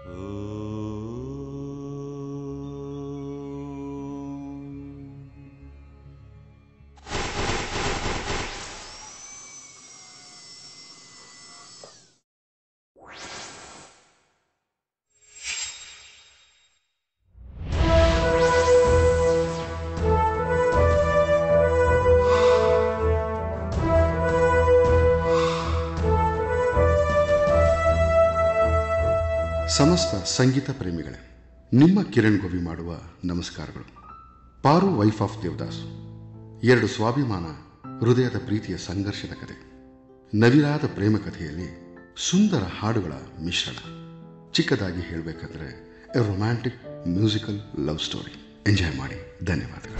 ಸಮಸ್ತ ಸಂಗೀತ ಪ್ರೇಮಿಗಳೇ ನಿಮ್ಮ ಕಿರಣ್ ಗೋವಿ ಮಾಡುವ ನಮಸ್ಕಾರಗಳು ಪಾರು ವೈಫ್ ಆಫ್ ದೇವದಾಸ್ ಎರಡು ಸ್ವಾಭಿಮಾನ ಹೃದಯದ ಪ್ರೀತಿಯ ಸಂಘರ್ಷದ ಕಥೆ ನವಿರಾದ ಪ್ರೇಮ ಕಥೆಯಲ್ಲಿ ಸುಂದರ ಹಾಡುಗಳ ಮಿಶ್ರಣ ಚಿಕ್ಕದಾಗಿ ಹೇಳಬೇಕಾದ್ರೆ a romantic musical love story enjoy ಮಾಡಿ ಧನ್ಯವಾದಗಳು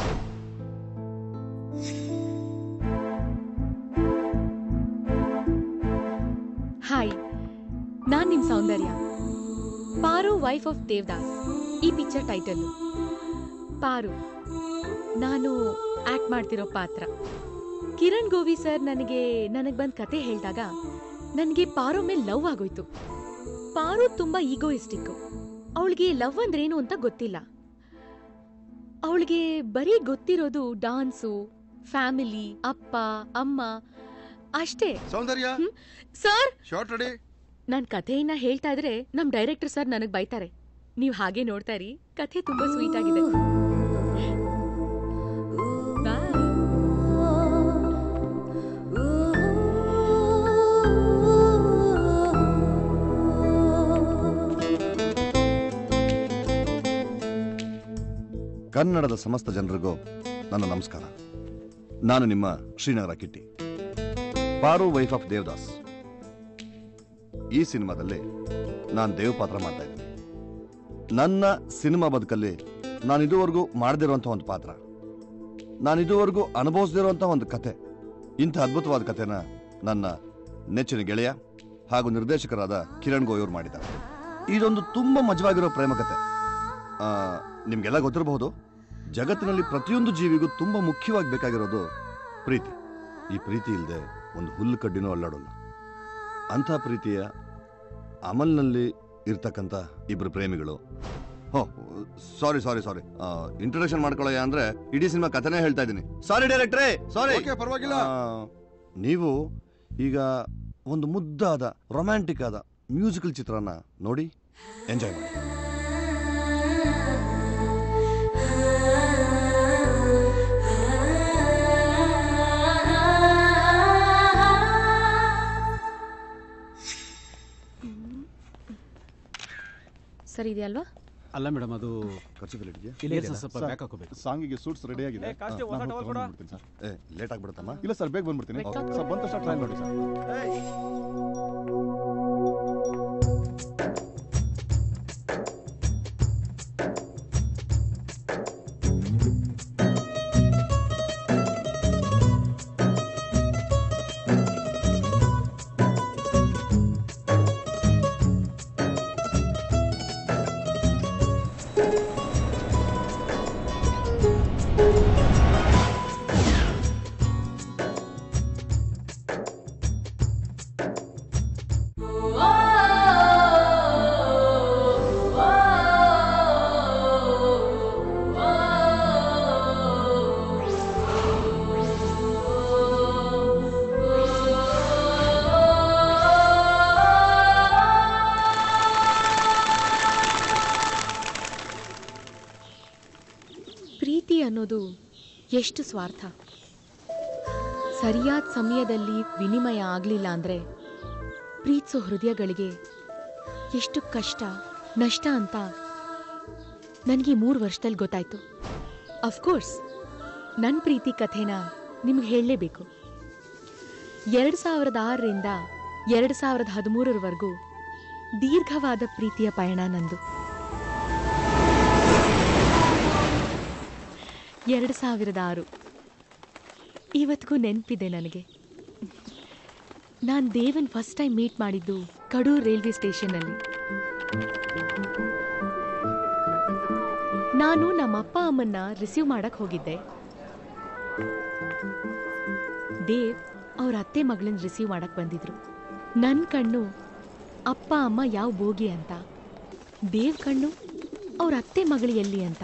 ಹಾಯ್ ನಾನ್ ನಿಮ್ ಸೌಂದರ್ಯ ಪಾರು ವೈಫ್ ಆಫ್ ದೇವದಾಸ್ ಈ ಪಿಕ್ಚರ್ ಟೈಟಲ್ಲು ಪಾರು ನಾನು ಆಕ್ಟ್ ಮಾಡ್ತಿರೋ ಪಾತ್ರ ಕಿರಣ್ ಗೋವಿ ಸರ್ ನನಗೆ ನನಗೆ ಬಂದ್ ಕತೆ ಹೇಳಿದಾಗ ನನಗೆ ಪಾರು ಮೇಲೆ ಲವ್ ಆಗೋಯ್ತು ಪಾರು ತುಂಬಾ ಈಗೋಯಿಸ್ಟಿಕ್ಕು ಅವಳಿಗೆ ಲವ್ ಅಂದ್ರೇನು ಅಂತ ಗೊತ್ತಿಲ್ಲ ಅವಳಿಗೆ ಬರೀ ಗೊತ್ತಿರೋದು ಡಾನ್ಸು ಫ್ಯಾಮಿಲಿ ಅಪ್ಪ ಅಮ್ಮ ಅಷ್ಟೇ ಸೌಂದರ್ಯ ಹ್ಮ್? ಸರ್ ಶಾರ್ಟ್ ರೆಡಿ ನಾನ್ ಕಥೆಯನ್ನ ಹೇಳ್ತಾ ಇದ್ರೆ ನಮ್ ಡೈರೆಕ್ಟರ್ ಸರ್ ನನಗ್ ಬೈತಾರೆ ನೀವ್ ಹಾಗೆ ನೋಡ್ತಾ ಇರಿ ಕಥೆ ತುಂಬಾ ಸ್ವೀಟ್ ಆಗಿದೆ Bye. ಕನ್ನಡದ ಸಮಸ್ತ ಜನರಿಗೂ ನನ್ನ ನಮಸ್ಕಾರ ನಾನು ನಿಮ್ಮ ಶ್ರೀನಗರ ಕಿಟ್ಟಿ ಪಾರು ವೈಫ್ ಆಫ್ ದೇವದಾಸ್ ಈ ಸಿನಿಮಾದಲ್ಲಿ ನಾನು ದೇವ ಪಾತ್ರ ಮಾಡ್ತಾ ಇದ್ದೀನಿ ನನ್ನ ಸಿನಿಮಾ ಬದುಕಲ್ಲಿ ನಾನು ಇದುವರೆಗೂ ಮಾಡದಿರುವಂಥ ಒಂದು ಪಾತ್ರ ನಾನು ಇದುವರೆಗೂ ಅನುಭವಿಸದಿರುವಂಥ ಒಂದು ಕತೆ ಇಂಥ ಅದ್ಭುತವಾದ ಕಥೆನ ನನ್ನ ನೆಚ್ಚಿನ ಗೆಳೆಯ ಹಾಗೂ ನಿರ್ದೇಶಕರಾದ ಕಿರಣ್ ಗೋಯವ್ರು ಮಾಡಿದ್ದಾರೆ ಇದೊಂದು ತುಂಬ ಮಜವಾಗಿರೋ ಪ್ರೇಮ ಕತೆ ಆ, ನಿಮ್ಗೆಲ್ಲ ಗೊತ್ತಿರಬಹುದು ಜಗತ್ತಿನಲ್ಲಿ ಪ್ರತಿಯೊಂದು ಜೀವಿಗೂ ತುಂಬಾ ಮುಖ್ಯವಾಗಿ ಬೇಕಾಗಿರೋದು ಪ್ರೀತಿ ಈ ಪ್ರೀತಿ ಇಲ್ಲದೆ ಒಂದು ಹುಲ್ಲು ಕಡ್ಡಿನೂ ಅಲ್ಲಾಡೋಲ್ಲ ಅಂಥ ಪ್ರೀತಿಯ ಅಮಲ್ನಲ್ಲಿ ಇರ್ತಕ್ಕಂಥ ಇಬ್ರು ಪ್ರೇಮಿಗಳು ಹೋ ಸಾರಿ ಸಾರಿ ಸಾರಿ ಇಂಟ್ರೊಡಕ್ಷನ್ ಮಾಡ್ಕೊಳ್ಳೋಯ ಅಂದ್ರೆ ಇಡೀ ಸಿನಿಮಾ ಕಥೆನೇ ಹೇಳ್ತಾ ಇದ್ದೀನಿ ಸಾರಿ ಡೈರೆಕ್ಟ್ರೇ ಸಾರಿ ಪರವಾಗಿಲ್ಲ ನೀವು ಈಗ ಒಂದು ಮುದ್ದಾದ ರೊಮ್ಯಾಂಟಿಕ್ ಆದ ಮ್ಯೂಸಿಕಲ್ ಚಿತ್ರನ ನೋಡಿ ಎಂಜಾಯ್ ಮಾಡಿ ಸರಿ ಇದೆಯಲ್ವಾ ಅಲ್ಲ ಮೇಡಮ್ ಅದು ಖರ್ಚಿಗೆ ಇಲ್ಲ ಸರ್, ಸ್ವಲ್ಪ ಬ್ಯಾಕ್ ಹಾಕೋಬೇಕು ಸಾಂಗಿಗೆ ಸೂಟ್ಸ್ ರೆಡಿ ಆಗಿದೆ ಏ, ಕಾಸ್ಟ್ಯೂಮ್ ನಾನು ಹೊಸ ಹೋಗಿ ಟವಲ್ ತಗೊಂಡ್ಬರ್ತೀನಿ ಸರ್ ಏ ಲೇಟ್ ಆಗ್ಬಿಡುತ್ತಮ್ಮ ಇಲ್ಲ ಸರ್ ಬೇಗ ಬಂದ್ಬಿಡ್ತೀನಿ ಬೇಗ ಸರ್ ಬಂದ ತಕ್ಷಣ ಟ್ರೈ ಮಾಡಿ ಸರ್ ಪ್ರೀತಿ ಅನ್ನೋದು ಎಷ್ಟು ಸ್ವಾರ್ಥ ಸರಿಯಾದ ಸಮಯದಲ್ಲಿ ವಿನಿಮಯ ಆಗ್ಲಿಲ್ಲ ಅಂದ್ರೆ ಪ್ರೀತಿಸೋ ಹೃದಯಗಳಿಗೆ ಎಷ್ಟು ಕಷ್ಟ ನಷ್ಟ ಅಂತ ನನಗೆ ಮೂರು ವರ್ಷದಲ್ಲಿ ಗೊತ್ತಾಯ್ತು ಅಫ್ಕೋರ್ಸ್ ನನ್ನ ಪ್ರೀತಿ ಕಥೆನ ನಿಮ್ಗೆ ಹೇಳಲೇಬೇಕು ಎರಡು ಸಾವಿರದ ಆರರಿಂದ ಎರಡು ಸಾವಿರದ ಹದಿಮೂರರವರೆಗೂ ದೀರ್ಘವಾದ ಪ್ರೀತಿಯ ಪಯಣ ನಂದು ಎರಡು ಸಾವಿರದ ಆರು ಇವತ್ತಿಗೂ ನೆನಪಿದೆ ನನಗೆ ನಾನು ದೇವನ್ ಫಸ್ಟ್ ಟೈಮ್ ಮೀಟ್ ಮಾಡಿದ್ದು ಕಡೂರ್ ರೈಲ್ವೆ ಸ್ಟೇಷನ್ನಲ್ಲಿ ನಾನು ನಮ್ಮ ಅಪ್ಪ ಅಮ್ಮನ್ನ ರಿಸೀವ್ ಮಾಡಕ್ ಹೋಗಿದ್ದೆ ದೇವ್ ಅವ್ರ ಅತ್ತೆ ಮಗಳನ್ನ ರಿಸೀವ್ ಮಾಡಕ್ ಬಂದಿದ್ರು ನನ್ನ ಕಣ್ಣು ಅಪ್ಪ ಅಮ್ಮ ಯಾವ ಬೋಗಿ ಅಂತ ದೇವ್ ಕಣ್ಣು ಅವ್ರ ಅತ್ತೆ ಮಗಳು ಎಲ್ಲಿ ಅಂತ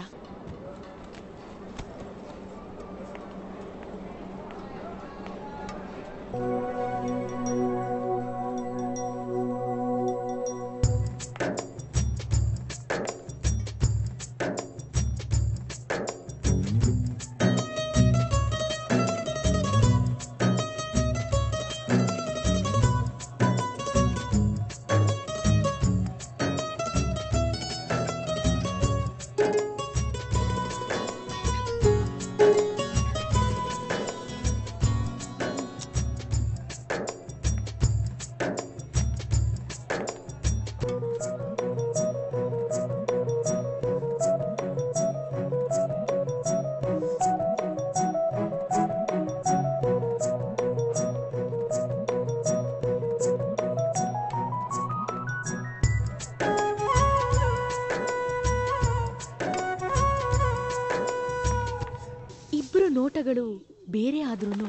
ಇಬ್ರು ನೋಟಗಳು ಬೇರೆ ಆದ್ರೂ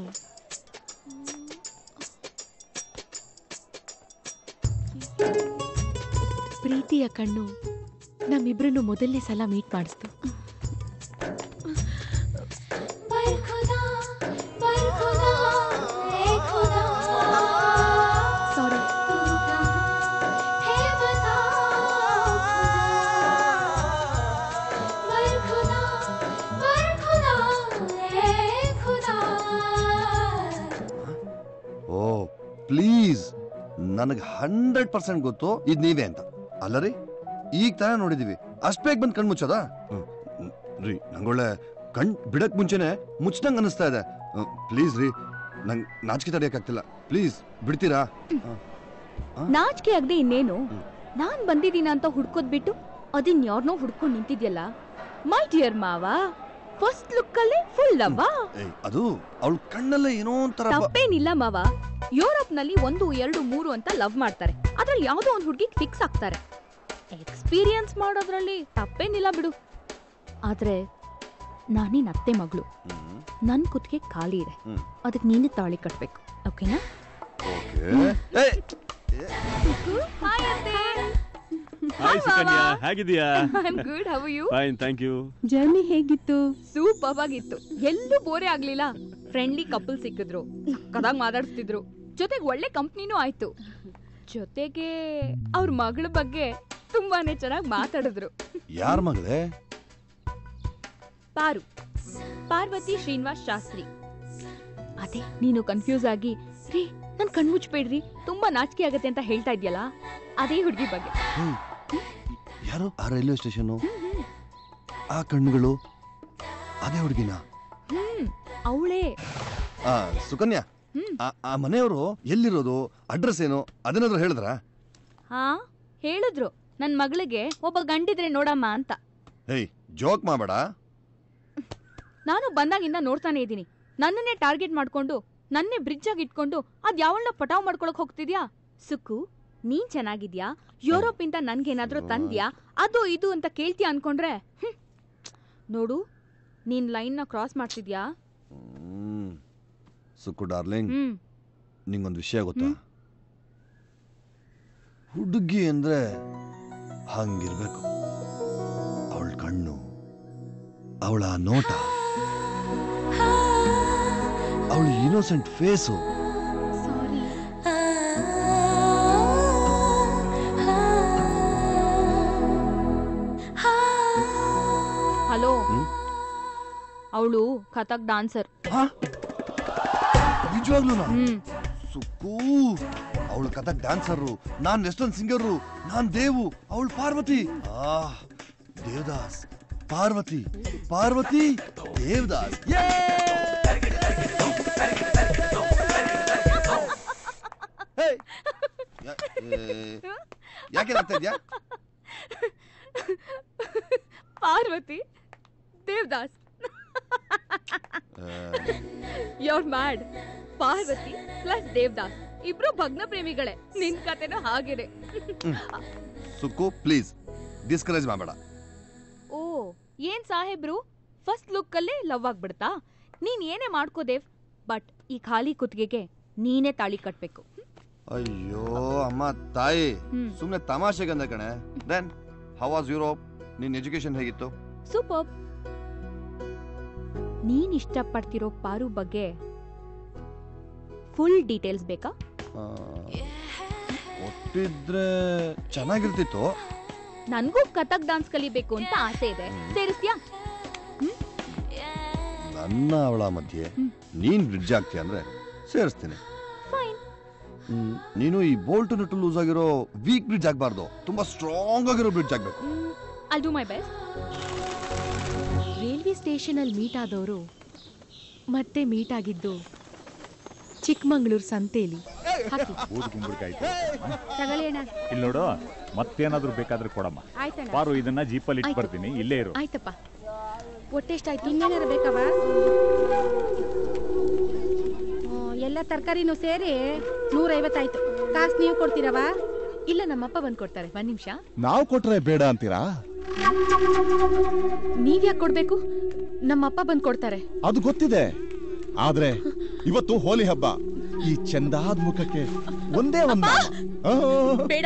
ಪ್ರೀತಿಯ ಕಣ್ಣು ನಮ್ಮಿಬ್ರನ್ನು ಮೊದಲನೇ ಸಲ ಮೀಟ್ ಮಾಡಿಸ್ತು पर खुदा पर खुदा है खुदा ಸಾರಿ तू कहाँ है बता पर खुदा पर खुदा है खुदा ಓ ಪ್ಲೀಸ್ ನನಗೆ ಹಂಡ್ರೆಡ್ ಪರ್ಸೆಂಟ್ ಗೊತ್ತು ಇದು ನೀವೇ ಅಂತ ಅಲ್ಲ ರೀ ಈಗ ತಾನೇ ನೋಡಿದೀವಿ ಅಷ್ಟು ಬೇಗ ಬಂದು ಕಣ್ ಮುಚ್ಚೋದಾ ಹ್ಮ್. ಹ್ಮ್. ರೀ ನಂಗೊಳ್ಳೆ ಕಣ್ ಬಿಡಕ್ ಮುಂಚೆನೆ ಮುಚ್ದಂಗ್ ಅನಿಸ್ತಾ ಇದೆ ಪ್ಲೀಸ್ ರೀ ನಂಗೆ ನಾಚಿಕೆ ತಡೆಯಕ್ಕಾಗ್ತಿಲ್ಲ ಪ್ಲೀಸ್ ಬಿಡ್ತೀರಾ ನಾಚಿಕೆ ಆಗದೆ ಇನ್ನೇನು ಹ್ಮ್. ನಾನ್ ಬಂದಿದ್ದೀನ ಅಂತ ಹುಡ್ಕೋದ್ ಬಿಟ್ಟು ಅದನ್ ಯಾರ್ನೋ ಹುಡ್ಕೊಂಡ್ ನಿಂತಿದ್ಯಲ್ಲ ಮೈ ಡಿಯರ್ ಮಾವ ಫಸ್ಟ್ ಲುಕ್ ಅಲ್ಲೇ ಫುಲ್ ಲವ್ವಾ ಏಯ್, ಅದು ಅವಳ ಕಣ್ಣಲ್ಲೇ ಏನೋ ಒಂಥರ ಬ- ತಪ್ಪೇನಿಲ್ಲ ಮಾವ ಯುರೋಪ್ ನಲ್ಲಿ ಒಂದು ಎರಡು ಮೂರು ಅಂತ ಲವ್ ಮಾಡ್ತಾರೆ ಅದ್ರಲ್ಲಿ ಯಾವ್ದೋ ಒಂದ್ ಹುಡ್ಗಿಗ್ ಫಿಕ್ಸ್ ಆಗ್ತಾರೆ ಎಕ್ಸ್ಪೀರಿಯನ್ಸ್ ಮಾಡೋದ್ರಲ್ಲಿ ತಪ್ಪೇನಿಲ್ಲ ಬಿಡು ಆದ್ರೆ ನಾನಿನ್ ಅತ್ತೆ ಮಗಳು ಹ್ಮ್. ನನ್ ಕುತ್ತಿಗೆ ಖಾಲಿ ಇದೆ ಹ್ಮ್. ಅದಕ್ಕೆ ನೀನೇ ತಾಳಿ ಕಟ್ಬೇಕು ಓಕೆನಾ ಓಕೆ ಏಯ್, ಹಾಯ್ ಅತ್ತೆ ಹಾಯ್ ಸುಕನ್ಯಾ ಹೇಗಿದೀಯಾ I am good how you fine thank you journey ಹೇಗಿತ್ತು ಸೂಪರ್ ಆಗಿತ್ತು ಎಲ್ಲೂ ಬೋರೆ ಆಗ್ಲಿಲ್ಲ ಫ್ರೆಂಡ್ಲಿ ಕಪಲ್ ಸಿಕ್ಕಿದ್ರು ಕದಾಗ ಮಾತಾಡ್ಸ್ತಿದ್ರು ಜೊತೆಗೆ ಒಳ್ಳೆ ಕಂಪ್ನಿನೂ ಆಯ್ತು ಜೊತೆಗೆ ಅವ್ರ ಮಗಳ ಬಗ್ಗೆ ತುಂಬಾನೇ ಚೆನ್ನಾಗಿ ಮಾತಾಡಿದ್ರು ಯಾರ್ ಮಗಳೇ ಪಾರು ಪಾರ್ವತಿ ಶ್ರೀನಿವಾಸ್ ಶಾಸ್ತ್ರಿ ಅದೇ ನೀನು ಕನ್ಫ್ಯೂಸ್ ಆಗಿ ರೀ ನನ್ ಕಣ್ಮುಚ್ಬೇಡ್ರಿ ತುಂಬಾ ನಾಚಿಕೆ ಆಗತ್ತೆ ಅಂತ ಹೇಳ್ತಾ ಇದ್ಯಲ್ಲ ಅದೇ ಹುಡುಗಿ ಬಗ್ಗೆ ಹ್ಮ್. ಯಾರು ಆ ರೈಲ್ವೆ ಸ್ಟೇಷನ್ ಆ ಕಣ್ಣುಗಳು ಅದೇ ಹುಡುಗಿನ ಹ್ಮ್ ಅವಳೇ ಆ ಸುಕನ್ಯಾ ಹ್ಮ್. ಆ- ಆ ಮನೆಯವರು ಎಲ್ಲಿರೋದು ಅಡ್ರೆಸ್ ಏನು ಅದನ್ನಾದ್ರೂ ಹೇಳಿದ್ರ ಹಾ ಹೇಳಿದ್ರು ನನ್ ಮಗಳಿಗೆ ಒಬ್ಬ ಗಂಡಿದ್ರೆ ನೋಡಮ್ಮ ಅಂತ ಹೇಯ್ ಜೋಕ್ ಮಾಡಬೇಡ ನಾನು ಬಂದಾಗಿಂದ ನೋಡ್ತಾನೆ ಇದ್ದೀನಿ ನನ್ನನ್ನೇ ಟಾರ್ಗೆಟ್ ಮಾಡ್ಕೊಂಡು ನನ್ನೇ ಬ್ರಿಡ್ಜ್ ಆಗಿ ಇಟ್ಕೊಂಡು ಅದ್ ಯಾವಳನ್ನ ಪಟಾವ್ ಮಾಡ್ಕೊಳಕ್ ಹೋಗ್ತಿದ್ಯಾ ಸುಕ್ಕು ನೀನ್ ಚೆನ್ನಾಗಿದ್ಯಾ ಯುರೋಪ್ ಇಂದ ನನ್ಗೇನಾದ್ರೂ ತಂದ್ಯಾ ಅದು ಇದು ಅಂತ ಕೇಳ್ತೀಯ ಅನ್ಕೊಂಡ್ರೆ ಹ್ಮ್. ನೋಡು ನೀನ್ ಲೈನ್ ನ ಕ್ರಾಸ್ ಮಾಡ್ತಿದ್ಯಾ ಹ್ಮ್. ಸುಕ್ಕು ಡಾರ್ಲಿಂಗ್ ಹ್ಮ್ ನಿಂಗೊಂದು ವಿಷಯ ಗೊತ್ತಾ ಹುಡುಗಿ ಅಂದ್ರೆ ಹಂಗಿರ್ಬೇಕು ಅವಳ ಕಣ್ಣು ಅವಳ ನೋಟ ಅವಳ ಇನ್ನೋಸೆಂಟ್ ಫೇಸು ಸಾರಿ ಹಲೋ ಹ್ಮ್? ಅವಳು ಕಥಕ್ ಡಾನ್ಸರ್ ನಿಜವಾಗ್ಲೂ ಹ್ಮ್ ಸುಕ್ಕು ಅವಳು ಕಥಕ್ ಡ್ಯಾನ್ಸರು ನಾನ್ ವೆಸ್ಟರ್ನ್ ಸಿಂಗರು ನಾನ್ ದೇವು ಅವಳು ಪಾರ್ವತಿ ಆ ದೇವದಾಸ್ ಪಾರ್ವತಿ ಪಾರ್ವತಿ ದೇವದಾಸ್ ಯೇ! ಹೇಯ್! ಯಾ- ಏ, ಯಾಕೆ ನಗ್ತಾ ಇದ್ಯಾ Parvati Devdas you're mad Parvati plus Devdas ಇಬ್ರು ಭಗ್ನ ಪ್ರೇಮಿಗಳೇ ನಿನ್ ಕತೆನೂ ಹಾಗೇನೆ ಸುಕ್ಕು ಪ್ಲೀಸ್ ಡಿಸ್ಕರೇಜ್ ಮಾಡಬೇಡ ಓ ಏನ್ ಸಾಹೇಬ್ರು ಫಸ್ಟ್ ಲುಕ್ ಅಲ್ಲೇ ಲವ್ ಆಗ್ಬಿಡ್ತಾ ನೀನ್ ಏನೇ ಮಾಡ್ಕೋ ದೇವ್ ಬಟ್ ಈ ಖಾಲಿ ಕುತ್ತಿಗೆಗೆ ನೀನೇ ತಾಳಿ ಕಟ್ಬೇಕು ಅಯ್ಯೋ ಅಮ್ಮ ತಾಯಿ ಹ್ಮ್. ಸುಮ್ನೆ ತಮಾಷೆಗೆ ಅಂದೆ ಕಣೆ ದೆನ್ ಹವಾಸ್ ಯುರೋಪ್ ನಿನ್ನ ಎಜುಕೇಶನ್ ಹೇಗಿತ್ತು ಸೂಪರ್ ನೀನ್ ಇಷ್ಟಪಡ್ತಿರೋ ಪಾರು ಬಗ್ಗೆ ಫುಲ್ ಡೀಟೇಲ್ಸ್ ಬೇಕಾ ಆ, ಒಟ್ಟಿದ್ರೆ ಚೆನ್ನಾಗಿರ್ತಿತ್ತು ನನ್ಗೂ ಕಥಕ್ ಡಾನ್ಸ್ ಕಲಿಬೇಕು ಅಂತ ಆಸೆ ಇದೆ ಸೇರಿಸ್ತೀಯಾ ನನ್ನ ಅವಳ ಮಧ್ಯೆ ಹ್ಮ್. ನೀನ್ ಬ್ರಿಡ್ಜ್ ಆಗ್ತೀಯ ಅಂದ್ರೆ ಸೇರಿಸ್ತೀನಿ ಫೈನ್ ಹ್ಮ್, ನೀನು ಈ ಬೋಲ್ಟ್ ನಟ್ಟು ಲೂಸ್ ಆಗಿರೋ ವೀಕ್ ಬ್ರಿಡ್ಜ್ ಆಗಬಾರ್ದು ತುಂಬಾ ಸ್ಟ್ರಾಂಗ್ ಆಗಿರೋ ಬ್ರಿಡ್ಜ್ ಆಗಬೇಕು I do my best railway ಸ್ಟೇಷನಲ್ಲಿ ಮೀಟ್ ಆದವರು ಮತ್ತೆ ಮೀಟ್ ಆಗಿದ್ದು ಚಿಕ್ಕಮಂಗ್ಳೂರು ಸಂತೆಲಿ ಹಾಕಿ ಊದು ಕುಂಬಳಕಾಯಿ ತಗೊಳ್ಳಿ ಅಣ್ಣ ಇಲ್ಲಿ ನೋಡು ಮತ್ತೇನಾದ್ರೂ ಬೇಕಾದ್ರೆ ಕೊಡಮ್ಮ ಆಯ್ತಣ್ಣ ಪಾರು ಇದನ್ನ ಜೀಪಲ್ಲಿ ಇಟ್ಟು ಆಯ್ತು. ಬರ್ತೀನಿ ಇಲ್ಲೇ ಇರು ಆಯ್ತಪ್ಪ ಹೊಟ್ಟೆ ಎಷ್ಟಾಯ್ತು ಇನ್ನೇನಾರ ಬೇಕವ ಎಲ್ಲ ತರಕಾರಿನೂ ಸೇರಿ ನೂರೈವತ್ತಾಯ್ತು ಕಾಸು ನೀವು ಕೊಡ್ತೀರವ ಇಲ್ಲ ನಮ್ಮಪ್ಪ ಬಂದು ಕೊಡ್ತಾರೆ ಒಂದ್ ನಿಮಿಷ ನಾವು ಕೊಟ್ರೆ ಬೇಡ ಅಂತೀರಾ ನೀವ್ಯಾಕೆ ಕೊಡ್ಬೇಕು ನಮ್ಮಪ್ಪ ಬಂದು ಕೊಡ್ತಾರೆ ಅದು ಗೊತ್ತಿದೆ ಆದ್ರೆ ಇವತ್ತು ಹೋಲಿ ಹಬ್ಬ ಈ ಚಂದಾದ ಮುಖಕ್ಕೆ ಒಂದೇ ಒಂದ ಬೇಡ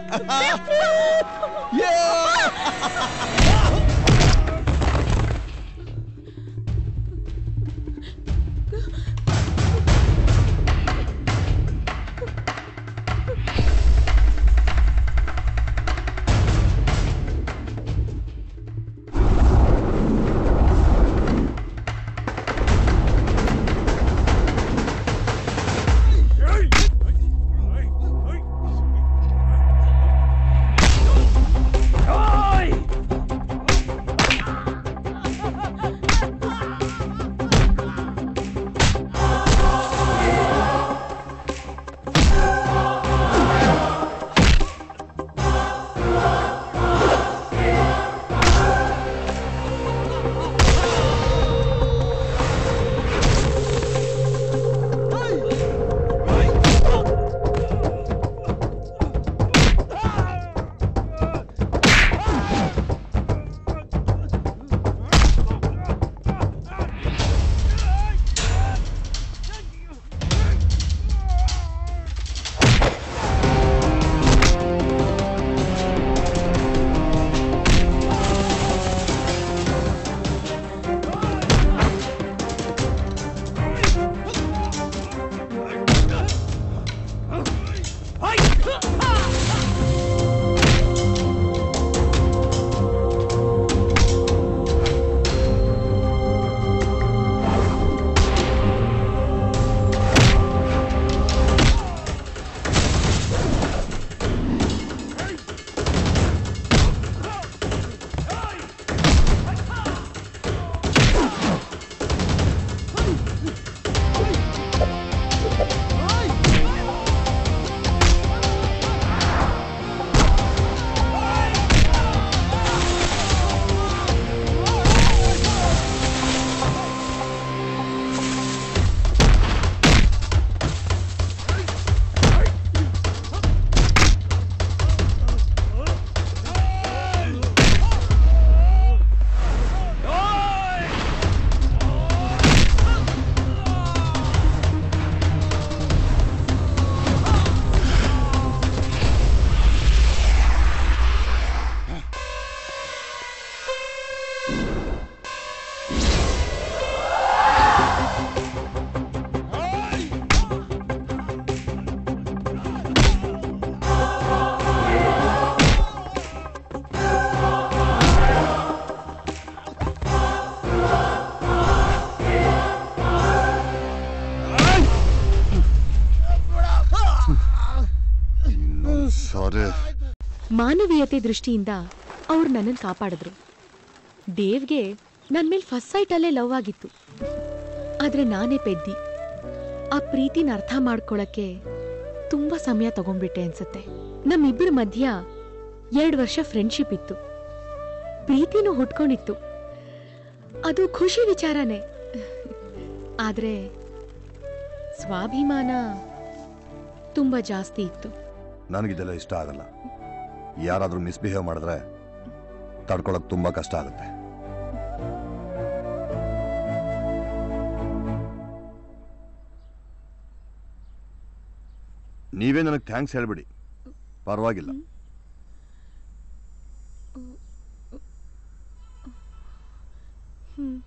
ಸಾರಿ ಮಾನವೀಯತೆ ದೃಷ್ಟಿಯಿಂದ ಅವ್ರು ನನ್ನನ್ನು ಕಾಪಾಡಿದ್ರು ದೇವ್ಗೆ ನನ್ನ ಮೇಲೆ ಫಸ್ಟ್ ಸೈಟಲ್ಲೇ ಲವ್ ಆಗಿತ್ತು ಆದ್ರೆ ನಾನೇ ಪೆದ್ದಿ ಆ ಪ್ರೀತಿನ ಅರ್ಥ ಮಾಡ್ಕೊಳಕ್ಕೆ ತುಂಬಾ ಸಮಯ ತಗೊಂಡ್ಬಿಟ್ಟೆ ಅನ್ಸತ್ತೆ ನಮ್ಮಿಬ್ಬರ ಮಧ್ಯ ಎರಡು ವರ್ಷ ಫ್ರೆಂಡ್ಶಿಪ್ ಇತ್ತು ಪ್ರೀತಿನೂ ಹುಟ್ಕೊಂಡಿತ್ತು ಅದು ಖುಷಿ ವಿಚಾರನೇ ಆದ್ರೆ ಸ್ವಾಭಿಮಾನ ತುಂಬಾ ಜಾಸ್ತಿ ಇತ್ತು ನನಗಿದೆಲ್ಲ ಇಷ್ಟ ಆಗಲ್ಲ ಯಾರಾದ್ರೂ ಮಿಸ್ಬಿಹೇವ್ ಮಾಡಿದ್ರೆ ತಡ್ಕೊಳಕ್ ತುಂಬಾ ಕಷ್ಟ ಆಗುತ್ತೆ ನೀವೇ ನನಗೆ ಥ್ಯಾಂಕ್ಸ್ ಹೇಳ್ಬಿಡಿ ಪರವಾಗಿಲ್ಲ ಹ್ಮ್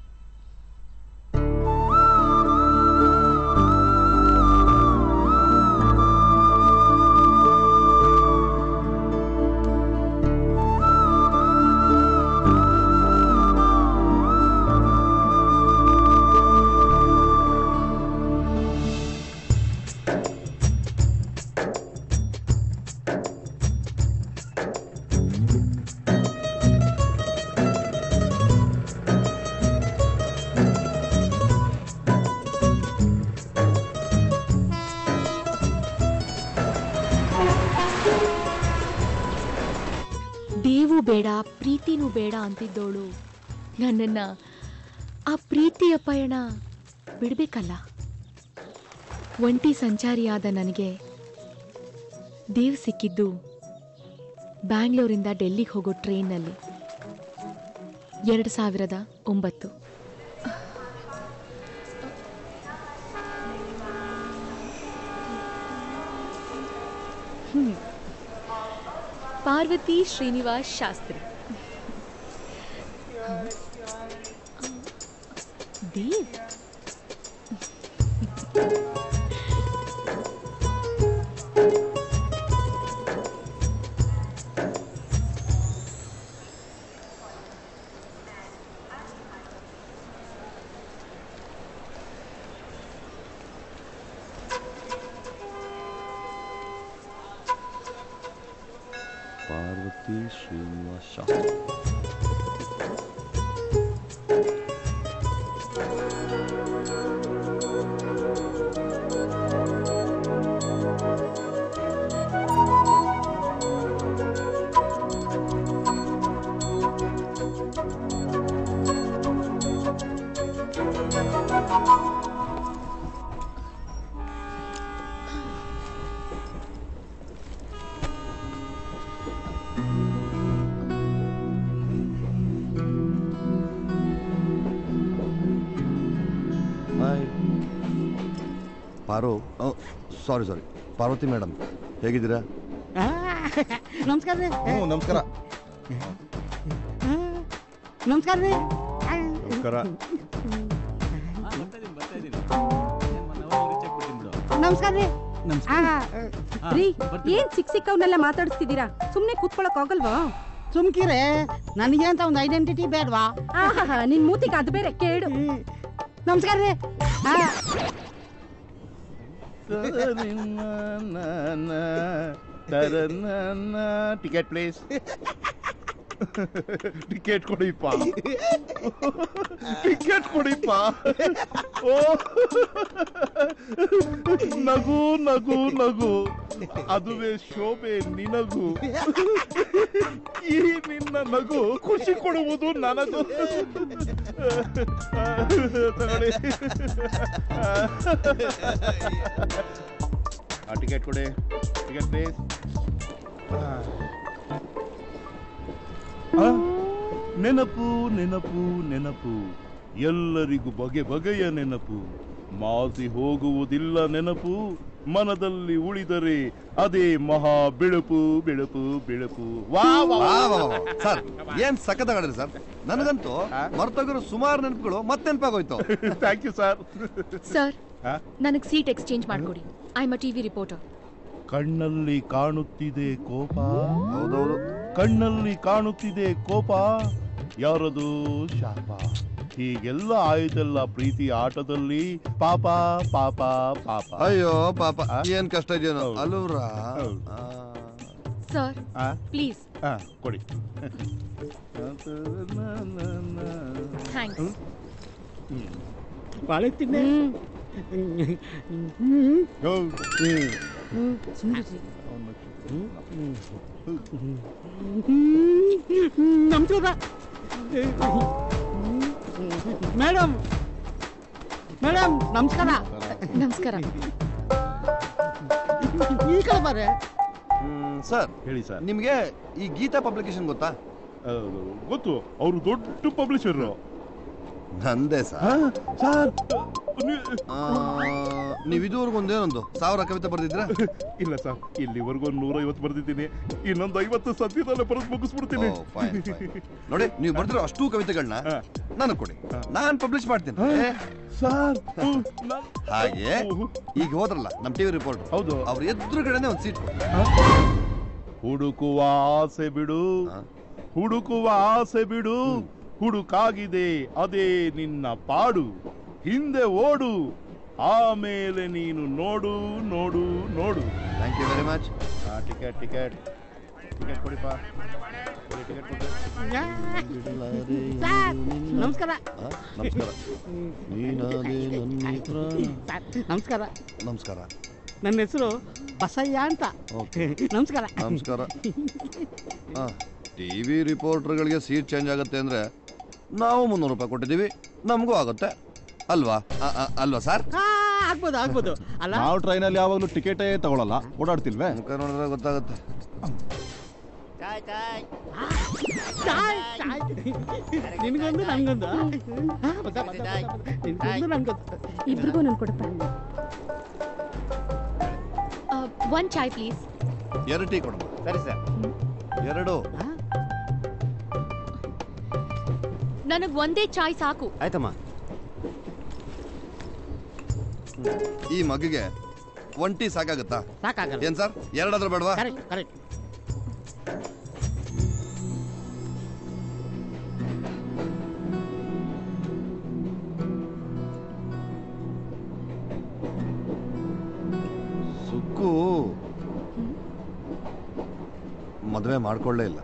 ದೇವು ಬೇಡ ಪ್ರೀತಿನೂ ಬೇಡ ಅಂತಿದ್ದೋಳು ನನ್ನನ್ನ ಆ ಪ್ರೀತಿಯ ಪಯಣ ಬಿಡ್ಬೇಕಲ್ಲ ಒಂಟಿ ಸಂಚಾರಿಯಾದ ನನಗೆ ದೇವ್ ಸಿಕ್ಕಿದ್ದು ಬ್ಯಾಂಗ್ಳೂರಿಂದ ಡೆಲ್ಲಿಗೆ ಹೋಗೋ ಟ್ರೈನ್ನಲ್ಲಿ ಎರಡು ಸಾವಿರದ ಒಂಬತ್ತು ಹ್ಮ್. ಪಾರ್ವತಿ ಶ್ರೀನಿವಾಸ್ ಶಾಸ್ತ್ರಿ ದೇವ್ ಪಾರ್ವತಿ ಶ್ರೀನಿವಾಸ ಶಾಸ್ತ್ರಿ ಹಾಯ್ ಪಾರು ಸಾರಿ ಸಾರಿ ಪಾರ್ವತಿ ಮೇಡಮ್ ಹೇಗಿದ್ದೀರಾ ನಮಸ್ಕಾರ ರೀ ಹ್ಞೂ ನಮಸ್ಕಾರ ನಮಸ್ಕಾರ ರೀ ನಮಸ್ಕಾರ ನಮಸ್ಕಾರ ರೀ ರೀ ಏನ್ ಸಿಕ್ ಸಿಕ್ಕವನ್ನೆಲ್ಲ ಮಾತಾಡಿಸ್ತಿದ್ದೀರಾ ಸುಮ್ನೆ ಕೂತ್ಕೊಳಕ್ ಆಗಲ್ವಾ ಸುಮ್ಕಿರೆ ನನಗೆ ಅಂತ ಒಂದು ಐಡೆಂಟಿಟಿ ಬೇಡವಾ ಆಹಾಹಾ ನಿನ್ ಮೂತಿಗೆ ಅದು ಬೇರೆ ಕೇಳು ನಮಸ್ಕಾರ ರೀ ಆ, ಟಿಕೆಟ್ ಪ್ಲೀಸ್ ಟಿಕೆಟ್ ಕೊಡಿಪ್ಪ ಟಿಕೆಟ್ ಕೊಡಿಪ್ಪ ಓ ನಗು ನಗು ನಗು ಅದುವೇ ಶೋಭೆ ನಿನಗು ಈ ನಿನ್ನ ನಗು ಖುಷಿ ಕೊಡುವುದು ನನಗೂ ತಗೊಳ್ಳಿ ಆ ಟಿಕೆಟ್ ಕೊಡಿ ಟಿಕೆಟ್ ಪ್ಲೀಸ್ ನೆನಪು ನೆನಪು ನೆನಪು ಎಲ್ಲರಿಗೂ ಬಗೆ ಬಗೆಯ ನೆನಪು ಮಾಸಿ ಹೋಗುವುದಿಲ್ಲ ನೆನಪು ಮನದಲ್ಲಿ ಉಳಿದರೆ ಅದೇ ಮಹಾ ಬೆಳಪು ಬೆಳಪು ಬೆಳಪು ವಾ ವಾ ವಾ, ವಾ, ವಾ. ಸರ್ ಏನ್ ಸಖತ್ತಾಗಡ್ರಿ ಸರ್ ನನಗಂತೂ ಮರ್ತೋಗಿರೋ ಸುಮಾರು ನೆನಪುಗಳು ಮತ್ತೆ ನೆನಪಾಗೋಯ್ತು ಥ್ಯಾಂಕ್ ಯು ಸರ್ ಸರ್ ಆ? ನನಗೆ ಸೀಟ್ ಎಕ್ಸ್ಚೇಂಜ್ ಮಾಡ್ಕೊಡಿ I am a TV reporter ಕಣ್ಣಲ್ಲಿ ಕಾಣುತ್ತಿದೆ ಕೋಪ ಹೌದೌದು ಕಣ್ಣಲ್ಲಿ ಕಾಣುತ್ತಿದೆ ಕೋಪ ಯಾರದು ಶಾಪ ಹೀಗೆಲ್ಲ ಆಯ್ತಲ್ಲ ಪ್ರೀತಿ ಆಟದಲ್ಲಿ ಪಾಪ ಪಾಪ ಪಾಪ ಅಯ್ಯೋ ಪಾಪ ಆ? ಏನ್ ಕಷ್ಟ ಇದೆಯೋ ಹೌದು. ಅಲ್ಲೂರಾ ಹೌದು. ಆ. ಸರ್ ಆ? ಪ್ಲೀಸ್ ಆ, ಕೊಡಿ ಥ್ಯಾಂಕ್ಸ್ ಬಾಳೆ ತಿನ್ನೆ ನಮಸ್ಕಾರ ಮೇಡಮ್ ಮೇಡಮ್ ನಮಸ್ಕಾರ ನಮಸ್ಕಾರ ಈ ಕಡೆ ಬರ್ರೆ ಹ್ಮ್, ಸರ್ ಹೇಳಿ ಸರ್ ನಿಮ್ಗೆ ಈ ಗೀತಾ ಪಬ್ಲಿಕೇಶನ್ ಗೊತ್ತಾ ಗೊತ್ತು ಅವರು ದೊಡ್ಡ ಪಬ್ಲಿಷರ್ ನಂದೇ ಸರ್ ಸರ್ ನೀವು ಇದುವರೆಗೂ ಒಂದೇನೊಂದು ಸಾವಿರ ಕವಿತೆ ಬರ್ದಿದ್ರ ಇಲ್ಲ ಸರ್ ಇಲ್ಲಿವರೆಗೂ ಒಂದು ನೂರೈವತ್ತು ಬರ್ದಿದ್ದೀನಿ ಇನ್ನೊಂದು ಐವತ್ತು ಸದ್ಯದಲ್ಲೇ ಬರೆದು ಮುಗಿಸ್ಬಿಡ್ತೀನಿ ನೋಡಿ ನೀವು ಬರ್ದಿರೋ ಅಷ್ಟು ಕವಿತೆಗಳನ್ನ ನನಗೆ ಕೊಡಿ ನಾನು ಪಬ್ಲಿಷ್ ಮಾಡ್ತೀನಿ ಏ, ಸರ್ ಹಾಗೆ ಈಗ ಹೋದ್ರಲ್ಲ ನಮ್ಮ ಟಿವಿ ರಿಪೋರ್ಟ್ ಹೌದು ಅವ್ರ ಎದುರುಗಡೆನೆ ಒಂದು ಸೀಟ್ ಕೊಡಿ ಹುಡುಕುವ ಆಸೆ ಬಿಡು ಹುಡುಕುವ ಆಸೆ ಬಿಡು ಹುಡುಕಾಗಿದೆ ಅದೇ ನಿನ್ನ ಪಾಡು ಹಿಂದೆ ಓಡು ಆಮೇಲೆ ನೀನು ನೋಡು ನೋಡು ನೋಡು thank you very much ticket ticket ticket ಕೊಡಿಪ್ಪ ಟಿಕೆಟ್ ಕೊಡಿ ಸರ್ ನಮಸ್ಕಾರ ನಮಸ್ಕಾರ ನೀನಾದೆ ನನ್ನ ಸರ್, ನಮಸ್ಕಾರ ನಮಸ್ಕಾರ ನನ್ನ ಹೆಸರು ಬಸಯ್ಯ ಅಂತ ನಮಸ್ಕಾರ ನಮಸ್ಕಾರ ಟಿ ವಿ ರಿಪೋರ್ಟರ್ಗಳಿಗೆ ಸೀಟ್ ಚೇಂಜ್ ಆಗುತ್ತೆ ಅಂದ್ರೆ ನಾವು ಮುನ್ನೂರು ರೂಪಾಯಿ ಕೊಟ್ಟಿದ್ದೀವಿ ನಮಗೂ ಆಗುತ್ತೆ ಅಲ್ವಾ ಅ- ಅ- ಅಲ್ವಾ ಸರ್ ಆ, ಆಗ್ಬೋದು ಆಗ್ಬೋದು ಅಲ್ಲ ನಾವು ಟ್ರೈನಲ್ಲಿ ಯಾವಾಗಲೂ ಟಿಕೆಟೇ ತಗೊಳಲ್ಲ ಓಡಾಡ್ತಿಲ್ವೇ ಮುಖ ನೋಡಿದ್ರೆ ಗೊತ್ತಾಗುತ್ತೆ ಚಾಯ್, ಚಾಯ್. ನಿನ್ಗೊಂದು ನನ್ಗೊಂದು ಆ, ಬಸ, ಬಸ, ಬಸ, ಬಸ. ನಿನ್ಗೊಂದು ನನ್ಗೊಂದು ಇಬ್ರಿಗೂ ನನ್ ಕೊಡಪ್ಪ ಒನ್ ಚಾಯ್ ಪ್ಲೀಸ್ ಎರಡು ಟೀ ಕೊಡಮ್ಮ ಸರಿ ಸರ್ ಎರಡು ನನಗ್ ಒಂದೇ ಚಾಯ್ ಸಾಕು ಆಯ್ತಮ್ಮ ಈ ಮಗಿಗೆ ಒನ್ ಟೀ ಸಾಕಾಗುತ್ತಾ ಸಾಕಾಗಲ್ಲ ಏನ್ ಸರ್ ಎರಡಾದ್ರೂ ಬೇಡವಾ ಕರೆಕ್ಟ್ ಕರೆಕ್ಟ್ ಸುಕ್ಕು ಮದುವೆ ಮಾಡ್ಕೊಳ್ಳೇ ಇಲ್ಲ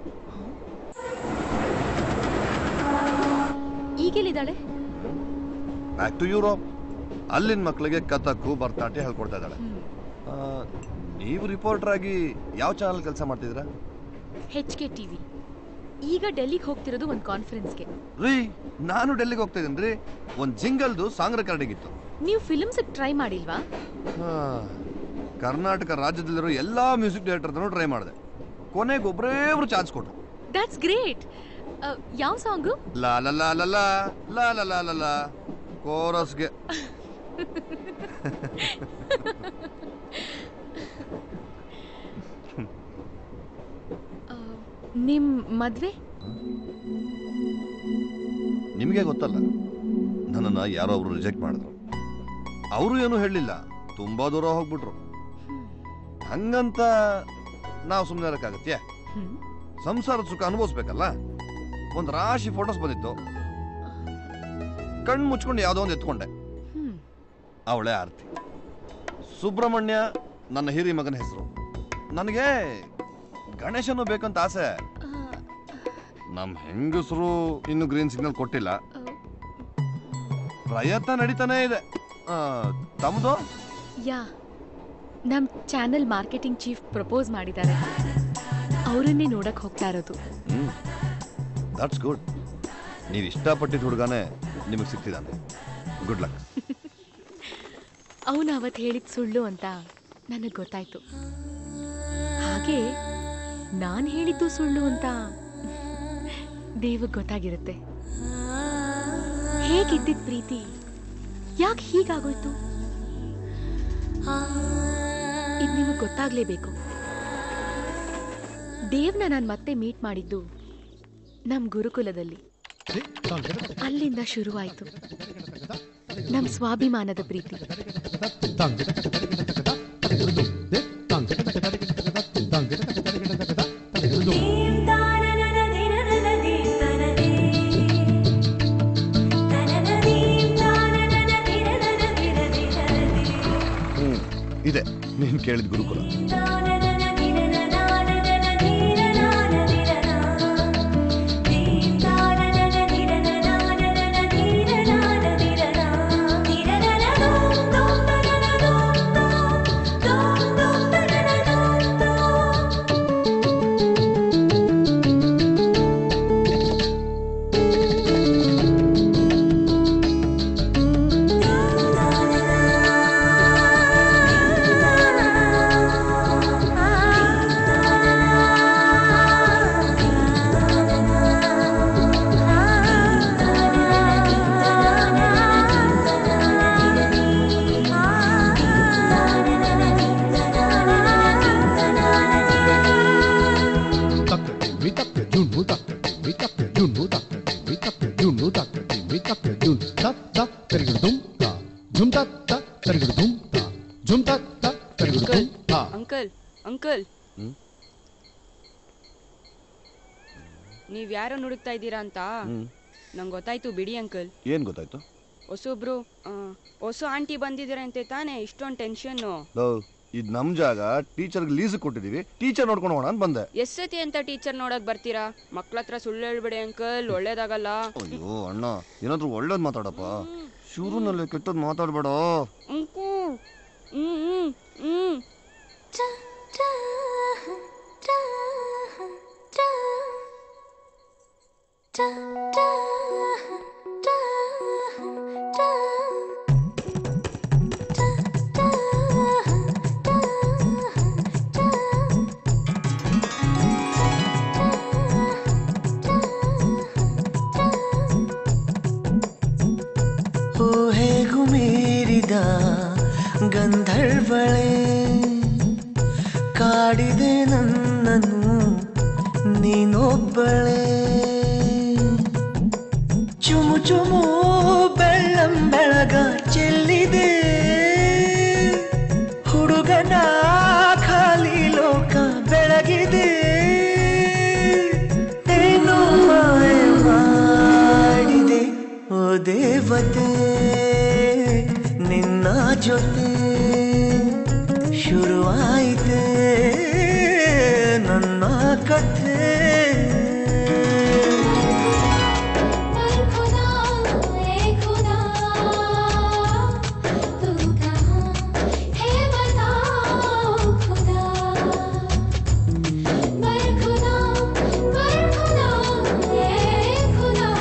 ಈಗೆಲ್ಲಿದ್ದಾಳೆ ಬ್ಯಾಕ್ ಟು ಯುರೋಪ್ ಅಲ್ಲಿನ ಮಕ್ಕಳಿಗೆ ಕಥಕ್ಕು ಭರತನಾಟ್ಯ ಹೇಳ್ಕೊಡ್ತಾ ಇದ್ದಾಳೆ ಆ, ನೀವು ರಿಪೋರ್ಟರ್ ಆಗಿ ಯಾವ ಚಾನಲ್ ಕೆಲಸ ಮಾಡ್ತಿದ್ದೀರಾ ಹೆಚ್ ಕೆ ಟಿವಿ ಈಗ ಡೆಲ್ಲಿಗೆ ಹೋಗ್ತಿರೋದು ಒಂದು ಕಾನ್ಫರೆನ್ಸ್ಗೆ ರೀ ನಾನು ಡೆಲ್ಲಿಗೆ ಹೋಗ್ತಾ ಇದ್ದೀನಿ ರೀ ಒಂದು ಜಿಂಗಲ್ದು ಸಾಂಗ್ ರೆಕಾರ್ಡಿಂಗ್ ಇತ್ತು ನೀವು ಫಿಲ್ಮ್ಸ್ ಟ್ರೈ ಮಾಡಿಲ್ವಾ ಆ, ಕರ್ನಾಟಕ ರಾಜ್ಯದಲ್ಲಿರೋ ಎಲ್ಲಾ ಮ್ಯೂಸಿಕ್ ಡೈರೆಕ್ಟರ್ ಟ್ರೈ ಮಾಡಿದೆ ಕೊನೆಗೆ ಒಬ್ಬರೇ ಒಬ್ರು ಚಾನ್ಸ್ ಕೊಟ್ರು ದಟ್ಸ್ ಗ್ರೇಟ್ ಯಾವ ಸಾಂಗು ಲಾ ಲಾ ಲಾ ಲಾ ಲಾ ಲಾ ಲಾ ಲಾ ಲಾ ಲಾ ಕೋರಸ್ಗೆ ನಿಮ್ ಮದ್ವೆ ನಿಮಗೆ ಗೊತ್ತಲ್ಲ ನನ್ನನ್ನು ಯಾರೋ ಒಬ್ರು ರಿಜೆಕ್ಟ್ ಮಾಡಿದ್ರು ಅವರು ಏನು ಹೇಳಲಿಲ್ಲ ತುಂಬಾ ದೂರ ಹೋಗ್ಬಿಟ್ರು ಹಂಗಂತ ನಾವು ಸುಮ್ಮನೆ ಇರಕ್ಕಾಗತ್ಯ ಹ್ಮ್. ಸಂಸಾರದ ಸುಖ ಅನುಭವಿಸ್ಬೇಕಲ್ಲ ಒಂದು ರಾಶಿ ಫೋಟೋಸ್ ಬಂದಿತ್ತು ಕಣ್ಣು ಮುಚ್ಕೊಂಡು ಯಾವುದೋ ಒಂದು ಎತ್ಕೊಂಡೆ ಹ್ಮ್. ಅವಳೇ ಆರ್ತಿ ಸುಬ್ರಹ್ಮಣ್ಯ ನನ್ನ ಹಿರಿ ಮಗನ ಹೆಸರು ನನಗೆ ಗಣೇಶನು ಬೇಕಂತ ಆಸೆ ಆ, ನಮ್ಮ ಹೆಂಗಸರು ಇನ್ನು ಗ್ರೀನ್ ಸಿಗ್ನಲ್ ಕೊಟ್ಟಿಲ್ಲ ಆ, ಪ್ರಯತ್ನ ನಡೀತಾನೇ ಇದೆ ಆ, ತಮ್ದು ಯಾ ನಮ್ ಚಾನೆಲ್ ಮಾರ್ಕೆಟಿಂಗ್ ಚೀಫ್ ಪ್ರಪೋಸ್ ಮಾಡಿದ್ದಾರೆ ಅವರನ್ನೇ ನೋಡಕ್ ಹೋಗ್ತಾ ಇರೋದು ಹ್ಮ್ ದಟ್ಸ್ ಗುಡ್ ನೀವು ಇಷ್ಟಪಟ್ಟಿದ್ದ ಹುಡುಗನೇ ನಿಮಗೆ ಸಿಗ್ತಿದ್ದಾನೆ ಗುಡ್ ಲಕ್ ಅವನು ಅವತ್ತು ಹೇಳಿದ ಸುಳ್ಳು ಅಂತ ನನಗೆ ಗೊತ್ತಾಯ್ತು ಹಾಗೆ ನಾನು ಹೇಳಿದ್ದು ಸುಳ್ಳು ಅಂತ ದೇವಗ್ ಗೊತ್ತಾಗಿರುತ್ತೆ ಹೇಗಿದ್ದಿದ್ ಪ್ರೀತಿ ಯಾಕೆ ಹೀಗಾಗೋಯ್ತು ಇದು ನಿಮಗೆ ಗೊತ್ತಾಗ್ಲೇಬೇಕು ದೇವ್ನ ನಾನು ಮತ್ತೆ ಮೀಟ್ ಮಾಡಿದ್ದು ನಮ್ ಗುರುಕುಲದಲ್ಲಿ ಅಲ್ಲಿಂದ ಶುರುವಾಯ್ತು ನಮ್ ಸ್ವಾಭಿಮಾನದ ಪ್ರೀತಿ ಹ್ಮ್ ಇದೆ ನೀನು ಕೇಳಿದ ಗುರುಕುಲ ಆ ಜುನ್ನು ತಕ್ಕ ಡಿಮ್ಮಿ ತಕ್ಕ ಜುನ್ನು ತಕ್ಕ ಡಿಮ್ಮಿ ತಕ್ಕ ಜುನ್ ತತ್ತ ತೆರಗಿಡು ದುಮ್ ತಾ ಜುಮ್ ತತ್ತ ತೆರಗಿಡು ದುಮ್ ತಾ ಜುಮ್ ತತ್ತ ತೆರಗಿಡು ದುಮ್ ತಾ ಅಂಕಲ್ ಅಂಕಲ್ ಹ್ಮ್? ನೀವ್ ಯಾರೋ ನುಡುಕ್ತಾ ಇದ್ದೀರಾ ಅಂತ ಹ್ಮ್ ನಂಗೆ ಗೊತ್ತಾಯ್ತು ಬಿಡಿ ಅಂಕಲ್ ಏನ್ ಗೊತ್ತಾಯ್ತು ಹೊಸೊಬ್ರು ಆ, ಹೊಸ ಆಂಟಿ ಬಂದಿದ್ದೀರಂತೆ ತಾನೇ ಇಷ್ಟೊಂದು ಟೆನ್ಷನ್ನು ಲೋ ಇದು ನಮ್ ಜಾಗ ಟೀಚರ್ಗೆ ಲೀಸ್ ಕೊಟ್ಟಿದೀವಿ ಟೀಚರ್ ನೋಡ್ಕೊಂಡು ಹೋಗೋಣ ಅಂತ ಬಂದೆ ಎಷ್ಟ್ ಸತಿ ಅಂತ ಟೀಚರ್ ನೋಡಕ್ ಬರ್ತೀರಾ ಮಕ್ಳ ಹತ್ರ ಸುಳ್ಳು ಹೇಳ್ಬೇಡಿ ಅಂಕಲ್ ಒಳ್ಳೇದಾಗಲ್ಲ ಅಯ್ಯೋ ಅಣ್ಣ ಏನಾದ್ರೂ ಒಳ್ಳೇದ್ ಮಾತಾಡಪ್ಪ ಶುರುನಲ್ಲಿ ಕೆಟ್ಟದ್ ಮಾತಾಡ್ಬೇಡ ಅಂಕಲ್ ಹ್ಮ್ ಹ್ಮ್ ಹ್ಮ್ ಓ ಹೇಗೂ ಮೀರಿದ ಗಂಧರ್ವಳೆ ಕಾಡಿದೆ ನನ್ನನ್ನು ನೀನೊಬ್ಬಳೆ ಚುಮು ಚುಮು ಬೆಳ್ಳಂ ಬೆಳಗ ಚೆಲ್ಲಿದೆ ಹುಡುಗನ ಖಾಲಿ ಲೋಕ ಬೆಳಗಿದೆ ಏನೋ ಮಾಯ ಮಾಡಿದೆ ಓ ದೇವತೆ ನಿನ್ನ ಜೊತೆ ಶುರುವಾಯಿತೆ ನನ್ನ ಕಥೆ पर खुदा ए खुदा तू कहाँ है बताओ खुदा पर खुदा पर खुदा ए खुदा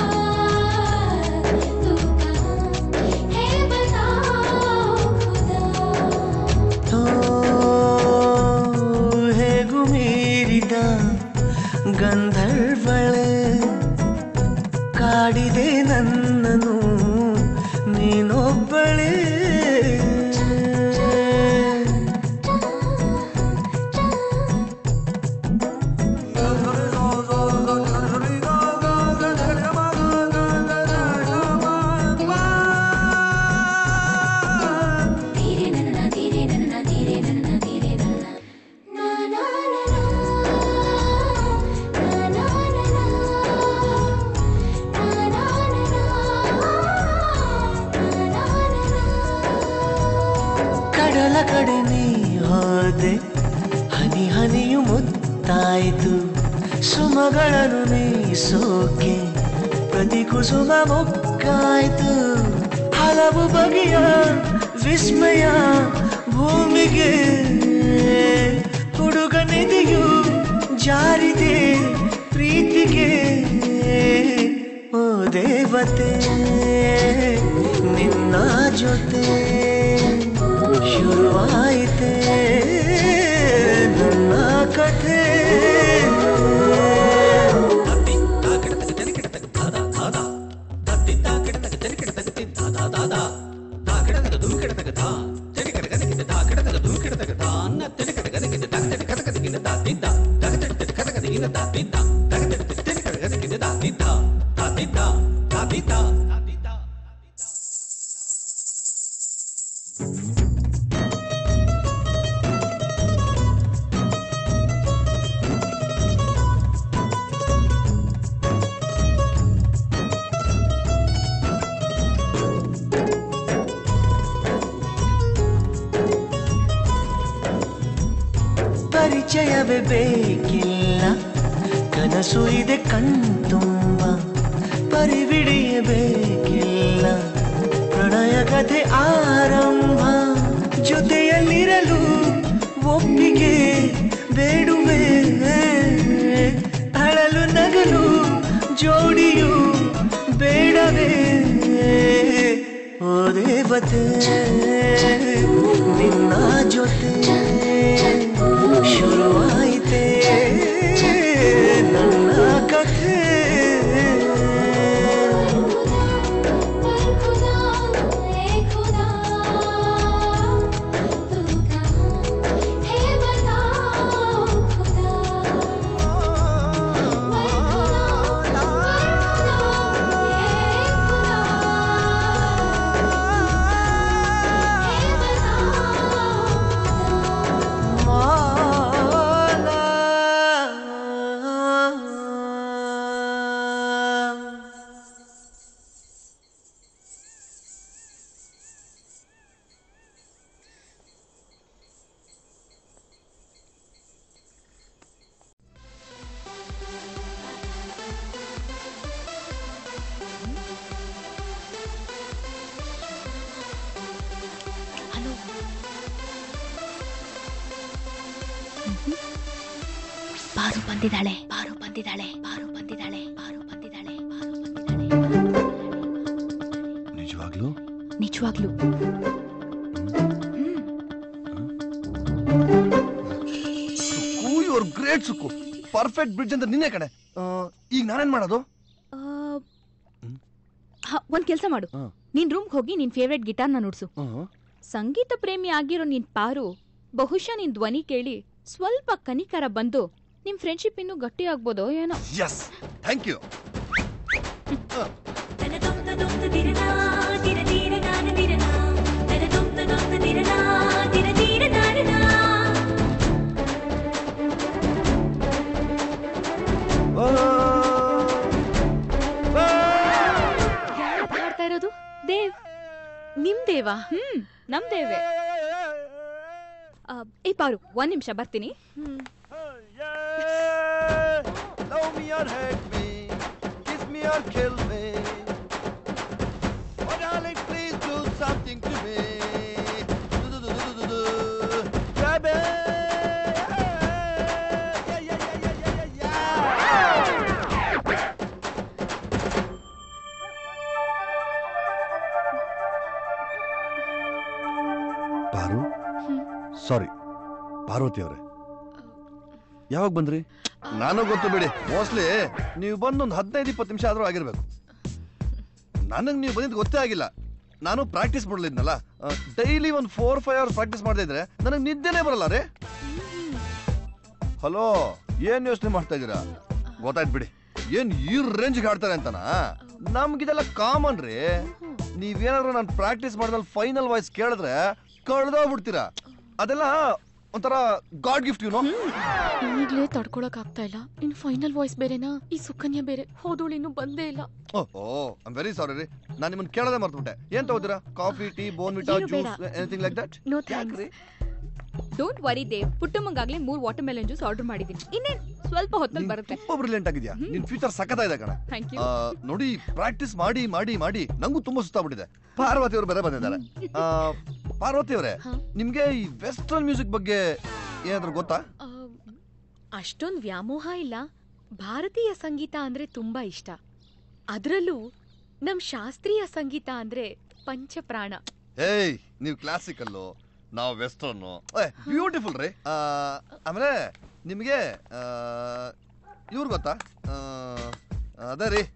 तू कहाँ है बताओ खुदा ಓ, ಹೇಗೂ ಮೀರಿದ ಗಂಧರ್ವಳೆ ಕಾಡಿದೆ ನನ್ನನು ನೀನೊಬ್ಬಳೇ धीरे नन्ना धीरे नन्ना धीरे नन्ना धीरे नन्ना ना ना ना ना ना ना ना ना ना ಕಡಲ ಕಡೆ ನೀ ಹೋದೆ ಹನಿ ಹನಿಯು ಮುತ್ತಾಯಿತು ಸುಮಗಳನ್ನು ನೀ ಸೋಕೆ ಪ್ರತಿ ಕುಸುಮ ಮುಕ್ಕಾಯ್ತು ಹಲವು ಬಗೆಯ ವಿಸ್ಮಯ ಭೂಮಿಗೆ ಹುಡುಗ ನಿಧಿಯು ಜಾರಿದೆ ಪ್ರೀತಿಗೆ ಓ ದೇವತೆ ನಿನ್ನ ಜೊತೆ ಶುರುವಾಯಿತೆ ನನ್ನ ಕಥೆ ಪರಿಚಯವೇ ಬೇಕಿಲ್ಲ ಕನಸು ಇದೆ ಕಣ್ತುಂಬ ಪರಿವಿಡಿಯಬೇಕಿಲ್ಲ ಪ್ರಣಯ ಕಥೆ ಆರಂಭ ಜೊತೆಯಲ್ಲಿರಲು ಒಪ್ಪಿಗೆ ಬೇಡುವೆ ಅಳಲು ನಗಲು ಜೋಡಿಯು ಬೇಡವೇ ಓ ದೇವತೆ ನಿನ್ನ ಜೊತೆ ಶುರುವಾಯಿತೆ ನನ್ನ ಕಥೆ पर खुदा ए खुदा तू कहाँ है बताओ खुदा पर खुदा पर ಪಾರು ಬಂದಿದ್ದಾಳೆ ಪಾರು ಬಂದಿದ್ದಾಳೆ ಪಾರು ಬಂದಿದ್ದಾಳೆ ಪಾರು ಬಂದಿದ್ದಾಳೆ ಪಾರು ನಿಜವಾಗ್ಲೂ ನಿಜವಾಗ್ಲೂ Sukku you're great Sukku perfect bridge ಅಂತ ನಿನ್ನೆ ಕಣೆ ಆ, ಈಗ ನಾನೇನ್ ಮಾಡೋದು ಆ, ಹ, ಒಂದ್ ಕೆಲ್ಸ ಮಾಡು ನಿನ್ ರೂಮ್ಗೆ ಹೋಗಿ ನಿನ್ ಫೇವ್ರೆಟ್ ಗಿಟಾರ್ನ ನುಡ್ಸು ಸಂಗೀತ ಪ್ರೇಮಿ ಆಗಿರೋ ನಿನ್ ಪಾರು ಬಹುಶಃ ನಿನ್ ಧ್ವನಿ ಕೇಳಿ ಸ್ವಲ್ಪ ಕನಿಕರ ಬಂದು ನಿಮ್ ಫ್ರೆಂಡ್ಶಿಪ್ ಇನ್ನೂ ಗಟ್ಟಿ ಆಗ್ಬೋದೋ ಏನೋ ಎಸ್ ಥ್ಯಾಂಕ್ ಯು ಯಾರ್ ಹಾಡ್ತಾ ಇರೋದು ದೇವ್ ನಿಮ್ ದೇವಾ ಹ್ಮ್ ನಮ್ ದೇವೆ ಆ, ಏ ಪಾರು ಒಂದ್ ನಿಮಿಷ ಬರ್ತೀನಿ Love me or hate me, kiss me or kill me. Oh, darling, please do something to me. Do, do, do, do, do, do, do. Baby. Yeah, yeah, yeah, yeah, yeah, yeah, ಪಾರು ಸಾರಿ ಪಾರ್ವತಿ ಅವರೇ ಯಾವಾಗ ಬಂದ್ರಿ ನಾನು ಗೊತ್ತು ಬಿಡಿ mostly ನೀವು ಬಂದು ಒಂದು ಹದಿನೈದು ಇಪ್ಪತ್ತು ನಿಮಿಷ ಆದ್ರೂ ಆಗಿರ್ಬೇಕು ನನಗೆ ನೀವು ಬಂದಿದ್ದು ಗೊತ್ತೇ ಆಗಿಲ್ಲ ನಾನು ಪ್ರಾಕ್ಟೀಸ್ ಮಾಡಲಿದ್ನಲ್ಲ ಡೈಲಿ ಒಂದು ಫೋರ್ ಫೈವ್ ಅವರ್ಸ್ ಪ್ರಾಕ್ಟೀಸ್ ಮಾಡದೇ ಇದ್ರೆ ನನಗೆ ನಿದ್ದೆನೇ ಬರಲ್ಲ ರೀ ಹಲೋ ಏನ್ ಯೋಚನೆ ಮಾಡ್ತಾ ಇದ್ದೀರಾ ಗೊತ್ತಾಯ್ತು ಬಿಡಿ ಏನ್ ಈ ರೇಂಜ್ಗೆ ಆಡ್ತಾರೆ ಅಂತನಾ ನಮ್ಗಿದೆಲ್ಲ ಕಾಮನ್ ರೀ ನೀವೇನಾದ್ರು ನಾನು ಪ್ರಾಕ್ಟೀಸ್ ಮಾಡಿದ್ಮೇಲೆ ಫೈನಲ್ ವಾಯ್ಸ್ ಕೇಳಿದ್ರೆ ಕಳ್ದೋಗ್ಬಿಡ್ತೀರಾ ಅದೆಲ್ಲ ಒಂಥರ ಗಾಡ್ ಗಿಫ್ಟ್ ಯುನೋ ಈಗ್ಲೇ ತಡ್ಕೊಳಕ್ ಆಗ್ತಾ ಇಲ್ಲ ಇನ್ ಫೈನಲ್ ವಾಯ್ಸ್ ಬೇರೆನಾ ಈ ಸುಕನ್ಯಾ ಬೇರೆ ಹೋದೋಳು ಇನ್ನು ಬಂದೇ ಇಲ್ಲ ಓ ಐಮ್ ವೆರಿ ಸಾರಿ ರೀ ನಾನು ನಿಮ್ಮನ್ನ ಕೇಳೋದೇ ಮರ್ತ್ಬಿಟ್ಟೆ ಏನ್ ತಗೋತೀರಾ ಕಾಫಿ ಟೀ ಬೋನ್ವಿಟಾ ಏನು ಬೇಡ. Juice anything like that no thanks don't worry Dev ಪುಟ್ಟಮ್ಮಂಗಾಗ್ಲೇ ಮೂರ್ ವಾಟರ್ ಮೆಲನ್ ಜ್ಯೂಸ್ ಆರ್ಡರ್ ಮಾಡಿದೀನಿ ಇನ್ನೇನ್ ಸ್ವಲ್ಪ ಹೊತ್ತಲ್ಲಿ ಬರುತ್ತೆ ತುಂಬಾ ಬ್ರಿಲಿಯಂಟ್ ಆಗಿದ್ಯಾ ನಿನ್ ಫ್ಯೂಚರ್ ಸಖತ್ ಇದೆ ಕಣ ಥ್ಯಾಂಕ್ ಯು ಆ, ನೋಡಿ ಪ್ರಾಕ್ಟೀಸ್ ಮಾಡಿ ಮಾಡಿ ಮಾಡಿ ನಂಗೂ ತುಂಬಾ ಸುಸ್ತಾಗ್ಬಿಟ್ಟಿದೆ ಪಾರ್ವತಿ ಅವರು ಬೇರೆ ಬಂದಿದ್ದಾರೆ ಆ, ಪಾರ್ವತಿ ಅವರೇ ನಿಮ್ಗೆ ಈ ವೆಸ್ಟರ್ನ್ ಮ್ಯೂಸಿಕ್ ಬಗ್ಗೆ ಏನಾದ್ರು ಗೊತ್ತಾ ಅಷ್ಟೊಂದ್ ವ್ಯಾಮೋಹ ಇಲ್ಲ ಭಾರತೀಯ ಸಂಗೀತ ಅಂದ್ರೆ ತುಂಬಾ ಇಷ್ಟ ಅದ್ರಲ್ಲೂ ನಮ್ ಶಾಸ್ತ್ರೀಯ ಸಂಗೀತ ಅಂದ್ರೆ ಪಂಚಪ್ರಾಣ ಏಯ್ ನೀವು ಕ್ಲಾಸಿಕಲ್ಲು ನಾವು ವೆಸ್ಟರ್ನು ಬ್ಯೂಟಿಫುಲ್ ರೀ ಆ, ಆಮೇಲೆ ನಿಮಗೆ ಇವ್ರು ಗೊತ್ತಾ ಆ, ಅದೇ ರೀ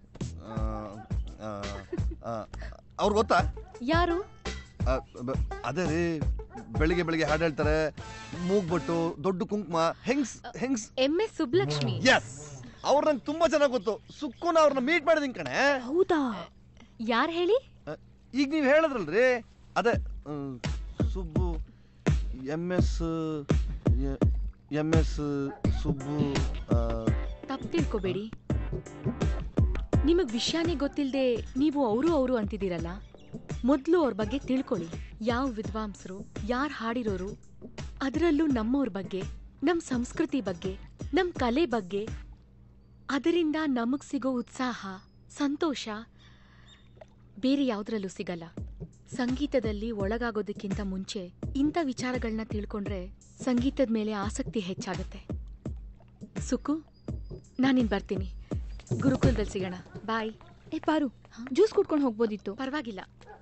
ಅವ್ರು ಗೊತ್ತಾ ಯಾರು ಆ, ಬ- ಅದೇ ರೀ ಬೆಳಿಗ್ಗೆ ಬೆಳಿಗ್ಗೆ ಹಾಡು ಹೇಳ್ತಾರೆ ಮೂಗ್ಬಟ್ಟು ದೊಡ್ಡ ಕುಂಕುಮ ಹೆಂಗ್ಸ್ ಹೆಂಗ್ಸ್ ಎಂ ಎಸ್ ಸುಬ್ಲಕ್ಷ್ಮಿ ಎಸ್ ಅವ್ರು ನಂಗೆ ತುಂಬಾ ಚೆನ್ನಾಗಿ ಗೊತ್ತು ಸುಕ್ಕುನ ಅವ್ರನ್ನ ಮೀಟ್ ಮಾಡಿದೀನಿ ಕಣೆ ಹೌದಾ ಯಾರ್ ಹೇಳಿ ಆ, ಈಗ ನೀವು ಹೇಳಿದ್ರಲ್ರಿ ಅದೇ ಆ, Subbu M S M S Subbu ಆ, ತಪ್ಪು ತಿಳ್ಕೊಬೇಡಿ ನಿಮಗ್ ವಿಷಯನೇ ಗೊತ್ತಿಲ್ದೆ ನೀವು ಅವರು ಅವರು ಅಂತಿದ್ದೀರಲ್ಲ ಮೊದಲು ಅವ್ರ ಬಗ್ಗೆ ತಿಳ್ಕೊಳ್ಳಿ ಯಾವ ವಿದ್ವಾಂಸರು ಯಾರು ಹಾಡಿರೋರು ಅದರಲ್ಲೂ ನಮ್ಮವ್ರ ಬಗ್ಗೆ ನಮ್ ಸಂಸ್ಕೃತಿ ಬಗ್ಗೆ ನಮ್ ಕಲೆ ಬಗ್ಗೆ ಅದರಿಂದ ನಮಗ್ ಸಿಗೋ ಉತ್ಸಾಹ ಸಂತೋಷ ಬೇರೆ ಯಾವುದ್ರಲ್ಲೂ ಸಿಗಲ್ಲ ಸಂಗೀತದಲ್ಲಿ ಒಳಗಾಗೋದಕ್ಕಿಂತ ಮುಂಚೆ ಇಂಥ ವಿಚಾರಗಳನ್ನ ತಿಳ್ಕೊಂಡ್ರೆ ಸಂಗೀತದ ಮೇಲೆ ಆಸಕ್ತಿ ಹೆಚ್ಚಾಗುತ್ತೆ ಸುಕು ನಾನಿನ್ ಬರ್ತೀನಿ ಗುರುಕುಲದಲ್ಲಿ ಸಿಗೋಣ ಬಾಯ್ ಏ ಪಾರು ಜ್ಯೂಸ್ ಕುಡ್ಕೊಂಡು ಹೋಗ್ಬೋದಿತ್ತು ಪರವಾಗಿಲ್ಲ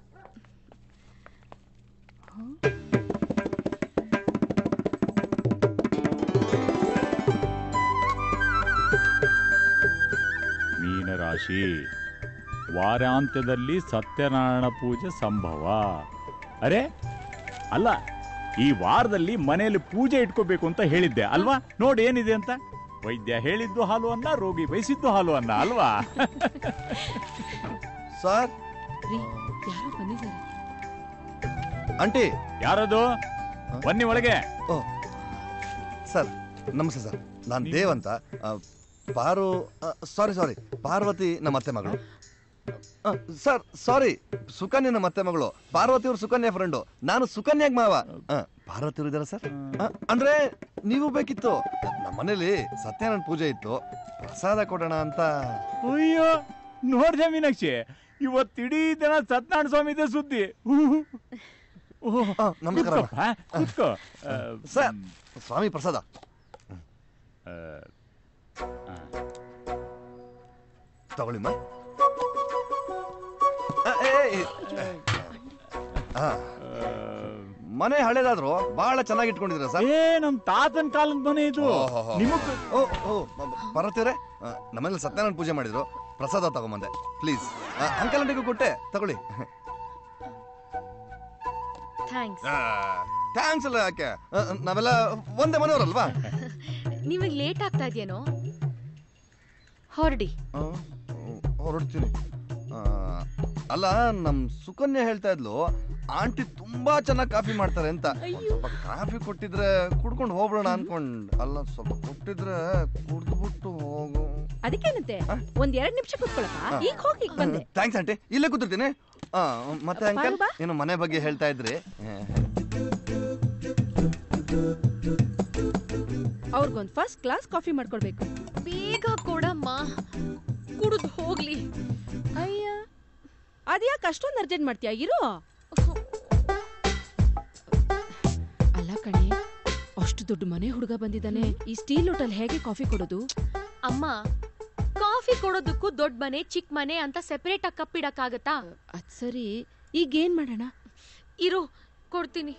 ಮೀನರಾಶಿ ವಾರಾಂತ್ಯದಲ್ಲಿ ಸತ್ಯನಾರಾಯಣ ಪೂಜೆ ಸಂಭವ ಅರೆ ಅಲ್ಲ ಈ ವಾರದಲ್ಲಿ ಮನೆಯಲ್ಲಿ ಪೂಜೆ ಇಟ್ಕೋಬೇಕು ಅಂತ ಹೇಳಿದ್ದೆ ಅಲ್ವಾ ನೋಡಿ ಏನಿದೆ ಅಂತ ವೈದ್ಯ ಹೇಳಿದ್ದು ಹಾಲು ಅನ್ನ ರೋಗಿ ಬಯಸಿದ್ದು ಹಾಲು ಅನ್ನ ಅಲ್ವಾ ಸರ್ ಯಾರೋ ಬಂದಿದ್ದಾರೆ ಆಂಟಿ ಯಾರದು ಬನ್ನಿ ಒಳಗೆ ಓ ಸರ್ ನಮಸ್ತೆ ಸರ್ ನಾನು ದೇವ್ ಅಂತ ಆ, ಪಾರು ಸಾರಿ ಸಾರಿ ಪಾರ್ವತಿ ನಮ್ಮ ಅತ್ತೆ ಮಗಳು ಆ, ಸರ್ ಸಾರಿ ಸುಕನ್ಯಾ ನಮ್ಮ ಅತ್ತೆ ಮಗಳು ಪಾರ್ವತಿ ಅವ್ರು ಸುಕನ್ಯಾ ಫ್ರೆಂಡು ನಾನು ಸುಕನ್ಯಾಗ್ ಮಾವ ಆ, ಪಾರ್ವತಿ ಅವ್ರು ಇದಾರ ಸರ್ ಆ, ಅಂದ್ರೆ ನೀವು ಬೇಕಿತ್ತು ನಮ್ಮ ಮನೇಲಿ ಸತ್ಯನಾರಾಯಣ ಪೂಜೆ ಇತ್ತು ಪ್ರಸಾದ ಕೊಡೋಣ ಅಂತ ಅಯ್ಯೋ ನೋಡ್ದೆ ಮೀನಾಕ್ಷಿ ಇವತ್ತಿಡೀ ದಿನ ಸತ್ಯನಾರಾಯಣ ಸ್ವಾಮಿ ಇದೆ ಸುದ್ದಿ ಓಹ್, ನಮಸ್ಕಾರ ಕೂತ್ಕೋ, ಹಾ, ಕೂತ್ಕೋ. ಆ, ಸರ್ ಸ್ವಾಮಿ ಪ್ರಸಾದ ಆ, ತಗೊಳ್ಳಿಮ್ಮ ಆ, ಏ, ಏ, ಏ. ಆ, ಮನೆ ಹಳೇದಾದ್ರು ಬಹಳ ಚೆನ್ನಾಗಿ ಇಟ್ಕೊಂಡಿದ್ರ ಸರ್ ಏ ನಮ್ ತಾತನ ಕಾಲದ ಮನೆ ಇದು ನಿಮಗ್ ಓ ಓ ಬರತ್ತೀವ್ರೆ ನಮ್ಮಲ್ಲಿ ಸತ್ಯನಾರಾಯಣ ಪೂಜೆ ಮಾಡಿದ್ರು ಪ್ರಸಾದ ತಗೊಂಬಂದೆ ಪ್ಲೀಸ್ ಅಂಕಲ್ ಅಂಟಿಗೂ ಕೊಟ್ಟೆ ತಗೊಳ್ಳಿ ಥ್ಯಾಂಕ್ಸ್ ಥ್ಯಾಂಕ್ಸ್ ಅಲ್ಲ ಯಾಕೆ ಆ, ನಾವೆಲ್ಲ ಒಂದೇ ಮನೆಯವರಲ್ವಾ ನಿಮಗೆ ಲೇಟ್ ಆಗ್ತಾ ಇದೆಯೇನೋ ಹೊರಡಿ ಆ, ಹೊರಡ್ತೀನಿ ಆ, ಅಲ್ಲ ನಮ್ ಸುಕನ್ಯಾ ಹೇಳ್ತಾ ಇದ್ಲು ಆಂಟಿ ತುಂಬಾ ಚೆನ್ನಾಗಿ ಕಾಫಿ ಮಾಡ್ತಾರೆ ಅಂತ ಸ್ವಲ್ಪ ಕಾಫಿ ಕೊಟ್ಟಿದ್ರೆ ಕುಡ್ಕೊಂಡು ಹೋಗ್ಬಿಡೋಣ ಅನ್ಕೊಂಡ್ ಅಲ್ಲ ಸ್ವಲ್ಪ ಕೊಟ್ಟಿದ್ರೆ ಕುಡ್ದ್ಬಿಟ್ಟು ಹೋಗು ಅದಕ್ಕೇನಂತೆ ಒಂದ್ ಎರಡ್ ನಿಮಿಷ ಕೂತ್ಕೊಳಪ್ಪ ಈಗ ಹೋಗಿ ಈಗ ಬಂದೆ ಥ್ಯಾಂಕ್ಸ್ ಆಂಟಿ ಇಲ್ಲೇ ಕೂತಿರ್ತೀನಿ ಆ, ಮತ್ತೆ ಅಪ್ಪ, ಅಂಕಲ್ ಬಾ. ಏನು ಮನೆ ಬಗ್ಗೆ ಹೇಳ್ತಾ ಇದ್ರಿ ಅವ್ರಿಗೊಂದ್ ಫಸ್ಟ್ ಕ್ಲಾಸ್ ಕಾಫಿ ಮಾಡ್ಕೊಡ್ಬೇಕು ಬೇಗ ಕೊಡಮ್ಮ ಕುಡಿದು ಹೋಗ್ಲಿ ಅಯ್ಯ ಅದ್ಯಾಕೆ ಅಷ್ಟೊಂದು ಅರ್ಜೆಂಟ್ ಮಾಡ್ತೀಯಾ ಇರು ಅಲ್ಲ ಕಣೆ ಅಷ್ಟು ದೊಡ್ಡ ಮನೆ ಹುಡುಗ ಬಂದಿದ್ದಾನೆ ಈ ಸ್ಟೀಲ್ ಲೋಟಲ್ ಹೇಗೆ ಕಾಫಿ ಕೊಡೋದು ಅಮ್ಮ ಕಾಫಿ ಕೊಡೋದಕ್ಕೂ ದೊಡ್ಡ ಮನೆ ಚಿಕ್ಕ ಮನೆ ಅಂತ ಸೆಪರೇಟ್ ಆಗಿ ಕಪ್ಪಿಡಕ್ಕಾಗತ್ತಾ ಅದ್ ಸರಿ ಈಗ ಏನ್ ಮಾಡೋಣ ಇರು ಕೊಡ್ತೀನಿ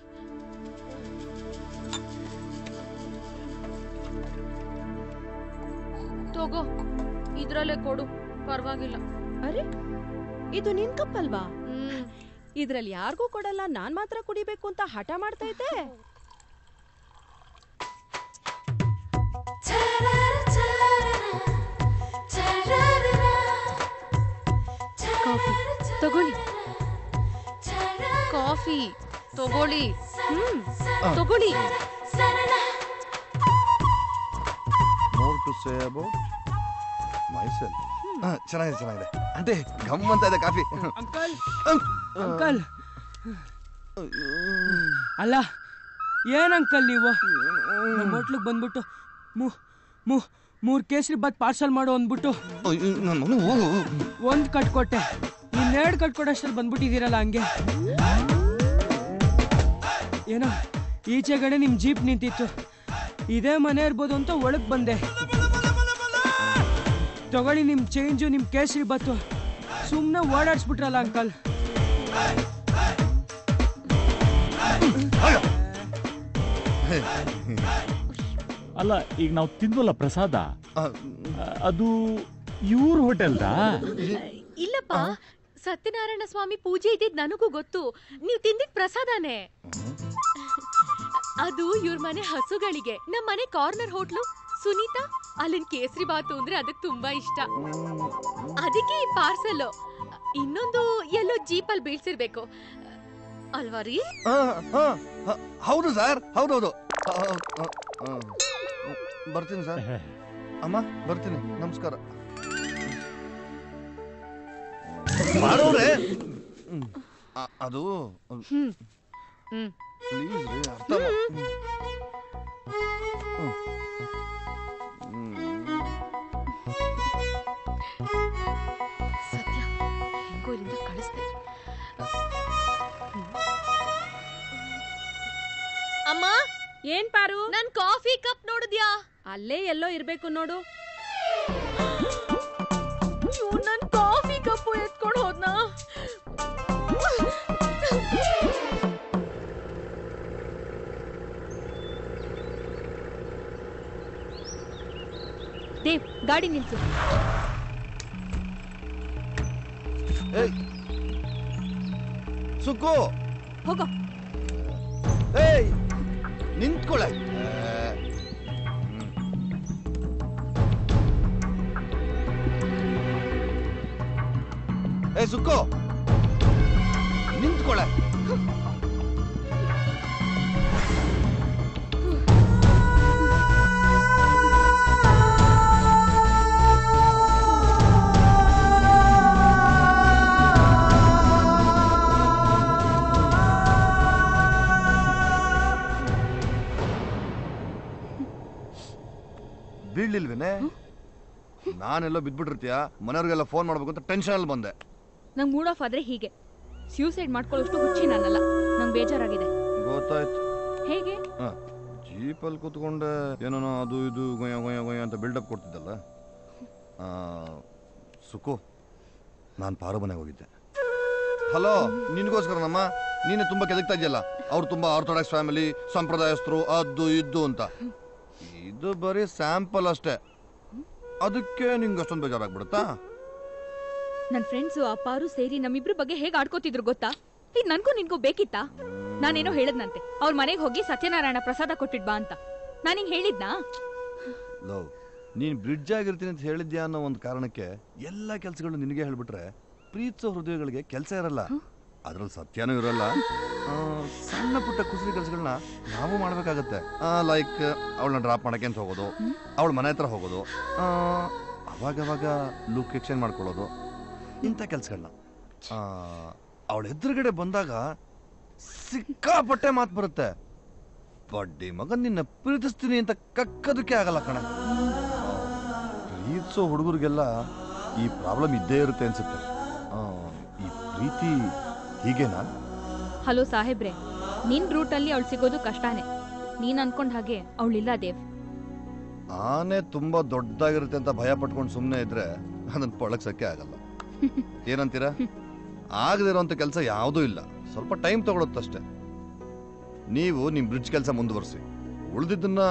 ತಗೋ ಇದ್ರಲ್ಲೇ ಕೊಡು ಪರವಾಗಿಲ್ಲ ಅರೆ ಇದು ನಿನ್ ಕಪ್ ಅಲ್ವಾ ಇದ್ರಲ್ಲಿ ಯಾರಿಗೂ ಕೊಡಲ್ಲ ನಾನ್ ಮಾತ್ರ ಕುಡಿಬೇಕು ಅಂತ ಹಠ ಮಾಡ್ತಾ ಇದ್ದೆ ಕಾಫಿ ತಗೊಳ್ಳಿ ಕಾಫಿ ತಗೊಳ್ಳಿ ಹ್ಮ್ ತಗೊಳ್ಳಿ more to say about myself ಚೆನ್ನಾಗಿದೆ ಚೆನ್ನಾಗಿದೆ ಅಂತೆ ಗಮ್ ಅಂತ ಇದೆ ಕಾಫಿ ಅಂಕಲ್ ಅಂಕಲ್ ಅಲ್ಲ ಏನ್ ಅಂಕಲ್ ನೀವು ನಮ್ಮ ಹೋಟ್ಲಿಗೆ ಬಂದ್ಬಿಟ್ಟು ಮೂ ಮೂ ಮೂರ್ ಕೇಸರಿ ಬಾತ್ ಪಾರ್ಸಲ್ ಮಾಡು ಅಂದ್ಬಿಟ್ಟು ಒಂದ್ ಕಟ್ಕೊಟ್ಟೆ ಇನ್ನೆರಡು ಕಟ್ಕೊಡೋಷ್ಟ್ರಲ್ಲಿ ಬಂದ್ಬಿಟ್ಟಿದ್ದೀರಲ್ಲ ಹಂಗೆ ಏನೋ ಈಚೆಗಡೆ ನಿಮ್ ಜೀಪ್ ನಿಂತಿತ್ತು ಇದೇ ಮನೆ ಇರ್ಬೋದು ಅಂತ ಒಳಗ್ ಬಂದೆ ತಗೊಳ್ಳಿ ನಿಮ್ ಚೇಂಜು ನಿಮ್ ಕೇಸರಿ ಬತ್ತು ಸುಮ್ಮನೆ ಓಡಾಡ್ಸ್ಬಿಟ್ರಲ್ಲ ಅಂಕಲ್ ಅಲ್ಲ ಈಗ ನಾವು ತಿಂದ್ವಲ್ಲ ಪ್ರಸಾದ ಅದು ಇವ್ರ ಹೋಟೆಲ್ದಾ ಇಲ್ಲಪ್ಪ ಸತ್ಯನಾರಾಯಣ ಸ್ವಾಮಿ ಪೂಜೆ ಇದ್ದಿದ್ ನನಗೂ ಗೊತ್ತು ನೀವು ತಿಂದಿದ್ ಪ್ರಸಾದನೇ ಅದು ಇವ್ರ ಮನೆ ಹಸುಗಳಿಗೆ ನಮ್ಮ ಮನೆ ಕಾರ್ನರ್ ಹೋಟ್ಲು ಸುನೀತಾ ಅಲ್ಲಿನ ಕೇಸರಿ ಬಾತು ಅಂದ್ರೆ ಅದಕ್ಕೆ ತುಂಬಾ ಇಷ್ಟ ಅದಕ್ಕೆ ಈ ಪಾರ್ಸಲ್ ಇನ್ನೊಂದು ಎಲ್ಲೋ ಜೀಪಲ್ಲಿ ಬೀಳ್ಸಿರ್ಬೇಕು ಅಲ್ವಾ ರೀ ಆ, ಆ, ಆ, ಹೌದು ಸರ್ ಹೌದೌದು ಆ, ಆ, ಆ. ಬರ್ತೀನಿ ಸರ್ ಅಮ್ಮ ಬರ್ತೀನಿ ನಮಸ್ಕಾರ ಮಾಡೋರೆ ಹ್ಮ್. ಆ, ಅದು ಹ್ಮ್ ಪ್ಲೀಸ್ ರೀ ಅರ್ಥ ಮಾ- ಹ್ಮ್. ಹ್ಮ್. ಸತ್ಯ ಹೆಂಗೋ ಇಲ್ಲಿಂದ ಕಳಿಸ್ದೆ ಅಮ್ಮ ಏನ್ ಪಾರು ನನ್ ಕಾಫಿ ಕಪ್ ನೋಡಿದ್ಯಾ ಅಲ್ಲೇ ಎಲ್ಲೋ ಇರ್ಬೇಕು ನೋಡು ಇವ್ನು ನನ್ ಕಾಫಿ ಕಪ್ಪು ಎತ್ಕೊಂಡು ಹೋದ್ನಾ ದೇವ್ ಗಾಡಿ ನಿಲ್ಸು ಏಯ್ ಸುಕ್ಕು ಹೋಗೋ ಏಯ್ ನಿಂತ್ಕೊಳ್ಳೆ ಏ ಸುಕ್ಕು ನಿಂತ್ಕೊಳ್ಳೆ ಬೀಳ್ಲಿಲ್ವೇನೆ ನಾನೆಲ್ಲೋ ಬಿದ್ಬಿಟ್ಟಿರ್ತೀಯ ಮನೆಯವ್ರಿಗೆಲ್ಲ ಫೋನ್ ಮಾಡ್ಬೇಕು ಅಂತ ಟೆನ್ಷನ್ ಅಲ್ಲಿ ಬಂದೆ ನಂಗೆ ಮೂಡ್ ಆಫ್ ಆದ್ರೆ ಹೀಗೆ ಸ್ಯೂಸೈಡ್ ಮಾಡ್ಕೊಳ್ಳೋಷ್ಟು ಹುಚ್ಚಿ ನಾನಲ್ಲ ನಂಗೆ ಬೇಜಾರಾಗಿದೆ ಗೊತ್ತಾಯ್ತು ಹೇಗೆ ಹ, ಜೀಪಲ್ಲಿ ಕೂತ್ಕೊಂಡೆ ಏನೋ ಅದು ಇದು ಗೊಯ್ಯ ಗೊಯ್ಯ ಗೊಯ್ಯ ಅಂತ ಬಿಲ್ಡಪ್ ಕೊಡ್ತಿದ್ದಲ್ಲ ಆ, ಸುಕು ನಾನು ಪಾರು ಮನೆಗೆ ಹೋಗಿದ್ದೆ ಹಲೋ ನಿನಗೋಸ್ಕರನಮ್ಮ ನೀನೆ ತುಂಬ ಕೆದಕ್ತಾ ಇದೆಯಲ್ಲ ಅವ್ರು ತುಂಬ ಆರ್ಥೋಡಾಕ್ಸ್ ಫ್ಯಾಮಿಲಿ ಸಂಪ್ರದಾಯಸ್ಥರು ಅದು ಇದು ಅಂತ ಇದು ಬರೀ ಸ್ಯಾಂಪಲ್ ಅಷ್ಟೇ ಅದಕ್ಕೆ ನಿಂಗೆ ಅಷ್ಟೊಂದು ಬೇಜಾರಾಗ್ಬಿಡುತ್ತಾ ನನ್ ಫ್ರೆಂಡ್ಸು ಆ ಪಾರು ಸೇರಿ ನಮ್ಮಿಬ್ರ ಬಗ್ಗೆ ಹೇಗ್ ಆಡ್ಕೋತಿದ್ರು ಗೊತ್ತಾ ಇದು ನನ್ಗೂ ನಿನ್ಗೂ ಬೇಕಿತ್ತಾ ನಾನೇನೋ ಹೇಳದ್ನಂತೆ ಅವ್ರ ಮನೆಗೆ ಹೋಗಿ ಸತ್ಯನಾರಾಯಣ ಪ್ರಸಾದ ಕೊಟ್ಟಿಡ್ ಬಾ ಅಂತ ನಾನು ಹಿಂಗ್ ಹೇಳಿದ್ನಾ ಲವ್ ನೀನು ಬ್ರಿಡ್ಜ್ ಆಗಿರ್ತೀನಿ ಅಂತ ಹೇಳಿದ್ಯಾ ಅನ್ನೋ ಒಂದು ಕಾರಣಕ್ಕೆ ಎಲ್ಲ ಕೆಲಸಗಳು ನಿನಗೆ ಹೇಳ್ಬಿಟ್ರೆ ಪ್ರೀತಿಸೋ ಹೃದಯಗಳಿಗೆ ಕೆಲಸ ಇರಲ್ಲ ಅದ್ರಲ್ಲಿ ಸತ್ಯನೂ ಇರಲ್ಲ ಆ, ಸಣ್ಣ ಪುಟ್ಟ ಕುಸರಿ ಕೆಲಸಗಳನ್ನ ನಾವು ಮಾಡಬೇಕಾಗತ್ತೆ ಲೈಕ್ ಅವಳನ್ನ ಡ್ರಾಪ್ ಮಾಡಕ್ಕೆ ಅಂತ ಹೋಗೋದು ಅವಳ ಮನೆ ಹತ್ರ ಹೋಗೋದು ಆ, ಅವಾಗವಾಗ ಲುಕ್ ಎಕ್ಸ್ಚೇಂಜ್ ಮಾಡ್ಕೊಳ್ಳೋದು ಇಂಥ ಕೆಲಸಗಳನ್ನ ಅವಳ ಎದುರುಗಡೆ ಬಂದಾಗ ಸಿಕ್ಕಾಪಟ್ಟೆ ಮಾತು ಬರುತ್ತೆ ಬಡ್ಡಿ ಮಗನ್ ನಿನ್ನ ಪ್ರೀತಿಸ್ತೀನಿ ಅಂತ ಕಕ್ಕದಕ್ಕೆ ಆಗಲ್ಲ ಕಣ ಪ್ರೀತಿಸೋ ಹುಡುಗರಿಗೆಲ್ಲ ಈ ಪ್ರಾಬ್ಲಮ್ ಇದ್ದೇ ಇರುತ್ತೆ ಅನ್ಸುತ್ತೆ ಆ, ಈ ಪ್ರೀತಿ ಹೀಗೇನಾ ಹಲೋ ಸಾಹೇಬ್ರೆ ನಿನ್ ರೂಟಲ್ಲಿ ಅವಳು ಸಿಗೋದು ಕಷ್ಟನೇ ನೀನ್ ಅನ್ಕೊಂಡ್ ಹಾಗೆ ಅವಳಿಲ್ಲ ದೇವ್ ಆನೆ ತುಂಬಾ ದೊಡ್ಡದಾಗಿರುತ್ತೆ ಅಂತ ಭಯ ಪಟ್ಕೊಂಡು ಸುಮ್ಮನೆ ಇದ್ರೆ ಅದನ್ನ ಪಳಗ್ಸಕ್ಕೆ ಆಗಲ್ಲ ಏನಂತೀರಾ ಆಗದಿರೋಂಥ ಕೆಲಸ ಯಾವುದೂ ಇಲ್ಲ ಸ್ವಲ್ಪ ಟೈಮ್ ತಗೊಳುತ್ತಷ್ಟೇ ನೀವು ನಿಮ್ಮ ಬ್ರಿಡ್ಜ್ ಕೆಲಸ ಮುಂದುವರಿಸಿ ಉಳಿದಿದ್ದನ್ನ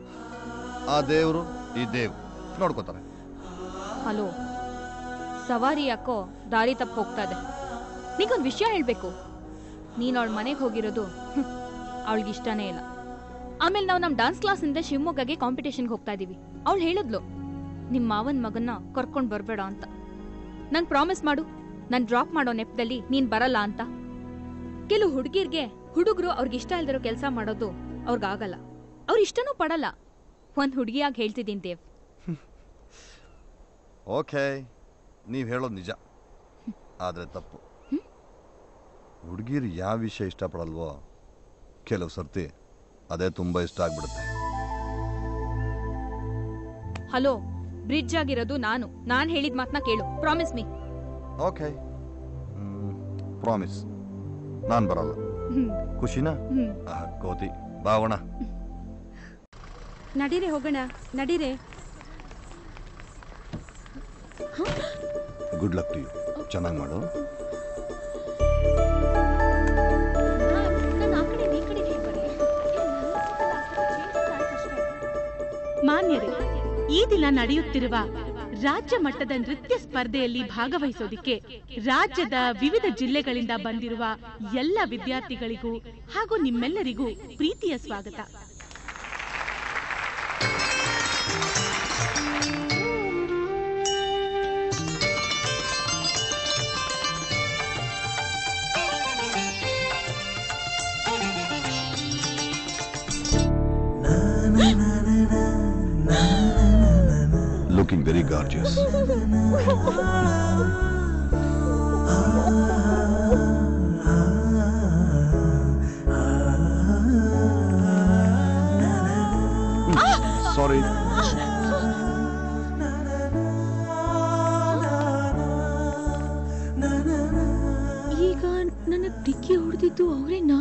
ಆ ದೇವರು ಈ ದೇವ್ ನೋಡ್ಕೋತಾರೆ ಹಲೋ ಸವಾರಿ ಯಾಕೋ ದಾರಿ ತಪ್ಪ ಹೋಗ್ತಾ ಇದೆ ನಿಗೊಂದ್ ವಿಷಯ ಹೇಳ್ಬೇಕು ನೀನ್ ಅವಳ ಮನೆಗೆ ಹೋಗಿರೋದು ಅವಳಿಗೆ ಇಷ್ಟನೇ ಇಲ್ಲ ಆಮೇಲೆ ನಾವು ನಮ್ಮ ಡಾನ್ಸ್ ಕ್ಲಾಸಿಂದ ಶಿವಮೊಗ್ಗಗೆ ಕಾಂಪಿಟೇಷನ್ಗೆ ಹೋಗ್ತಾ ಇದೀವಿ ಅವಳು ಹೇಳಿದ್ಲು ನಿಮ್ಮ ಮಾವನ್ ಮಗನ್ನ ಕರ್ಕೊಂಡ್ ಬರ್ಬೇಡ ಅಂತ ನಂಗೆ ಪ್ರಾಮಿಸ್ ಮಾಡು ನಾನು ಡ್ರಾಪ್ ಮಾಡೋ ನೆಪದಲ್ಲಿ ನೀನ್ ಬರಲ್ಲ ಅಂತ ಕೆಲವು ಹುಡುಗಿರ್ಗೆ ಹುಡುಗರು ಅವ್ರಿಗೆ ಇಷ್ಟ ಇಲ್ದಿರೋ ಕೆಲಸ ಮಾಡೋದು ಅವ್ರಿಗಾಗಲ್ಲ ಅವ್ರು ಇಷ್ಟನೂ ಪಡಲ್ಲ ಒಂದ್ ಹುಡುಗಿಯಾಗಿ ಹೇಳ್ತಿದ್ದೀನಿ ದೇವ್ ಓಕೆ ನೀವು ಹೇಳೋದು ನಿಜ ಆದರೆ ತಪ್ಪು ಹುಡುಗಿರು ಯಾವ ವಿಷಯ ಇಷ್ಟಪಡಲ್ವೋ ಕೆಲವು ಸರ್ತಿ ಅದೇ ತುಂಬ ಇಷ್ಟ ಆಗ್ಬಿಡುತ್ತೆ ಹಲೋ ಬ್ರಿಡ್ಜ್ ಆಗಿರೋದು ನಾನು ನಾನ್ ಹೇಳಿದ ಮಾತನ್ನ ಕೇಳು ಪ್ರಾಮಿಸ್ ಮೀ ಓಕೆ ಪ್ರಾಮಿಸ್ ನಾನು ಬರಲ್ಲ ಹ್ಮ್. ಖುಷಿನಾ ಹ್ಮ್. ಆ, ಕೋತಿ ಬಾವಣ ನಡೀರೆ ಹೋಗೋಣ ನಡೀರೆ ಗುಡ್ ಲಕ್ ಟು ಯು ಚೆನ್ನಾಗಿ ಮಾಡು ಮಾನ್ಯರೇ ಈ ದಿನ ನಡೆಯುತ್ತಿರುವ ರಾಜ್ಯ ಮಟ್ಟದ ನೃತ್ಯ ಸ್ಪರ್ಧೆಯಲ್ಲಿ ಭಾಗವಹಿಸೋದಿಕ್ಕೆ ರಾಜ್ಯದ ವಿವಿಧ ಜಿಲ್ಲೆಗಳಿಂದ ಬಂದಿರುವ ಎಲ್ಲ ವಿದ್ಯಾರ್ಥಿಗಳಿಗೂ ಹಾಗೂ ನಿಮ್ಮೆಲ್ಲರಿಗೂ ಪ್ರೀತಿಯ ಸ್ವಾಗತ ಲುಕಿಂಗ್ ವೆರಿ ಗಾರ್ಜಿಯಸ್ ಸಾರಿ ಈಗ ನನ್ನ ಡಿಕ್ಕಿ ಹೊಡೆದಿದ್ದು ಅವರೇನಾ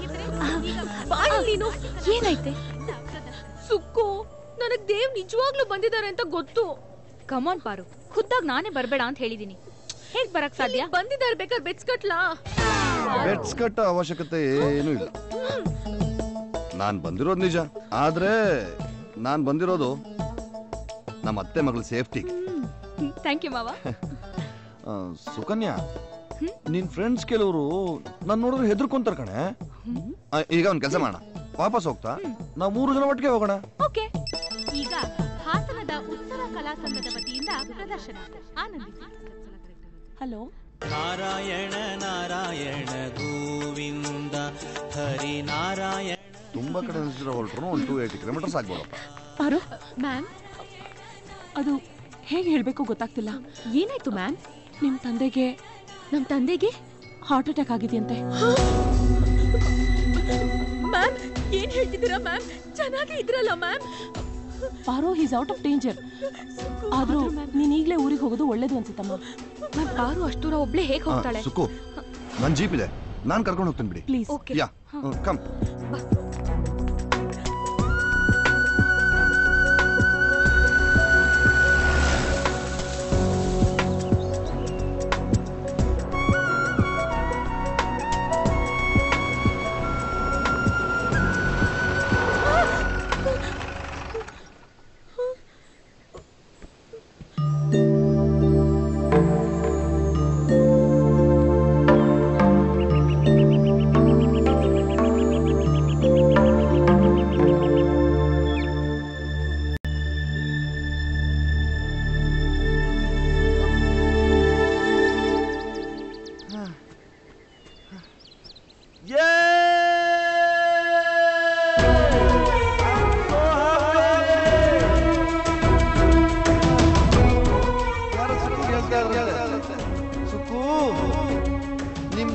ನೀನು ಏನೈತೆ ಸುಕ್ಕು ನನಗ್ ದೇವ್ ನಿಜವಾಗ್ಲೂ ಬಂದಿದ್ದಾರೆ ಅಂತ ಗೊತ್ತು ಕಮಾನ್ ಪಾರು ಖುದ್ದಾಗ್ ನಾನೇ ಬರ್ಬೇಡ ಅಂತ ಹೇಳಿದೀನಿ ಹೇಗ್ ಬರಕ್ ಸಾಧ್ಯ ಬಂದಿದ್ದಾರೆ ಬೇಕಾದ್ರೆ ಬೆಚ್ಕಟ್ಲಾ ಬೆಟ್ಸ್ ಕಟ್ಟ ಅವಶ್ಯಕತೆ ಏನೂ ಇಲ್ಲ ನಾನು ಬಂದಿರೋದು ನಿಜ ಆದ್ರೆ ನಾನು ಬಂದಿರೋದು ನಮ್ಮ ಅತ್ತೆ ಮಗಳ ಸೇಫ್ಟಿಗೆ ಥ್ಯಾಂಕ್ ಯು ಮಾವ ಆ, ಸುಕನ್ಯಾ ನಿನ್ ಫ್ರೆಂಡ್ಸ್ ಕೆಲವರು ನಾನು ನೋಡಿದ್ರೆ ಹೆದರ್ಕೊಂತಾರ ಕಣೆ ಆ, ಈಗ ಒಂದ್ ಕೆಲಸ ಮಾಡೋಣ ವಾಪಸ್ ಹೋಗ್ತಾ ನಾವು ಮೂರು ಜನ ಒಟ್ಟಿಗೆ ಹೋಗೋಣ ಓಕೆ ಈಗ ಹಾಸನದ ಉತ್ಸವ ಕಲಾ ಸಂಘದ ವತಿಯಿಂದ ಪ್ರದರ್ಶನ ಆನಂದಿಸಿ ಹಲೋ ನಾರಾಯಣ ನಾರಾಯಣ ಗೋವಿಂದ ಹರಿ ನಾರಾಯಣ ತುಂಬಾ ಕಡೆ ನಿಲ್ಸಿರೋ ಹೊರಟ್ರು ಒಂದು ಟೂ ಏಯ್ಟಿ ಕಿಲೋಮೀಟರ್ಸ್ ಆಗ್ಬೋದಪ್ಪ ಪಾರು ಮ್ಯಾಮ್ ಅದು ಹೇಗೆ ಹೇಳಬೇಕು ಗೊತ್ತಾಗ್ತಿಲ್ಲ ಏನಾಯ್ತು ಮ್ಯಾಮ್ ನಿಮ್ ತಂದೆಗೆ ನಮ್ ತಂದೆಗೆ ಹಾರ್ಟ್ ಅಟ್ಯಾಕ್ ಆಗಿದೆಯಂತೆ ಮ್ಯಾಮ್ ಏನ್ ಹೇಳ್ತಿದ್ದೀರಾ ಮ್ಯಾಮ್ ಚೆನ್ನಾಗಿ ಇದ್ರಲ್ಲ ma'am Paro is out of danger ಆದ್ರೂ ನೀನ್ ಈಗ್ಲೇ ಊರಿಗೆ ಹೋಗೋದು ಒಳ್ಳೇದು ಅನ್ಸುತ್ತಮ್ಮ ಮ್ಯಾಮ್ ಪಾರು ಅಷ್ಟು ದೂರ ಒಬ್ಳೆ ಹೇಗ್ ಆ, ಹೋಗ್ತಾಳೆ ಸುಕು ನನ್ ಜೀಪ್ ಇದೆ ನಾನ್ ಕರ್ಕೊಂಡು ಹೋಗ್ತೀನಿ ಬಿಡಿ ಪ್ಲೀಸ್ ಓಕೆ ಯಾ ಕಮ್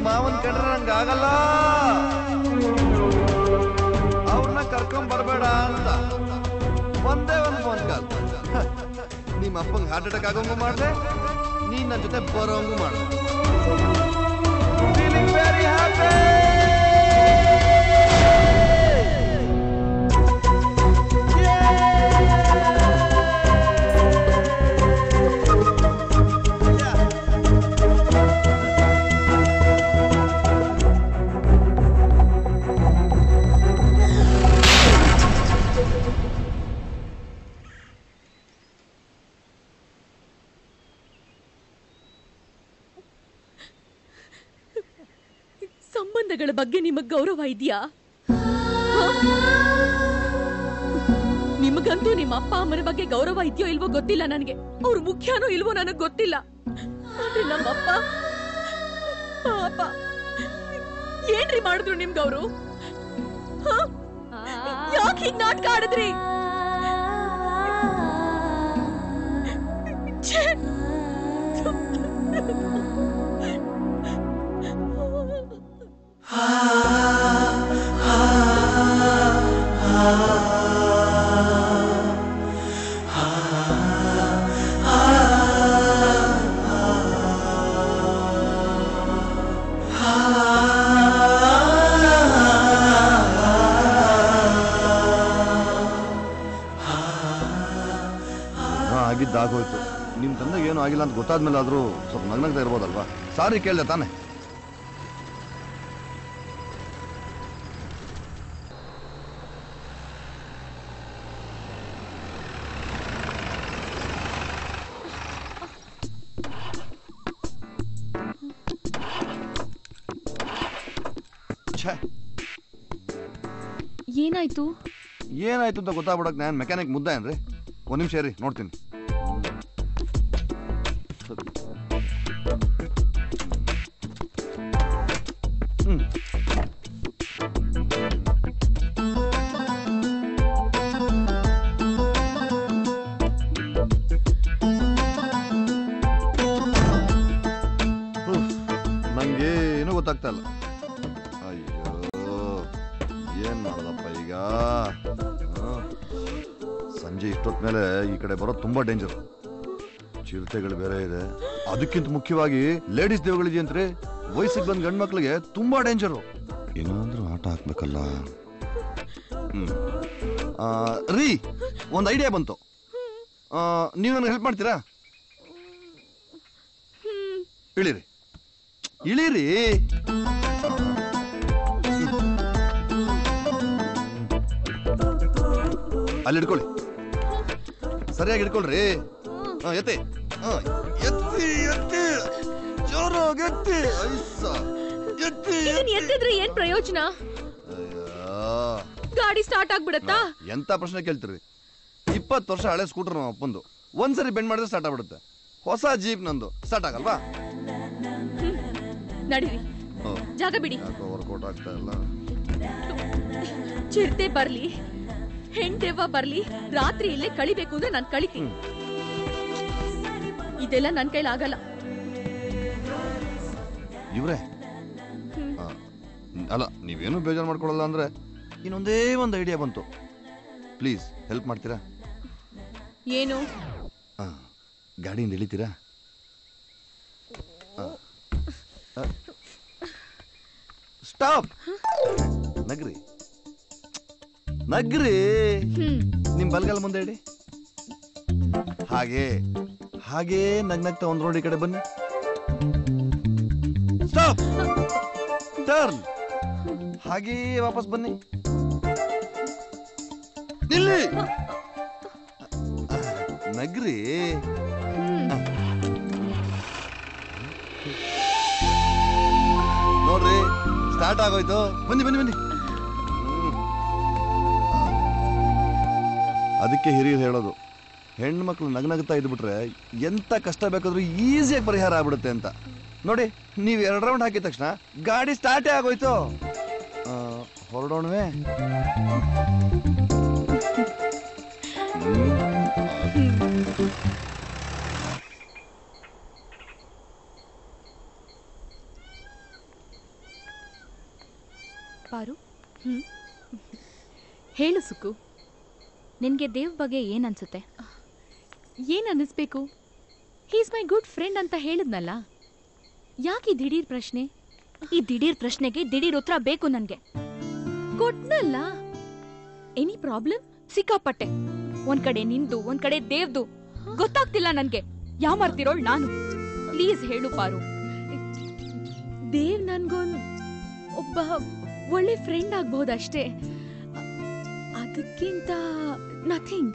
ನಿಮ್ಮ ಮಾವನ್ ಕಂಡ್ರೆ ನಂಗೆ ಆಗಲ್ಲ ಅವ್ರನ್ನ ಕರ್ಕೊಂಡ್ ಬರಬೇಡ ಅಂತ ಒಂದೇ ಒಂದು ಫೋನ್ ಕಾಲ್ ನಿಮ್ಮ ಅಪ್ಪಂಗೆ ಹಾರ್ಟ್ ಅಟ್ಯಾಕ್ ಆಗೋಂಗು ಮಾಡ್ದೆ ನೀನ್ ನನ್ನ ಜೊತೆ ಬರೋಂಗು ಮಾಡ್ದೆ ಫೀಲಿಂಗ್ ವೆರಿ ಹ್ಯಾಪಿ ಸಂಬಂಧಗಳ ಬಗ್ಗೆ ನಿಮಗ್ ಗೌರವ ಇದೆಯಾ ನಿಮಗಂತೂ ನಿಮ್ಮ ಅಪ್ಪ ಅಮ್ಮನ ಬಗ್ಗೆ ಗೌರವ ಇದೆಯೋ ಇಲ್ವೋ ಗೊತ್ತಿಲ್ಲ ನನಗೆ ಅವ್ರು ಮುಖ್ಯನೋ ಇಲ್ವೋ ನನಗ್ ಗೊತ್ತಿಲ್ಲ ಆದ್ರೆ ನಮ್ಮಪ್ಪ ಪಾಪ ಏನ್ರಿ ಮಾಡಿದ್ರು ನಿಮ್ಗೆ ಅವರು ಯಾಕೆ ಹೀಗ್ ನಾಟಕ ಆಡಿದ್ರಿ ಛೇ! ಹಾ ಆಗಿದ್ದಾಗೋಯ್ತು ನಿಮ್ ತಂದೆಗೆ ಏನು ಆಗಿಲ್ಲ ಅಂತ ಗೊತ್ತಾದ್ಮೇಲೆ ಆದ್ರೂ ಸ್ವಲ್ಪ ನಗ್ನಗ್ತಾ ಇರ್ಬೋದಲ್ವಾ ಸಾರಿ ಕೇಳ್ದೆ ತಾನೆ ಛೇ ಏನಾಯ್ತು ಏನಾಯ್ತು ಅಂತ ಗೊತ್ತಾಗ್ಬಿಡಕ್ ನಾನು ಮೆಕ್ಯಾನಿಕ್ ಮುದ್ದೆ ಏನ್ರಿ ಒಂದ್ ನಿಮಿಷ ರೀ ನೋಡ್ತೀನಿ ಹ್ಮ್ ಉಫ್, ನಂಗೇನು ಗೊತ್ತಾಗ್ತಾ ಇಲ್ಲ ಅಯ್ಯೋ ಏನ್ ಮಾಡೋದಪ್ಪ ಈಗ ಆ, ಸಂಜೆ ಇಷ್ಟೊತ್ ಮೇಲೆ ಈ ಕಡೆ ಬರೋದು ತುಂಬಾ ಡೇಂಜರ್ ಚಿರತೆಗಳು ಬೇರೆ ಇದೆ ಅದಕ್ಕಿಂತ ಮುಖ್ಯವಾಗಿ ಲೇಡೀಸ್ ದೇವಗಳಿದೆಯಂತ್ರಿ ವಯಸ್ಸಿಗೆ ಬಂದ ಗಂಡ್ ಮಕ್ಳಿಗೆ ತುಂಬಾ ಡೇಂಜರು ಏನಾದ್ರೂ ಆಟ ಹಾಕ್ಬೇಕಲ್ಲ ಹ್ಮ್ ಆ, ರೀ ಒಂದು ಐಡಿಯಾ ಬಂತು ಆ, ನೀವು ನನಗೆ ಹೆಲ್ಪ್ ಮಾಡ್ತೀರಾ ಇಳಿರಿ ಇಳಿರಿ ಅಲ್ಲಿ ಹಿಡ್ಕೊಳ್ಳಿ ಸರಿಯಾಗಿ ಹಿಡ್ಕೊಳ್ರಿ ಹಾ ಎತ್ತಿ ಹಾ, ಎತ್ತಿ ಎತ್ತಿ ಜೋರಾಗಿ ಎತ್ತಿ ಐಸ ಎತ್ತಿ ಇದನ್ ಎತ್ತಿದ್ರೆ ಏನ್ ಪ್ರಯೋಜನ ಅಯ್ಯೋ. ಗಾಡಿ ಸ್ಟಾರ್ಟ್ ಆಗ್ಬಿಡತ್ತಾ ಎಂತ ಪ್ರಶ್ನೆ ಕೇಳ್ತೀರಿ ಇಪ್ಪತ್ತು ವರ್ಷ ಹಳೆ ಸ್ಕೂಟರ್ ನಮ್ಮ ಅಪ್ಪಂದು ಒಂದ್ಸರಿ ಬೆಂಡ್ ಮಾಡಿದ್ರೆ ಸ್ಟಾರ್ಟ್ ಆಗ್ಬಿಡುತ್ತೆ ಹೊಸ ಜೀಪ್ ನಂದು ಸ್ಟಾರ್ಟ್ ಆಗಲ್ವಾ ನಡೀರಿ ಓ, ಜಾಗ ಬಿಡಿ ಯಾಕೋ ವರ್ಕೌಟ್ ಆಗ್ತಾ ಇಲ್ಲ ಚಿರತೆ ಬರ್ಲಿ ಹೆಂಡೇವ ಬರ್ಲಿ ರಾತ್ರಿ ಇಲ್ಲೇ ಕಳಿಬೇಕು ಅಂದ್ರೆ ನಾನ್ ಕಳಿತೀನಿ ಇದೆಲ್ಲ ನನ್ ಕೈಲಿ ಆಗಲ್ಲ ಇವ್ರೆ ಆ, ಅಲ್ಲ ನೀವೇನು ಬೇಜಾರು ಮಾಡ್ಕೊಳ್ಳಲ್ಲ ಅಂದ್ರೆ ಇನ್ನೊಂದೇ ಒಂದು ಐಡಿಯಾ ಬಂತು ಪ್ಲೀಸ್ ಹೆಲ್ಪ್ ಮಾಡ್ತೀರಾ ಏನು ಆ, ಗಾಡಿಯಿಂದ ಇಳಿತೀರಾ ಸ್ಟಾಪ್ ನಗ್ರಿ ನಗ್ರಿ ನಿಮ್ ಬಲ್ಗಾಲ ಮುಂದೆ ಇಡಿ ಹಾಗೆ ಹಾಗೆ ನಗ್ನಗ್ತಾ ಒಂದ್ ರೋಡ್ ಈ ಕಡೆ ಬನ್ನಿ ಸ್ಟಾಪ್ ಟರ್ನ್ ಹಾಗೆ ವಾಪಸ್ ಬನ್ನಿ ನಿಲ್ಲಿ ನಗ್ರಿ ನೋಡ್ರಿ ಸ್ಟಾರ್ಟ್ ಆಗೋಯ್ತು ಬನ್ನಿ ಬನ್ನಿ ಬನ್ನಿ ಹ್ಮ್. ಅದಕ್ಕೆ ಹಿರಿಯರು ಹೇಳೋದು ಹೆಣ್ಮಕ್ಳು ನಗ್ನಗ್ತಾ ಇದ್ಬಿಟ್ರೆ ಎಂತ ಕಷ್ಟ ಬೇಕಾದ್ರೂ ಈಸಿಯಾಗಿ ಪರಿಹಾರ ಆಗ್ಬಿಡುತ್ತೆ ಅಂತ ನೋಡಿ ನೀವು ಎರಡು ರೌಂಡ್ ಹಾಕಿದ ತಕ್ಷಣ ಗಾಡಿ ಸ್ಟಾರ್ಟೇ ಆಗೋಯ್ತು ಆ, ಹೊರಡೋಣವೇ ಪಾರು ಹ್ಮ್ ಹೇಳು ಸುಕು ನಿನಗೆ ದೇವ್ ಬಗ್ಗೆ ಏನು ಅನ್ಸುತ್ತೆ ಏನ್ ಅನ್ನಿಸ್ಬೇಕು ಹೀಸ್ ಮೈ ಗುಡ್ ಫ್ರೆಂಡ್ ಅಂತ ಹೇಳಿದ್ನಲ್ಲ ಯಾಕೆ ದಿಢೀರ್ ಪ್ರಶ್ನೆ ಈ ದಿಢೀರ್ ಪ್ರಶ್ನೆಗೆ ದಿಢೀರ್ ಉತ್ತರ ಬೇಕು ನನಗೆ ಕೊಟ್ನಲ್ಲ ಎನಿ ಪ್ರಾಬ್ಲಮ್ ಸಿಕ್ಕಾಪಟ್ಟೆ ಒಂದ್ ಕಡೆ ನಿಂದು ಒಂದ್ ಕಡೆ ದೇವ್ದು ಗೊತ್ತಾಗ್ತಿಲ್ಲ ನನ್ಗೆ ಯಾವ ಮಾಡ್ತಿರೋಳ್ ನಾನು ಪ್ಲೀಸ್ ಹೇಳು ಪಾರು ದೇವ್ ನನ್ಗೊಂದ್ ಒಬ್ಬ ಒಳ್ಳೆ ಫ್ರೆಂಡ್ ಆಗ್ಬಹುದಷ್ಟೇ ಅದಕ್ಕಿಂತ ನಥಿಂಗ್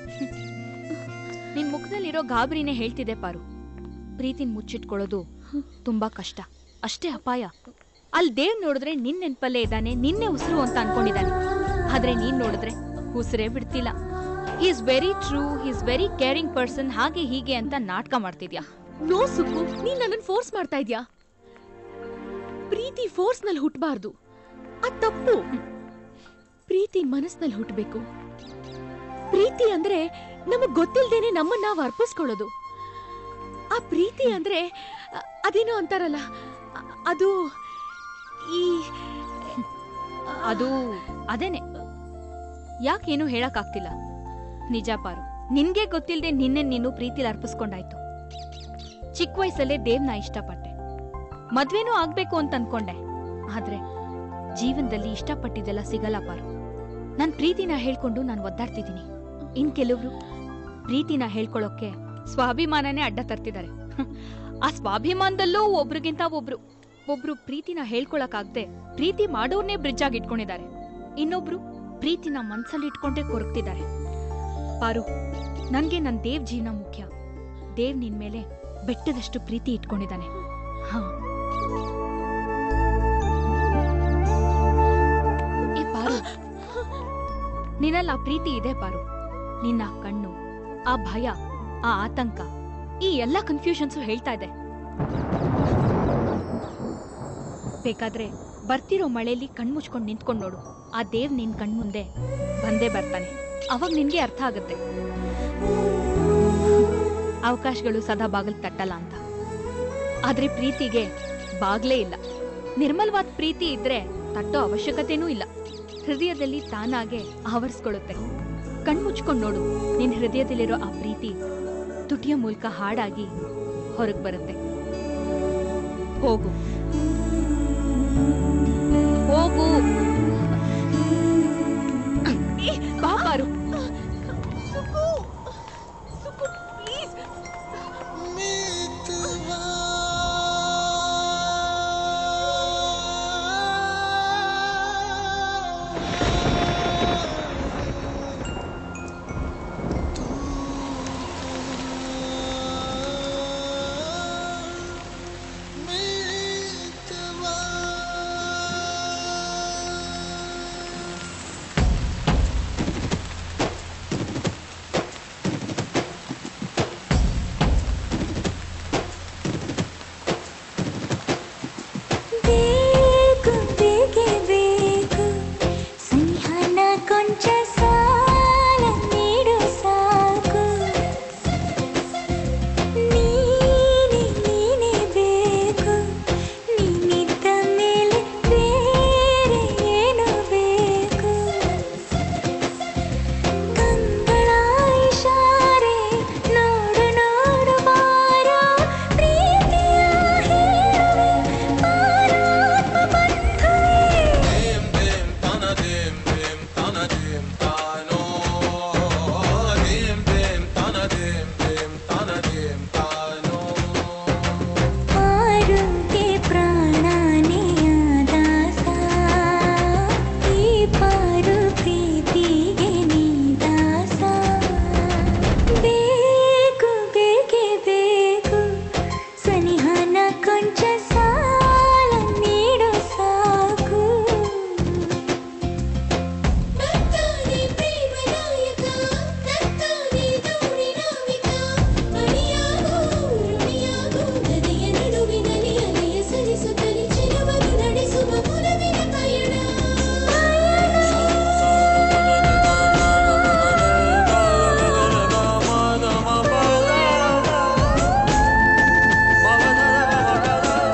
ನಿನ್ ಮುಖದಲ್ಲಿರೋ ಗಾಬರಿನೇ ಹೇಳ್ತಿದೆ ಪಾರು ಪ್ರೀತಿನ ಮುಚ್ಚಿಟ್ಕೊಳ್ಳೋದು ತುಂಬಾ ಕಷ್ಟ ಅಷ್ಟೇ ಅಪಾಯ ಅಲ್ಲಿ ದೇವ್ ನೋಡಿದ್ರೆ ನಿನ್ ನೆನ್ಪಲ್ಲೇ ಇದ್ದಾನೆ ನಿನ್ನೆ ಉಸಿರು ಅಂತ ಅನ್ಕೊಂಡಿದ್ದಾನೆ ಆದ್ರೆ ನೀನ್ ನೋಡಿದ್ರೆ ಉಸಿರೇ ಬಿಡ್ತಿಲ್ಲ is very true is very caring person ಹಾಗೆ ಹೀಗೆ ಅಂತ ನಾಟಕ ಮಾಡ್ತಿದ್ಯಾ ನೋ ಸುಕ್ಕು ನೀನ್ ನನ್ನನ್ ಫೋರ್ಸ್ ಮಾಡ್ತಾ ಇದ್ಯಾ ಪ್ರೀತಿ ಫೋರ್ಸ್ ನಲ್ಲಿ ಹುಟ್ಟಬಾರ್ದು ಅದ್ ತಪ್ಪು ಪ್ರೀತಿ ಮನಸ್ನಲ್ಲಿ ಹುಟ್ಟಬೇಕು ಪ್ರೀತಿ ಅಂದ್ರೆ ನಮಗ್ ಗೊತ್ತಿಲ್ದೇನೆ ನಮ್ಮನ್ನ ನಾವು ಅರ್ಪಿಸ್ಕೊಳ್ಳೋದು ಆ ಪ್ರೀತಿ ಅಂದ್ರೆ ಅ- ಅದೇನೋ ಅಂತಾರಲ್ಲ ಅ- ಅದು ಈ ಅದು ಅದೇನೆ ಯಾಕೇನು ಹೇಳಕ್ಕಾಗ್ತಿಲ್ಲ ನಿಜ ಪಾರು ನಿನ್ಗೆ ಗೊತ್ತಿಲ್ದೆ ನಿನ್ನೆ ನೀನು ಪ್ರೀತಿಲಿ ಅರ್ಪಿಸ್ಕೊಂಡಾಯ್ತು ಚಿಕ್ಕ ವಯಸ್ಸಲ್ಲೇ ದೇವ್ನ ಇಷ್ಟಪಟ್ಟೆ ಮದ್ವೆನೂ ಆಗ್ಬೇಕು ಅಂತ ಅನ್ಕೊಂಡೆ ಆದ್ರೆ ಜೀವನದಲ್ಲಿ ಇಷ್ಟಪಟ್ಟಿದ್ದೆಲ್ಲ ಸಿಗಲ್ಲ ಪಾರು ನನ್ ಪ್ರೀತಿನ ಹೇಳ್ಕೊಂಡು ನಾನು ಒದ್ದಾಡ್ತಿದ್ದೀನಿ ಇನ್ ಕೆಲವ್ರು ಪ್ರೀತಿನ ಹೇಳ್ಕೊಳ್ಳೋಕೆ ಸ್ವಾಭಿಮಾನನೇ ಅಡ್ಡ ತರ್ತಿದ್ದಾರೆ ಆ ಸ್ವಾಭಿಮಾನದಲ್ಲೂ ಒಬ್ರಿಗಿಂತ ಒಬ್ರು ಒಬ್ರು ಪ್ರೀತಿನ ಹೇಳ್ಕೊಳಕ್ಕಾಗ್ದೆ ಪ್ರೀತಿ ಮಾಡೋರ್ನೇ ಬ್ರಿಡ್ಜ್ ಆಗಿ ಇಟ್ಕೊಂಡಿದ್ದಾರೆ ಇನ್ನೊಬ್ರು ಪ್ರೀತಿನ ಮನ್ಸಲ್ಲಿ ಇಟ್ಕೊಂಡೇ ಕೊರಗ್ತಿದ್ದಾರೆ ಪಾರು ನನ್ಗೆ ನನ್ ದೇವ್ ಜೀವನ ಮುಖ್ಯ ದೇವ್ ನಿನ್ ಮೇಲೆ ಬೆಟ್ಟದಷ್ಟು ಪ್ರೀತಿ ಇಟ್ಕೊಂಡಿದ್ದಾನೆ ಹಾ ಏ ಪಾರು ನಿನ್ನಲ್ಲಿ ಆ ಪ್ರೀತಿ ಇದೆ ಪಾರು ನಿನ್ನ ಆ ಕಣ್ಣು ಆ ಭಯ ಆ ಆತಂಕ ಈ ಎಲ್ಲ ಕನ್ಫ್ಯೂಷನ್ಸು ಹೇಳ್ತಾ ಇದೆ ಬೇಕಾದ್ರೆ ಬರ್ತಿರೋ ಮಳೆಯಲ್ಲಿ ಕಣ್ಮುಚ್ಕೊಂಡು ನಿಂತ್ಕೊಂಡು ನೋಡು ಆ ದೇವ್ ನಿನ್ ಕಣ್ಮುಂದೆ ಬಂದೇ ಬರ್ತಾನೆ ಅವಾಗ ನಿನ್ಗೆ ಅರ್ಥ ಆಗುತ್ತೆ ಅವಕಾಶಗಳು ಸದಾ ಬಾಗಿಲು ತಟ್ಟಲ್ಲ ಅಂತ ಆದ್ರೆ ಪ್ರೀತಿಗೆ ಬಾಗ್ಲೇ ಇಲ್ಲ ನಿರ್ಮಲವಾದ ಪ್ರೀತಿ ಇದ್ರೆ ತಟ್ಟೋ ಅವಶ್ಯಕತೆನೂ ಇಲ್ಲ ಹೃದಯದಲ್ಲಿ ತಾನಾಗೆ ಆವರಿಸ್ಕೊಳ್ಳುತ್ತೆ ಕಣ್ಮುಚ್ಕೊಂಡು ನೋಡು ನಿನ್ ಹೃದಯದಲ್ಲಿರೋ ಆ ಪ್ರೀತಿ ತುಟಿಯ ಮೂಲಕ ಹಾಡಾಗಿ ಹೊರಗೆ ಬರುತ್ತೆ ಹೋಗು ಹೋಗು ಏ, ಬಾ ಪಾರು ಬೇಕು ಬೇಕೇ ಬೇಕು ಸ್ನೇಹನ ಕೊಂಚ ಸಾಲ ನೀಡು ಸಾಕು ನೀನೆ ನೀನೇ ಬೇಕು ನೀನಿದ್ದ ಮೇಲೆ ಬೇರೆ ಏನು ಬೇಕು ಕಂಗಳ ಇಶಾರೆ ನೋಡು ನೋಡು ಬಾರ ಪ್ರೀತಿಯ ಹೇಳುವೆ ಪಾರಾತ್ಮ ಬಂಧುವೇ ಪಾರುಗೆ ಪ್ರಾಣನೇ ದಾಸ ಈ ಪಾರು ಪ್ರೀತಿಗೆ ನೀ ದಾಸ ಬೇಕು ಬೇಕೇ ಬೇಕು ಸನಿಹನ ಕೊಂಚ ಸಾಲ ನೀಡು ಸಾಕು ನತ್ತಾನೆ ಪ್ರೇಮ ನಾಯಕ ನತ್ತಾನೆ ದೋಣಿ ನಾವಿಕ ಅಣಿಯಾಗೋ ಋಣಿಯಾಗೋ ನದಿಯ ನಡುವಿನಲ್ಲಿ ಅಲೆಯ ಸರಿಸುತ್ತಲಿ ಚಿರವಾಗಿ ನಡೆಸುವ ಮುಲವಿನ ಪಯಣ ಮಗದ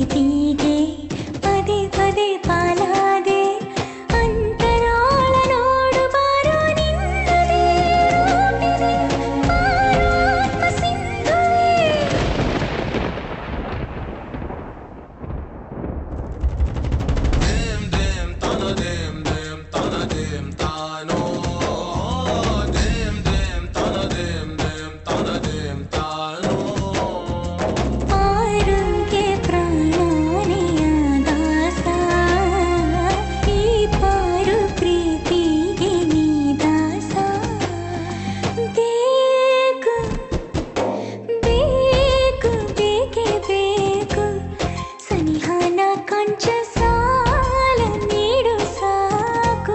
ಪ್ರೀತಿಗೆ ಪದೇ ಪದೇ ಪಾಲಾದೆ ಅಂತರಾಳ ನೋಡು ಬಾರೋ ನಿನ್ನದೇ ರೂಪಿದೆ ಪಾರಾತ್ಮ ಸಿಂಧುವೇ ಪಾರುಗೆ ಪ್ರಾಣನೆಯ ದಾಸ ಈ ಪಾರು ಪ್ರೀತಿಗೆ ನೀ ದಾಸ ಬೇಕು ಬೇಕು ಬೇಕೇ ಬೇಕು ಸನಿಹಾನ ಕೊಂಚ ಸಾಲ ನೀಡು ಸಾಕು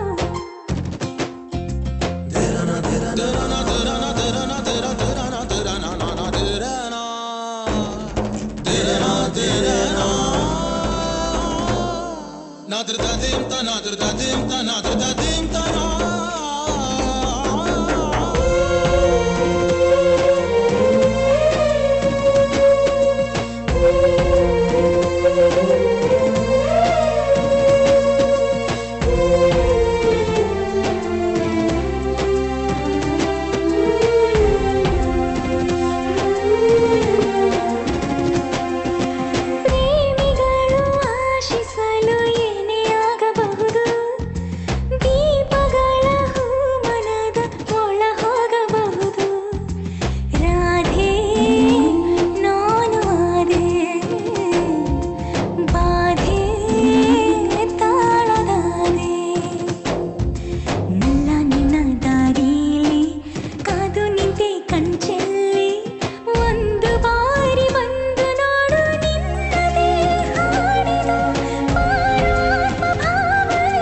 ಪ್ರೇಮಿಗಳು ಆಶಿಸಲು ಏನೇ ಆಗಬಹುದು ದೀಪಗಳ ಹೂಮನದ ಒಳ ಹೋಗಬಹುದು ರಾಧೆ ನಾನು ಆದೆ ಬಾಧೆ ತಾಳದಾದೆ ನನ್ನ ನಿನ್ನ ದಾರಿಲಿ ಕಾದು ನಿಂತೆ ಕಣ್ಚೆಲ್ಲಿ ಒಂದು ಬಾರಿ ಬಂದು ನೋಡು ನಿನ್ನದೇ ಹಾಡಿದ ಪಾರಾತ್ಮ ಭಾವವೇ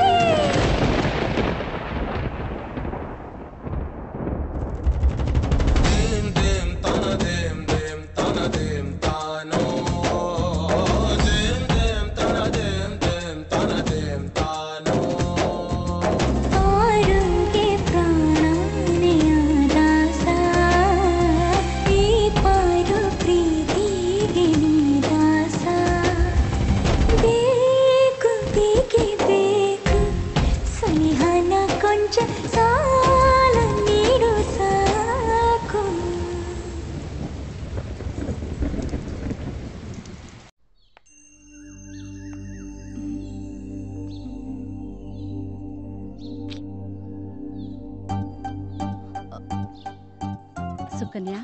ಪಾರುಗೆ ಪ್ರಾಣನೆಯ ದಾಸ ಈ ಪಾರು ಪ್ರೀತಿಗೆ ನೀ ದಾಸ ಬೇಕು ಬೇಕೇ ಬೇಕು ಸನಿಹನ ಕೊಂಚ ಸಾಲ ನೀಡು ಸಾಕು ಸುಕನ್ಯಾ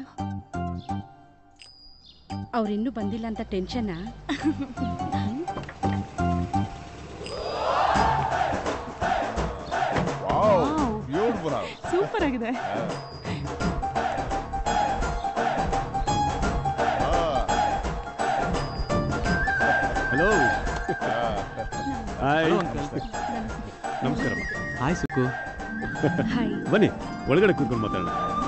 ಅವ್ರಿನ್ನೂ ಬಂದಿಲ್ಲ ಅಂತ ಟೆನ್ಷನಾ ಬ್ಯೂಟಿಫುಲ್ ಸೂಪರ್ ಆಗಿದೆ ಹಲೋ ಹಾಯ್ ನಮಸ್ಕಾರಮ್ಮ ಹಾಯ್ ಸುಕ್ಕು ಹಾಯ್ ಬನ್ನಿ ಒಳಗಡೆ ಕೂತ್ಕೊಂಡು ಮಾತಾಡೋಣ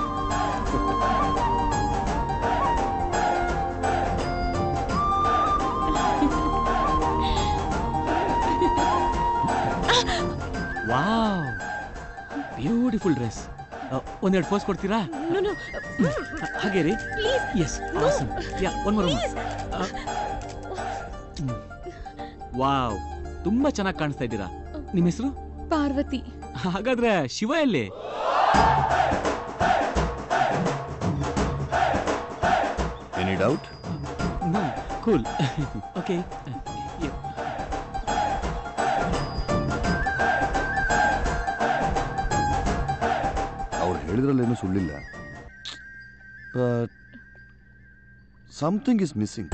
ವಾವ್ ಬ್ಯೂಟಿಫುಲ್ ಡ್ರೆಸ್ ಒಂದೆರಡು ಫೋಸ್ ಕೊಡ್ತೀರಾ No, no. ಹಾಗೆ ರೀ Please. Yes No. Awesome yeah one more Please. Wow ತುಂಬಾ ಚೆನ್ನಾಗಿ ಕಾಣಿಸ್ತಾ ಇದ್ದೀರಾ ನಿಮ್ಮ ಹೆಸರು ಪಾರ್ವತಿ ಹಾಗಾದ್ರೆ ಶಿವ ಎಲ್ಲಿ ಎನಿ ಡೌಟ್ ಕೂಲ್ ಓಕೆ ಅವ್ರು ಹೇಳಿದ್ರಲ್ಲೇನು ಸುಳ್ಳಿಲ್ಲ but something is missing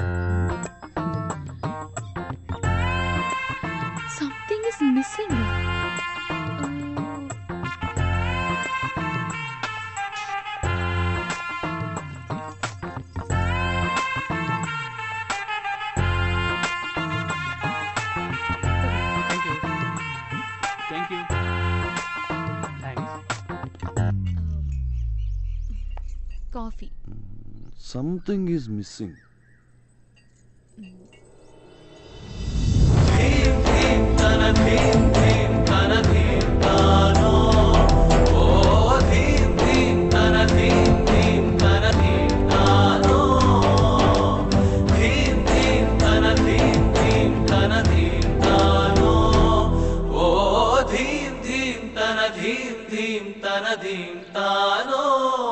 something is missing thank you coffee something is missing ಧೀಮ್ ಧೀಮ್ ಧಿಂ ತಾನೋ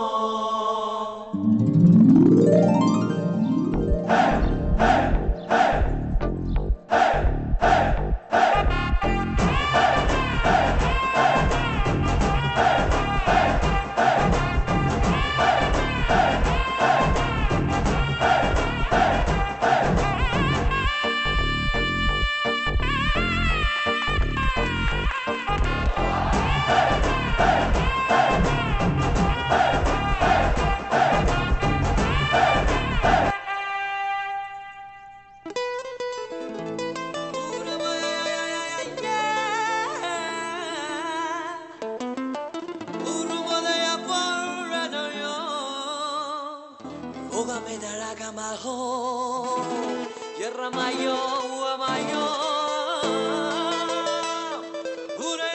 Ógame dalaga majo, yerra mayo, ua mayo. Ure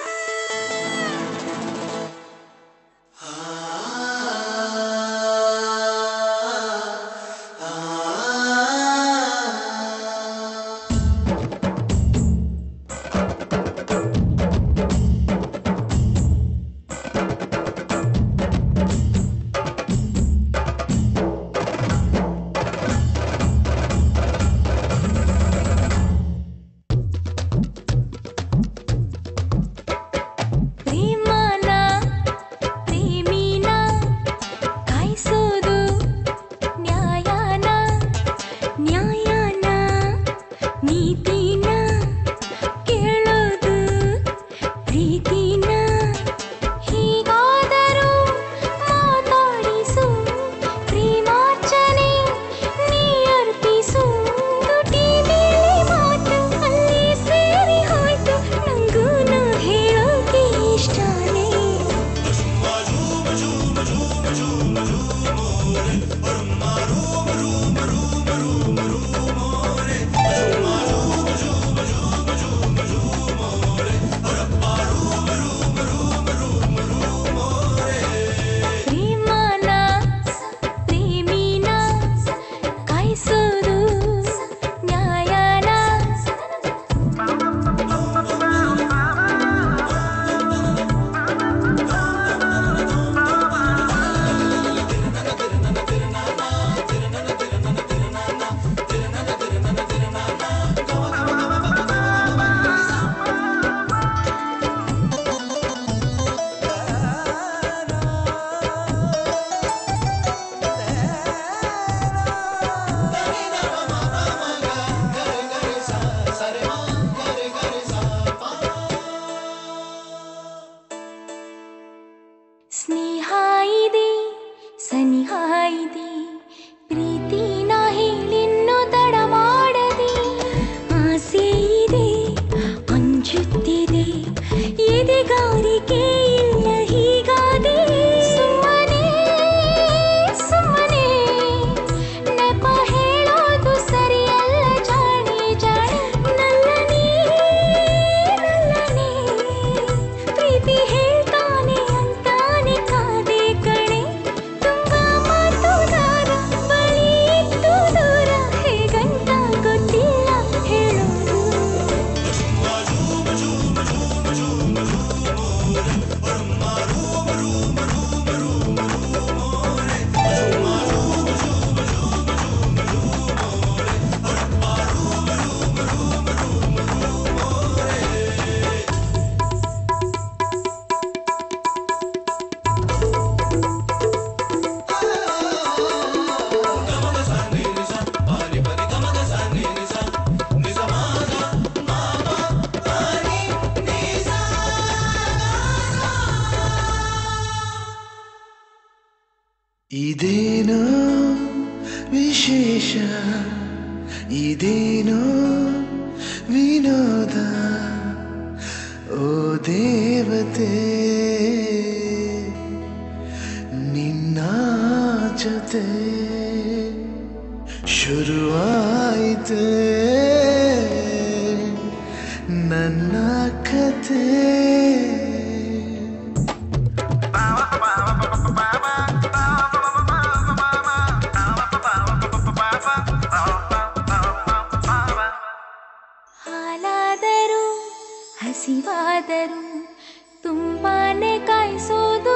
ಪ್ರೇಮನ ಪ್ರೇಮಿನ ಕಾಯಿಸೋದು ನ್ಯಾಯನ ನ್ಯಾಯನ ನೀತಿನ ಕೇಳೋದು ಪ್ರೀತಿನ ಹೀಗಾದರೂ ಮಾತಾಡಿಸು ಪ್ರೇಮಾರ್ಚನೆ ನೀ ಅರ್ಪಿಸು ತುಟಿ ಮೇಲೆ ಮಾತು ಅಲ್ಲಿ ಸೇರಿ ಹೋಯ್ತು ನಂಗೂ ನಾ ಹೇಳೋಕೆ ಇಷ್ಟನೇ ಪ್ರೇಮನ ಪ್ರೇಮಿನ ಕಾಯಿಸೋದು ನ್ಯಾಯನ ಸ್ನೇಹ ಇದೆ ಸನಿಹ ಇದೆ ಪ್ರೀತಿನ ಹೇಳಿನ್ನು ತಡ ಮಾಡದೆ ಆಸೆ ಇದೆ ಅಂಜುತ್ತಿದೆ ಎದೆಗಾರಿಕೆ ಇಲ್ಲ ಹೀಗಾದೆ ಸುಮ್ಮನೆ ಸುಮ್ಮನೆ ನೆಪ ಹೇಳೋದು ಸರಿಯಲ್ಲ ಜಾಣೆ ಜಾಣೆ ನಲ್ಲನೇ ನಲ್ಲನೇ ಪ್ರೀತಿ ಹೇಳ್ತಾನೆ ಅಂತಾನೆ ಕಾದೆ ಕಣೆ ತುಂಬಾ ಮಾತುಗಾರ ಬಳಿ ಇತ್ತು ದೂರ ಹೇಗಂತ ಗೊತ್ತಿಲ್ಲ ಹೇಳೋದು ಇದೇನೋ ವಿಶೇಷ ಇದೇನೋ ವಿನೋದ ಓ ದೇವತೆ ನಿನ್ನ ಜೊತೆ ಶುರುವಾಯಿತೆ ನನ್ನ ಕತೆ ಹಾಲಾದರೂ ಹಸಿವಾದರೂ ತುಂಬಾನೇ ಕಾಯಿಸೋದು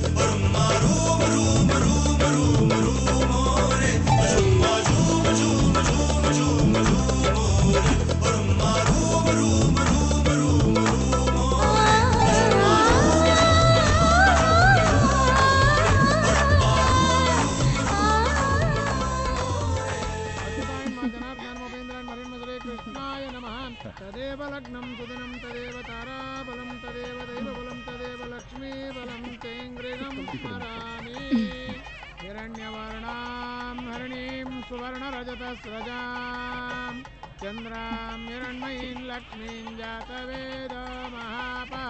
कृष्णाय नमः तदेव लग्नं सुदिनं तदेव ताराबलं तदेव दैवबलं तदेव लक्ष्मीबलं चैङ्गृगं स्मरामि हिरण्यवर्णां हरिणीं सुवर्णरजतस्रजां चन्द्रां हिरण्मयीं लक्ष्मीं जातवेद महापः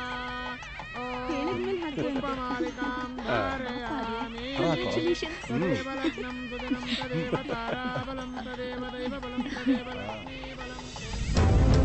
पुष्पमालिकां धारयामि तदेव लग्नं सुदिनं तदेव ताराबलं तदेव दैवबलं तदेव लक्ष्मीबलं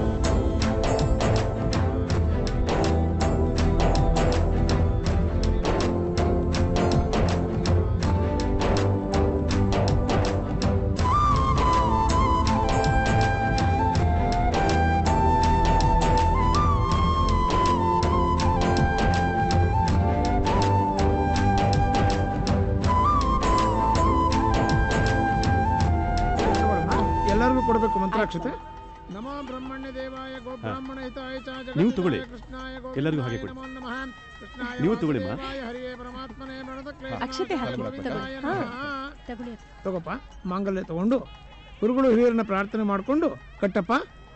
ಎಲ್ಲರಿಗೂ ಕೊಡಬೇಕು ಮಂತ್ರಾಕ್ಷತೆ ನಮೋ ಬ್ರಹ್ಮಣ್ಯ ದೇವಾಯ ಗೋ ಬ್ರಾಹ್ಮಣ ಹಿತಾಯ ಚ ಜಗತ್ತಿತಾಯ ನೀವು ತಗೊಳ್ಳಿ. ಕೃಷ್ಣಾಯ ಎಲ್ಲರಿಗೂ ಹಾಗೆ ಗೋವಿಂದಾಯ ಕೊಡಿ. ನಮೋ ನಮಃ ಕೃಷ್ಣಾಯ ನೀವು ತಗೊಳ್ಳಿ, ಮಾ. ವಾಸುದೇವಾಯ ಹರಿಯೇ ಪರಮಾತ್ಮನೇ ಪ್ರಣತಕ್ಲೇಶ ಅಕ್ಷತೆ ಹಾಕಿ ಗೋವಿಂದಾಯ ತಗೊಳ್ಳಿ. ನಮಃ. ತಗೊಳ್ಳಿ ತಗೋಪ್ಪ ಮಾಂಗಲ್ಯ ತಗೊಂಡು ಗುರುಗಳು ಹಿರಿಯರನ್ನ ಪ್ರಾರ್ಥನೆ ಮಾಡಿಕೊಂಡು ಕಟ್ಟಪ್ಪ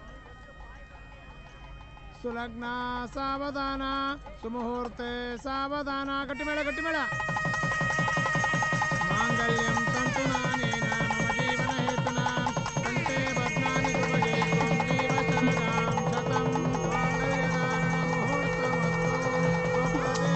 ಸುಲಗ್ನ ಸಾವಧಾನ ಸುಮುಹೂರ್ತೆ ಸಾವಧಾನ ಗಟ್ಟಿಮೇಳ ಗಟ್ಟಿಮೇಳ ಮಾಂಗಲ್ಯಂ ತಂತು ನಾನೇನ ಮಮ ಜೀವನ ಹೇತುನಾ ಕಂಠೆ ಬದ್ನಾನಿ ಸುಭಗೆ ತ್ವಂ ಜೀವ ಶರದಾಂ ಶತಂ ಮಾಂಗಲ್ಯಧಾರಣ ಮುಹೂರ್ತಮಸ್ತು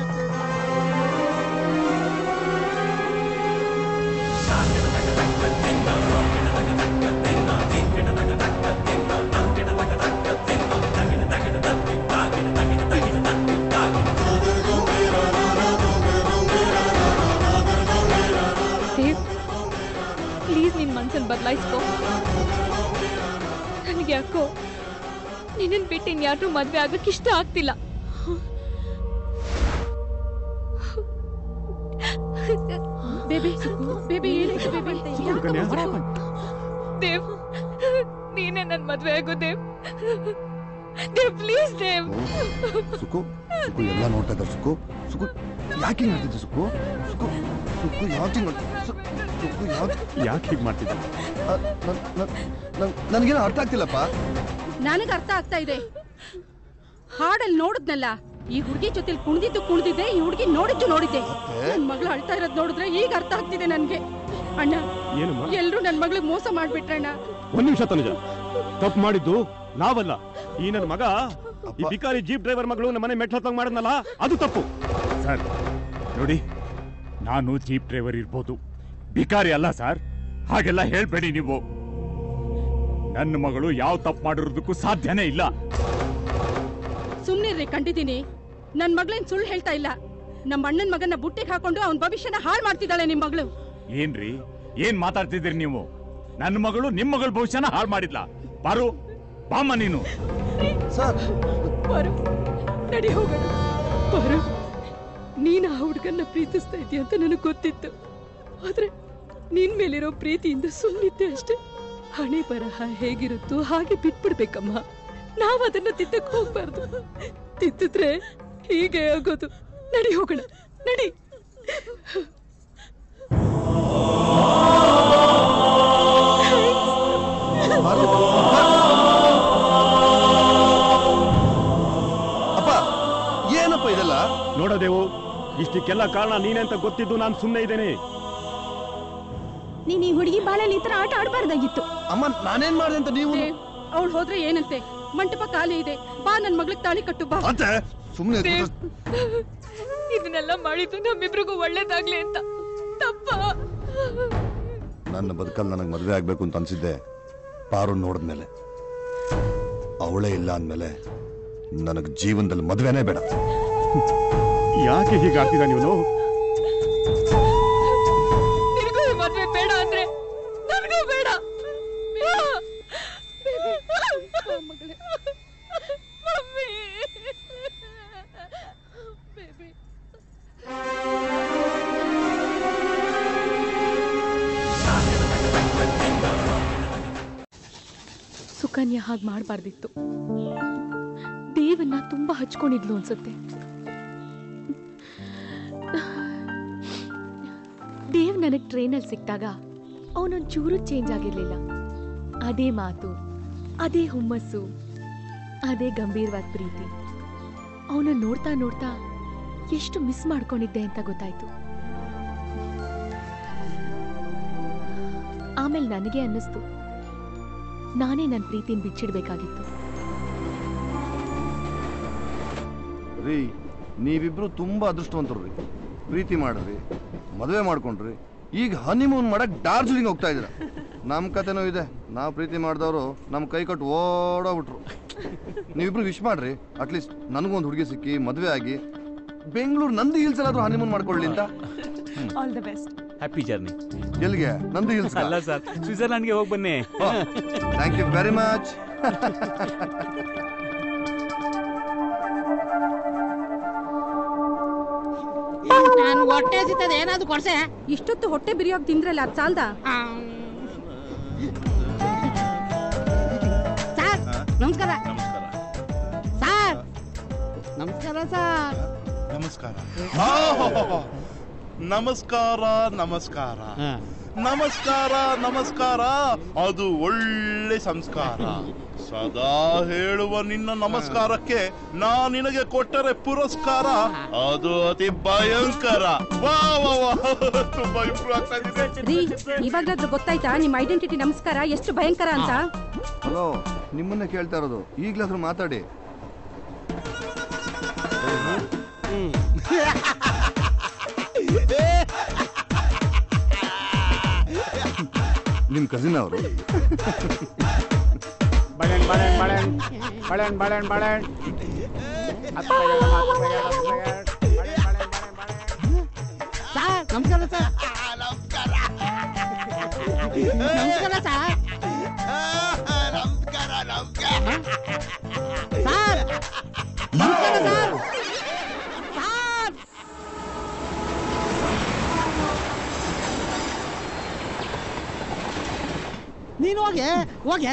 ದೇವ್ ಪ್ಲೀಸ್ ನಿನ್ ಮನ್ಸನ್ ಬದಲಾಯಿಸ್ಕೊ ನನಗೆ ಯಾಕೋ ನಿನ್ನನ್ ಬಿಟ್ಟು ಇನ್ಯಾರೂ ಮದ್ವೆ ಆಗಕ್ಕೆ ಇಷ್ಟ ಆಗ್ತಿಲ್ಲ ಬೇಬಿ ಬೇಬಿ ಏನಾಯ್ತು ಬೇಬಿ ಕನ್ಯಾ? ದೇವ್ ನೀನೇ ನನ್ ಮದ್ವೆ ಆಗೋ ದೇವ್ ದೇವ್ ಪ್ಲೀಸ್ ದೇವ್ ಸುಕು ಸುಕು ಎಲ್ಲ ನೋಡ್ತಾ ಇದ್ದಾರೆ ಸುಕು ಸುಕು ಯಾಕೆ ಹಿಂಗ್ ಮಾಡ್ತಿದ್ದೆ ಸುಕು ಸುಕು ಸುಕು ಯಾಕೆ ಹಿಂಗ್ ಮಾಡ್ತಿದ್ದೆ? ಸು- ಸುಕು ಯಾಕೆ ಯಾಕೆ ಹೀಗೆ ಮಾಡ್ತಿದ್ದೆ ನನಗೇನು ಅರ್ಥ ಆಗ್ತಿಲ್ಲಪ್ಪ ನನಗೆ ಅರ್ಥ ಆಗ್ತಾ ಇದೆ ಹಾಡಲ್ಲಿ ನೋಡಿದ್ನಲ್ಲ ಈ ಹುಡುಗಿ ಜೊತೆಲಿ ಕುಣಿದಿದ್ದು ಕುಣಿದಿದ್ದೆ ಈ ಹುಡುಗಿ ನೋಡಿದ್ದು ನೋಡಿದ್ದೆ ನನ್ ಮಗಳು ಅಳ್ತಾ ಇರೋದ್ ನೋಡಿದ್ರೆ ಈಗ ಅರ್ಥ ಆಗ್ತಿದೆ ನನ್ಗೆ ಅಣ್ಣ ಏನಮ್ಮ ಎಲ್ರು ನನ್ ಮಗಳಿಗೆ ಮೋಸ ಮಾಡ್ಬಿಟ್ರಣ್ಣ ಒಂದ್ ನಿಮಿಷ ತನುಜ ತಪ್ಪು ಮಾಡಿದ್ದು ನಾವಲ್ಲ ಈ ನನ್ನ ಮಗ ಈ ಬಿಕಾರಿ ಜೀಪ್ ಡ್ರೈವರ್ ಮಗಳು ನಮ್ಮ ಮನೆ ಮೆಟ್ಲ ಹತ್ತಂಗ್ ಮಾಡಿದ್ನಲ್ಲ ಅದು ತಪ್ಪು ಸರ್ ನೋಡಿ ನಾನು ಜೀಪ್ ಡ್ರೈವರ್ ಇರ್ಬೋದು ಬಿಕಾರಿ ಅಲ್ಲ ಸರ್ ಹಾಗೆಲ್ಲ ಹೇಳ್ಬೇಡಿ ನೀವು ನನ್ನ ಮಗಳು ಯಾವ ತಪ್ಪು ಮಾಡಿರೋದಕ್ಕೂ ಸಾಧ್ಯನೇ ಇಲ್ಲ ಸುಮ್ನಿರ್ರಿ ಕಂಡಿದ್ದೀನಿ ನನ್ ಮಗಳೇನ್ ಸುಳ್ಳು ಹೇಳ್ತಾ ಇಲ್ಲ ನಮ್ಮ ಅಣ್ಣನ್ ಮಗನ ಬುಟ್ಟಿಗೆ ಹಾಕೊಂಡು ಅವನ್ ಭವಿಷ್ಯನ ಹಾಳು ಮಾಡ್ತಿದ್ದಾಳೆ ನಿಮ್ ಮಗಳು ಏನ್ರಿ ಏನ್ ಮಾತಾಡ್ತಿದ್ದೀರಿ ನೀವು ನನ್ನ ಮಗಳು ನಿಮ್ ಮಗಳ ಭವಿಷ್ಯನ ಹಾಳು ಮಾಡಿದ್ಲ ಬಾರು ಬಾಮ್ಮ ನೀನು ಬರು ನಡಿ ಹೋಗೋಣ ಬರು ನೀನ್ ಆ ಹುಡುಗನ್ನ ಪ್ರೀತಿಸ್ತಾ ಇದೀಯ ಅಂತ ನನಗೆ ಗೊತ್ತಿತ್ತು ಆದ್ರೆ ನಿನ್ ಮೇಲಿರೋ ಪ್ರೀತಿಯಿಂದ ಸುಮ್ಮನಿದ್ದೆ ಅಷ್ಟೇ ಹಣೆ ಬರಹ ಹೇಗಿರುತ್ತೋ ಹಾಗೆ ಬಿಟ್ಬಿಡ್ಬೇಕಮ್ಮ ನಾವ್ ಅದನ್ನ ತಿದ್ದಕ್ ಹೋಗ್ಬಾರ್ದು ತಿದ್ದಿದ್ರೆ ಹೀಗೆ ಆಗೋದು ನಡಿ ಹೋಗೋಣ ನಡಿ ಅಪ್ಪ ಏನಪ್ಪ ಇದೆಲ್ಲ ನೋಡೋದೇವು ಇಷ್ಟಕ್ಕೆಲ್ಲ ಕಾರಣ ನೀನೆ ಅಂತ ಗೊತ್ತಿದ್ದು ನಾನು ಸುಮ್ಮನೆ ಇದ್ದೇನೆ ನೀನ್ ಈ ಹುಡುಗಿ ಬಾಳಲ್ಲಿ ಈ ತರ ಆಟ ಆಡ್ಬಾರ್ದಾಗಿತ್ತು ಅಮ್ಮ ನಾನೇನ್ ಮಾಡಿದೆ ಅಂತ ನೀವು ಅವಳು ಹೋದ್ರೆ ಏನಂತೆ ಮಂಟಪ ಖಾಲಿ ಇದೆ ಬಾ ನನ್ ಮಗಳಿಗೆ ತಾಳಿ ಕಟ್ಟು ಬಾ ಅತ್ತೆ ಸುಮ್ಮನೆ ದೇವ್ ಇದನ್ನೆಲ್ಲ ಮಾಡಿದ್ದು ನಮ್ಮಿಬ್ರಿಗೂ ಒಳ್ಳೇದಾಗ್ಲಿ ಅಂತ ತಪ್ಪ ನನ್ನ ಬದುಕಲ್ಲಿ ನನಗೆ ಮದುವೆ ಆಗ್ಬೇಕು ಅಂತ ಅನ್ಸಿದ್ದೆ ಪಾರು ನೋಡಿದ್ಮೇಲೆ ಅವಳೇ ಇಲ್ಲ ಅಂದ್ಮೇಲೆ ನನಗೆ ಜೀವನದಲ್ಲಿ ಮದುವೆನೇ ಬೇಡ ಯಾಕೆ ಹೀಗೆ ಆಗ್ತೀರಾ ನೀವು ನಿನಗೂ ಈ ಮದ್ವೆ ಬೇಡ ಅಂದ್ರೆ ನನಗೂ ಬೇಡ ಮಗಳೇ ಮಮ್ಮಿ ಸುಕನ್ಯಾ ಹಾಗೆ ಮಾಡಬಾರ್ದಿತ್ತು ದೇವನ್ನ ತುಂಬಾ ಹಚ್ಕೊಂಡಿದ್ಲು ಅನ್ಸುತ್ತೆ ದೇವ್ ನನಗೆ ಟ್ರೈನಲ್ಲಿ ಸಿಕ್ಕಿದಾಗ ಅವನೊಂದು ಚೂರು ಚೇಂಜ್ ಆಗಿರ್ಲಿಲ್ಲ ಅದೇ ಮಾತು ಅದೇ ಹುಮ್ಮಸ್ಸು ಅದೇ ಗಂಭೀರವಾದ ಪ್ರೀತಿ ಅವನ ನೋಡ್ತಾ ನೋಡ್ತಾ ಎಷ್ಟು ಮಿಸ್ ಮಾಡ್ಕೊಂಡಿದ್ದೆ ಅಂತ ಗೊತ್ತಾಯ್ತು ಆಮೇಲೆ ನನಗೆ ಅನ್ನಿಸ್ತು ನಾನೇ ನನ್ನ ಪ್ರೀತಿನ ಬಿಚ್ಚಿಡ್ಬೇಕಾಗಿತ್ತು ರೀ ನೀವಿಬ್ರು ತುಂಬಾ ಅದೃಷ್ಟವಂತರು ರೀ ಪ್ರೀತಿ ಮಾಡ್ರಿ ಮದುವೆ ಮಾಡ್ಕೊಂಡ್ರಿ ಈಗ ಹನಿಮೂನ್ ಮಾಡಕ್ ಡಾರ್ಜಿಲಿಂಗ್ ಹೋಗ್ತಾ ಇದ್ದೀರ ನಮ್ಮ ಕತೆನೂ ಇದೆ ನಾವು ಪ್ರೀತಿ ಮಾಡಿದವರು ನಮ್ಮ ಕೈ ಕಟ್ಟು ಓಡೋಗ್ಬಿಟ್ರು ನೀವಿಬ್ರು ವಿಶ್ ಮಾಡ್ರಿ ಅಟ್ಲೀಸ್ಟ್ ನನಗೊಂದು ಹುಡುಗಿ ಸಿಕ್ಕಿ ಮದುವೆ ಆಗಿ ಬೆಂಗಳೂರು ನಂದಿ ಹಿಲ್ಸ್ ಎಲ್ಲಾದ್ರೂ ಹನಿಮೂನ್ ಮಾಡ್ಕೊಳ್ಳಿ ಅಂತ all the best happy journey ಎಲ್ಲಿಗೆ ನಂದಿ ಹಿಲ್ಸ್ ಅಲ್ಲ ಸರ್ ಸ್ವಿಟ್ಜರ್ಲ್ಯಾಂಡ್ಗೆ ಹೋಗಿ ಬನ್ನಿ ಥ್ಯಾಂಕ್ ಯು ವೆರಿ ಮಚ್ ನಾನು ಹೊಟ್ಟೆ ಹಸಿತದೆ ಏನಾದ್ರು ಕೊಡ್ಸೆ ಇಷ್ಟೊತ್ತು ಹೊಟ್ಟೆ ಬಿರಿಯೋಗಿ ತಿಂದ್ರಲ್ಲ ಅದು ಸಾಲ್ದ ಸರ್ ನಮಸ್ಕಾರ ಸರ್ ನಮಸ್ಕಾರ ಸರ್ ನಮಸ್ಕಾರ ನಮಸ್ಕಾರ ನಮಸ್ಕಾರ ನಮಸ್ಕಾರ ನಮಸ್ಕಾರ ಅದು ಒಳ್ಳೆ ಸಂಸ್ಕಾರ ಸದಾ ಹೇಳುವ ನಿನ್ನ ನಮಸ್ಕಾರಕ್ಕೆ ನಾ ನಿನಗೆ ಕೊಟ್ಟರೆ ಪುರಸ್ಕಾರ ಅದು ಅತಿ ಭಯಂಕರ ವಾ ವಾ ವಾ ತುಂಬಾ ಇಂಪ್ರೂವ್ ಆಗ್ತಾ ಇದೆ ರೀ ಇವಾಗ್ಲಾದ್ರೂ ಗೊತ್ತಾಯ್ತಾ ನಿಮ್ಮ ಐಡೆಂಟಿಟಿ ನಮಸ್ಕಾರ ಎಷ್ಟು ಭಯಂಕರ ಅಂತ ಹಲೋ ನಿಮ್ಮನ್ನೇ ಕೇಳ್ತಾ ಇರೋದು ಈಗ್ಲಾದ್ರೂ ಮಾತಾಡಿ ನಿಮ್ ಕಸಿನ್ ಅವರು ಬಳೆನ್ ಬಳೆನ್ ಬಳೆನ್ ಬಳೆನ್ ಬಳೆನ್ ಬಳೆನ್ ಸರ್ ನಮಸ್ಕಾರ ಸರ್ ನಮಸ್ಕಾರ ಸರ್ ಸರ್ ನಮಸ್ಕಾರ ಸರ್ ಸರ್ ನೀನು ಹೋಗಿ ಹೋಗಿ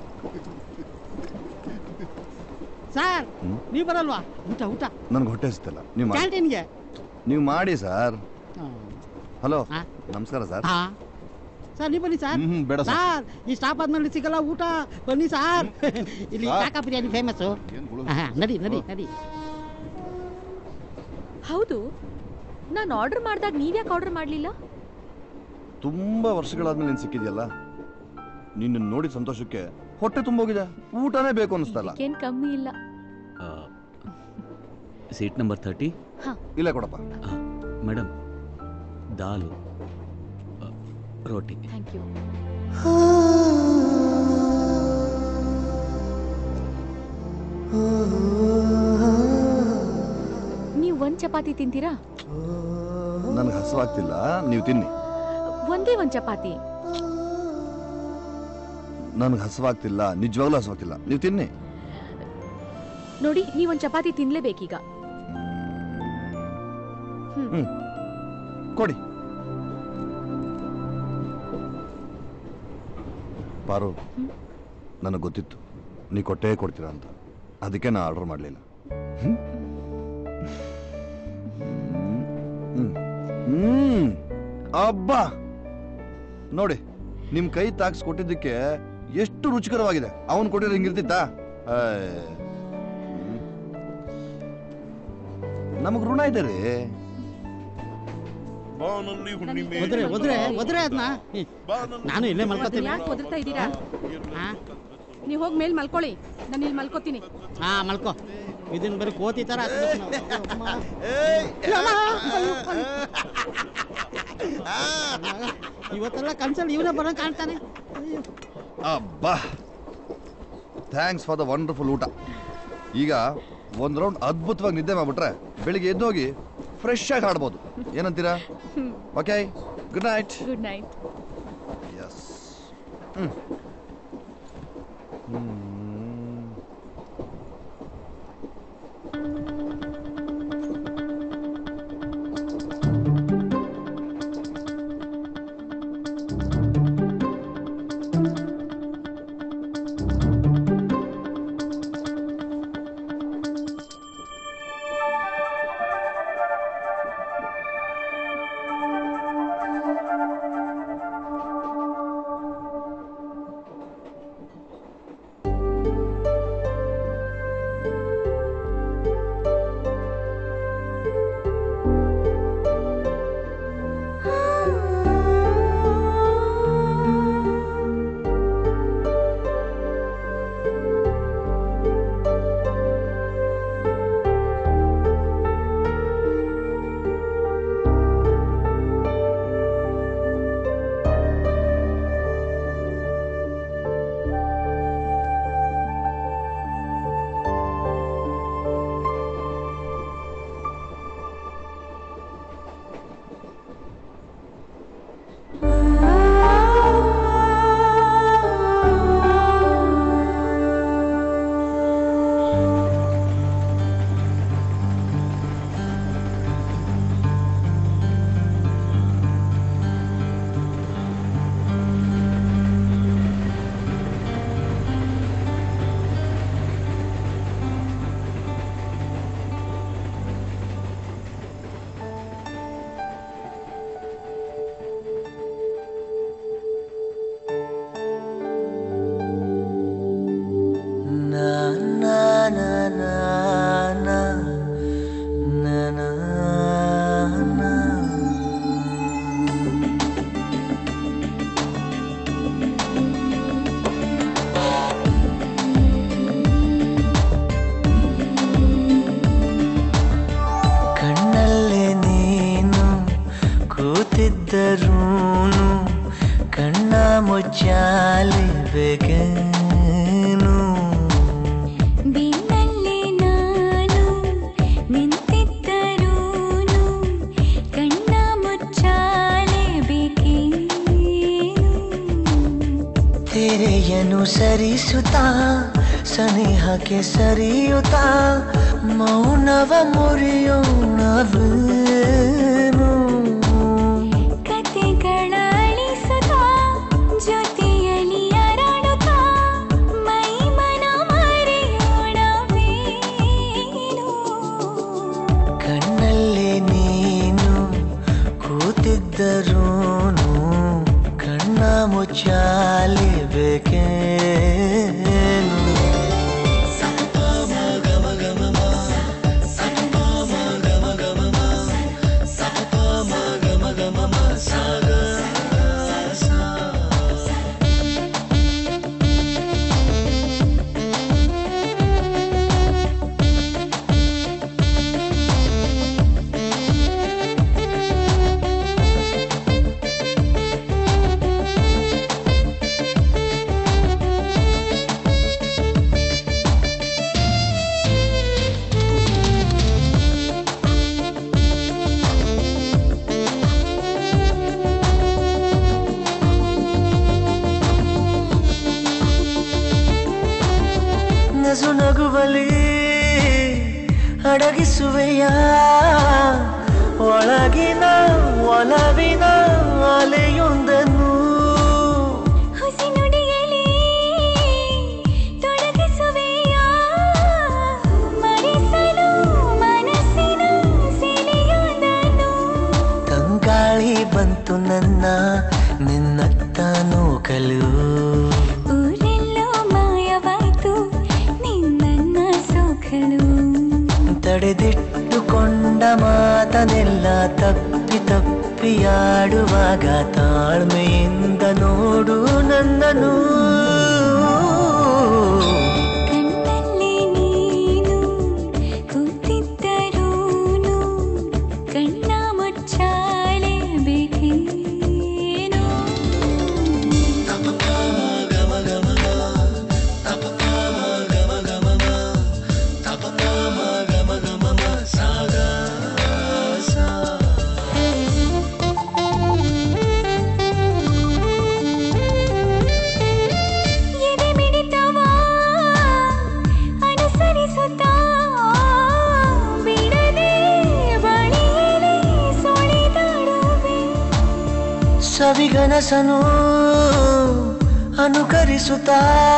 ಸರ್ ನೀವು ಬರಲ್ವಾ ಊಟ ಊಟ ನನ್ಗೆ ಹೊಟ್ಟೆ ಹಸಿತಲ್ಲ ನೀವು ಮಾಡಿ ಕ್ಯಾಂಟೀನ್ಗೆ ನೀವು ಮಾಡಿ ಸರ್ ಹಲೋ ನಮಸ್ಕಾರ ಸರ್ ಹಾ ಸರ್ ನೀವು ಬನ್ನಿ ಸರ್ ಹ್ಮ್, ಬೇಡ ಸರ್. ಸರ್ ಈ ಸ್ಟಾಪ್ ಆದ್ಮೇಲೆ ಸಿಗಲ್ಲ ಊಟ ಬನ್ನಿ ಸರ್ ಇಲ್ಲಿ ಸರ್. ಕಾಕಾ ಬಿರಿಯಾನಿ ಫೇಮಸ್ಸು ನಡಿ ನಡಿ ನಡಿ ಹೌದು ನಾನು ಆರ್ಡರ್ ಮಾಡಿದಾಗ ನೀವ್ಯಾಕೆ ಆರ್ಡರ್ ಮಾಡಲಿಲ್ಲ ತುಂಬಾ ವರ್ಷಗಳಾದ್ಮೇಲೆ ನೀನ್ ಸಿಕ್ಕಿದ್ಯಲ್ಲ ನಿನ್ನ ನೋಡಿದ ಸಂತೋಷಕ್ಕೆ ಹೊಟ್ಟೆ ತುಂಬೋಗಿದೆ ಊಟನೇ ಬೇಕು ಅನಿಸ್ತಲ್ಲ ಏನ್ ಕಮ್ಮಿ ಇಲ್ಲ ಸೀಟ್ ನಂಬರ್ ತರ್ಟಿ ಇಲ್ಲ ಕೊಡಪ್ಪ ಮೇಡಮ್ ದಾಲು ಆ, ರೋಟಿ ಥ್ಯಾಂಕ್ ಯು ನೀವು ಒಂದ್ ಚಪಾತಿ ತಿಂತೀರಾ ನನ್ಗೆ ಹಸುವಾಗ್ತಿಲ್ಲ ನೀವು ತಿನ್ನಿ ಒಂದೇ ಒಂದ್ ಚಪಾತಿ ನನ್ಗೆ ಹಸುವಾಗ್ತಿಲ್ಲ ನಿಜವಾಗ್ಲೂ ಹಸುವಾಗ್ತಿಲ್ಲ ನೀವು ತಿನ್ನಿ ನೋಡಿ ನೀವೊಂದ್ ಚಪಾತಿ ತಿನ್ಲೇಬೇಕೀಗ ಹ್ಮ್ ಕೊಡಿ ಪಾರು ನನಗೆ ಗೊತ್ತಿತ್ತು ನೀ ಕೊಟ್ಟೇ ಕೊಡ್ತೀರಾ ಅಂತ ಅದಕ್ಕೆ ನಾ ಆರ್ಡರ್ ಮಾಡಲಿಲ್ಲ ಹ್ಮ್ ಅಬ್ಬಾ ನೋಡಿ ನಿಮ್ ಕೈ ತಾಕ್ಸ್ ಕೊಟ್ಟಿದ್ದಕ್ಕೆ ಎಷ್ಟು ರುಚಿಕರವಾಗಿದೆ ಅವನು ಕೊಟ್ಟಿದ್ರೆ ಹಿಂಗಿರ್ತಿತ್ತಾ ನಮಗ್ ಋಣ ಇದೆ ರೀ ಬಾನಲ್ಲಿ ಹುಣ್ಣಿಮೆ ಒದ್ರೆ ಒದ್ರೆ ಒದ್ರೆ ಅದನ್ನ ನಾನು ಇಲ್ಲೇ ಮಲ್ಕೋತೀನಿ ಯಾಕೆ ಒದರ್ತಾ ಇದ್ದೀರಾ ನೀವು ಹೋಗಿ ಮೇಲ್ ಮಲ್ಕೊಳ್ಳಿ ನಾನು ಇಲ್ಲಿ ಮಲ್ಕೋತೀನಿ ಹಾ ಮಲ್ಕೋ ಇದನ್ನ ಬರೀ ಕೋತಿ ತರ ಇವತ್ತೆಲ್ಲ ಕನ್ಸಲ್ಲಿ ಇವನೇ ಬರಂಗ್ ಕಾಣ್ತಾನೆ ಅಬ್ಬಾ ಥ್ಯಾಂಕ್ಸ್ ಫಾರ್ ದ ವಂಡರ್ಫುಲ್ ಊಟ ಈಗ ಒಂದ್ ರೌಂಡ್ ಅದ್ಭುತವಾಗಿ ನಿದ್ದೆ ಮಾಡ್ಬಿಟ್ರೆ ಬೆಳಿಗ್ಗೆ ಎದ್ದೋಗಿ ಫ್ರೆಶ್ ಆಗಿ ಆಡ್ಬೋದು ಏನಂತೀರಾ okay good night good night yes ಹ್ಮ್ ಹ್ಮ್ ಕೂತಿದ್ದರೂ ಕಣ್ಣ ಮುಚ್ಚಾಲೆ ಬೇಕೇನು ಬೆನ್ನಲ್ಲೇ ನಾನು ನಿಂತಿದ್ದರೂನು ಕಣ್ಣ ಮುಚ್ಚಾಲೇಬೇಕೇನು ತೆರೆಯನು ಸರಿಸುತ್ತಾ ಸನಿಹಕ್ಕೆ ಸರಿಯುತ್ತಾ ಮೌನವ ಮುರಿಯೋಣವೇನು ಕತೆಗಳ ಅಳಿಸುತ್ತಾ ಜೊತೆಯಲ್ಲಿ ಅರಳುತ್ತಾ ಮೈ ಮನ ಮರೆಯೋಣವೇನು ಕಣ್ಣಲ್ಲೇ ನೀನು ಕೂತಿದ್ದರೂನು ಕಣ್ಣ ಮುಚ್ಚಾಲೆ ಬೇಕೇನು ನಸು ನಗುವಲಿ ಅಡಗಿಸುವೆಯ ಒಳಗಿನ ಒಲವಿನ ಅಲೆಯೊಂದನ್ನು ಹುಸಿ ನುಡಿಯಲಿ ತೊಡಗಿಸುವೆಯಾ ಮರೆಸಲು ಮನಸ್ಸಿನ ಸೆಳೆಯೋದನ್ನು ತಂಗಾಳಿ ಬಂತು ನನ್ನ ನಿನ್ನತ್ತ ನೂಕಲು ಊರೆಲ್ಲೋ ಮಾಯವಾಯ್ತು ನಿನ್ನನ್ನ ಸೋಕಲು ತಡೆದಿಟ್ಟುಕೊಂಡ ಮಾತನೆಲ್ಲ ತಪ್ಪಿ ತಪ್ಪಿಯಾಡುವಾಗ ತಾಳ್ಮೆಯಿಂದ ನೋಡು ನನ್ನನು ಕಣ್ಣಲ್ಲಿ ನೀನು ಕೂತಿದ್ದರೂನು ಕಣ್ಣ ಮುಚ್ಚಾಲೇಬೇಕೇನು ಎದೆ ಮಿಡಿತವ ಅನುಸರಿಸುತ್ತಾ ಬಿಡದೆ ಬಳಿಯಲೇ ಸುಳಿದಾಡುವೆ ಸವಿಗನಸನು ಅನುಕರಿಸುತ್ತಾ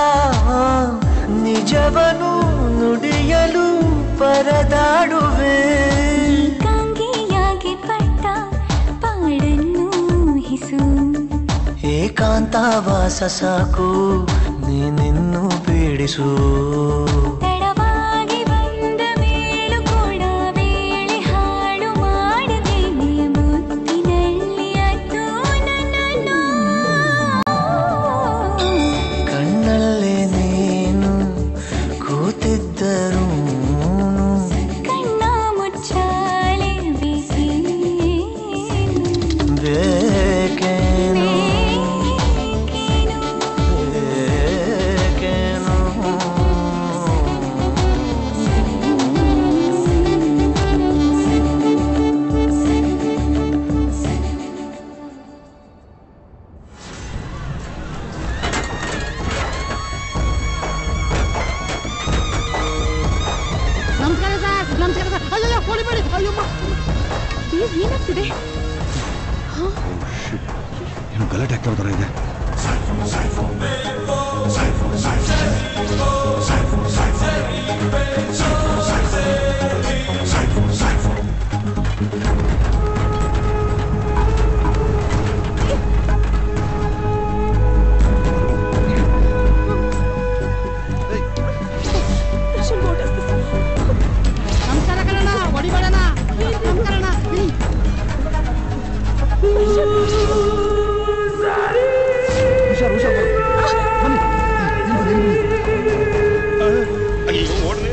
ನಿಜವನು ನುಡಿಯಲು ಪರದಾಡುವೆ ಕಾಂಗಿಯಾಗಿ ಪಟ್ಟ ಪಾಡನ್ನು ಹಿಸು ಏಕಾಂತವಾಸ ಸಾಕು ನೀನಿನ್ನು ಪೀಡಿಸು ತಡವಾಗಿ ಬಂದ ಮೇಲೂ ಕೂಡ ವೇಳೆ ಹಾಳು ಮಾಡದೇನೆ ಮುತ್ತಿನಲ್ಲಿ ಅದ್ದು ನನ್ನನ್ನು ಕಣ್ಣಲ್ಲೇ ನೀನು ಕೂತಿದ್ದರು ಕಣ್ಣ ಮುಚ್ಚಾಲೆ ಬೇಕೇನು ಬೇಕೇನು ನಮಸ್ಕಾರ ಸರ್ ನಮಸ್ಕಾರ ಸರ್ ಅಯ್ಯೋ ಹೊಡಿಬೇಡಿ ಅಯ್ಯಮ್ಮ ಏನಾಗ್ತಿದೆ ಏನು ಗಲಾಟೆ ಆಗ್ತಾ ಥರ ಇದೆ ನಮಸ್ಕಾರ ಕಣಣ್ಣ ಹೊಡಿಬೇಡಣ್ಣ ನಮಸ್ಕಾರಣ್ಣ ಹುಷಾರು ಹುಷಾರು ಬನ್ನಿ ಇಲ್ಲಿ ಬನ್ನಿ, ಇಲ್ಲಿ ಬನ್ನಿ. ಅಯ್ಯೋ ಓಡ್ರಿ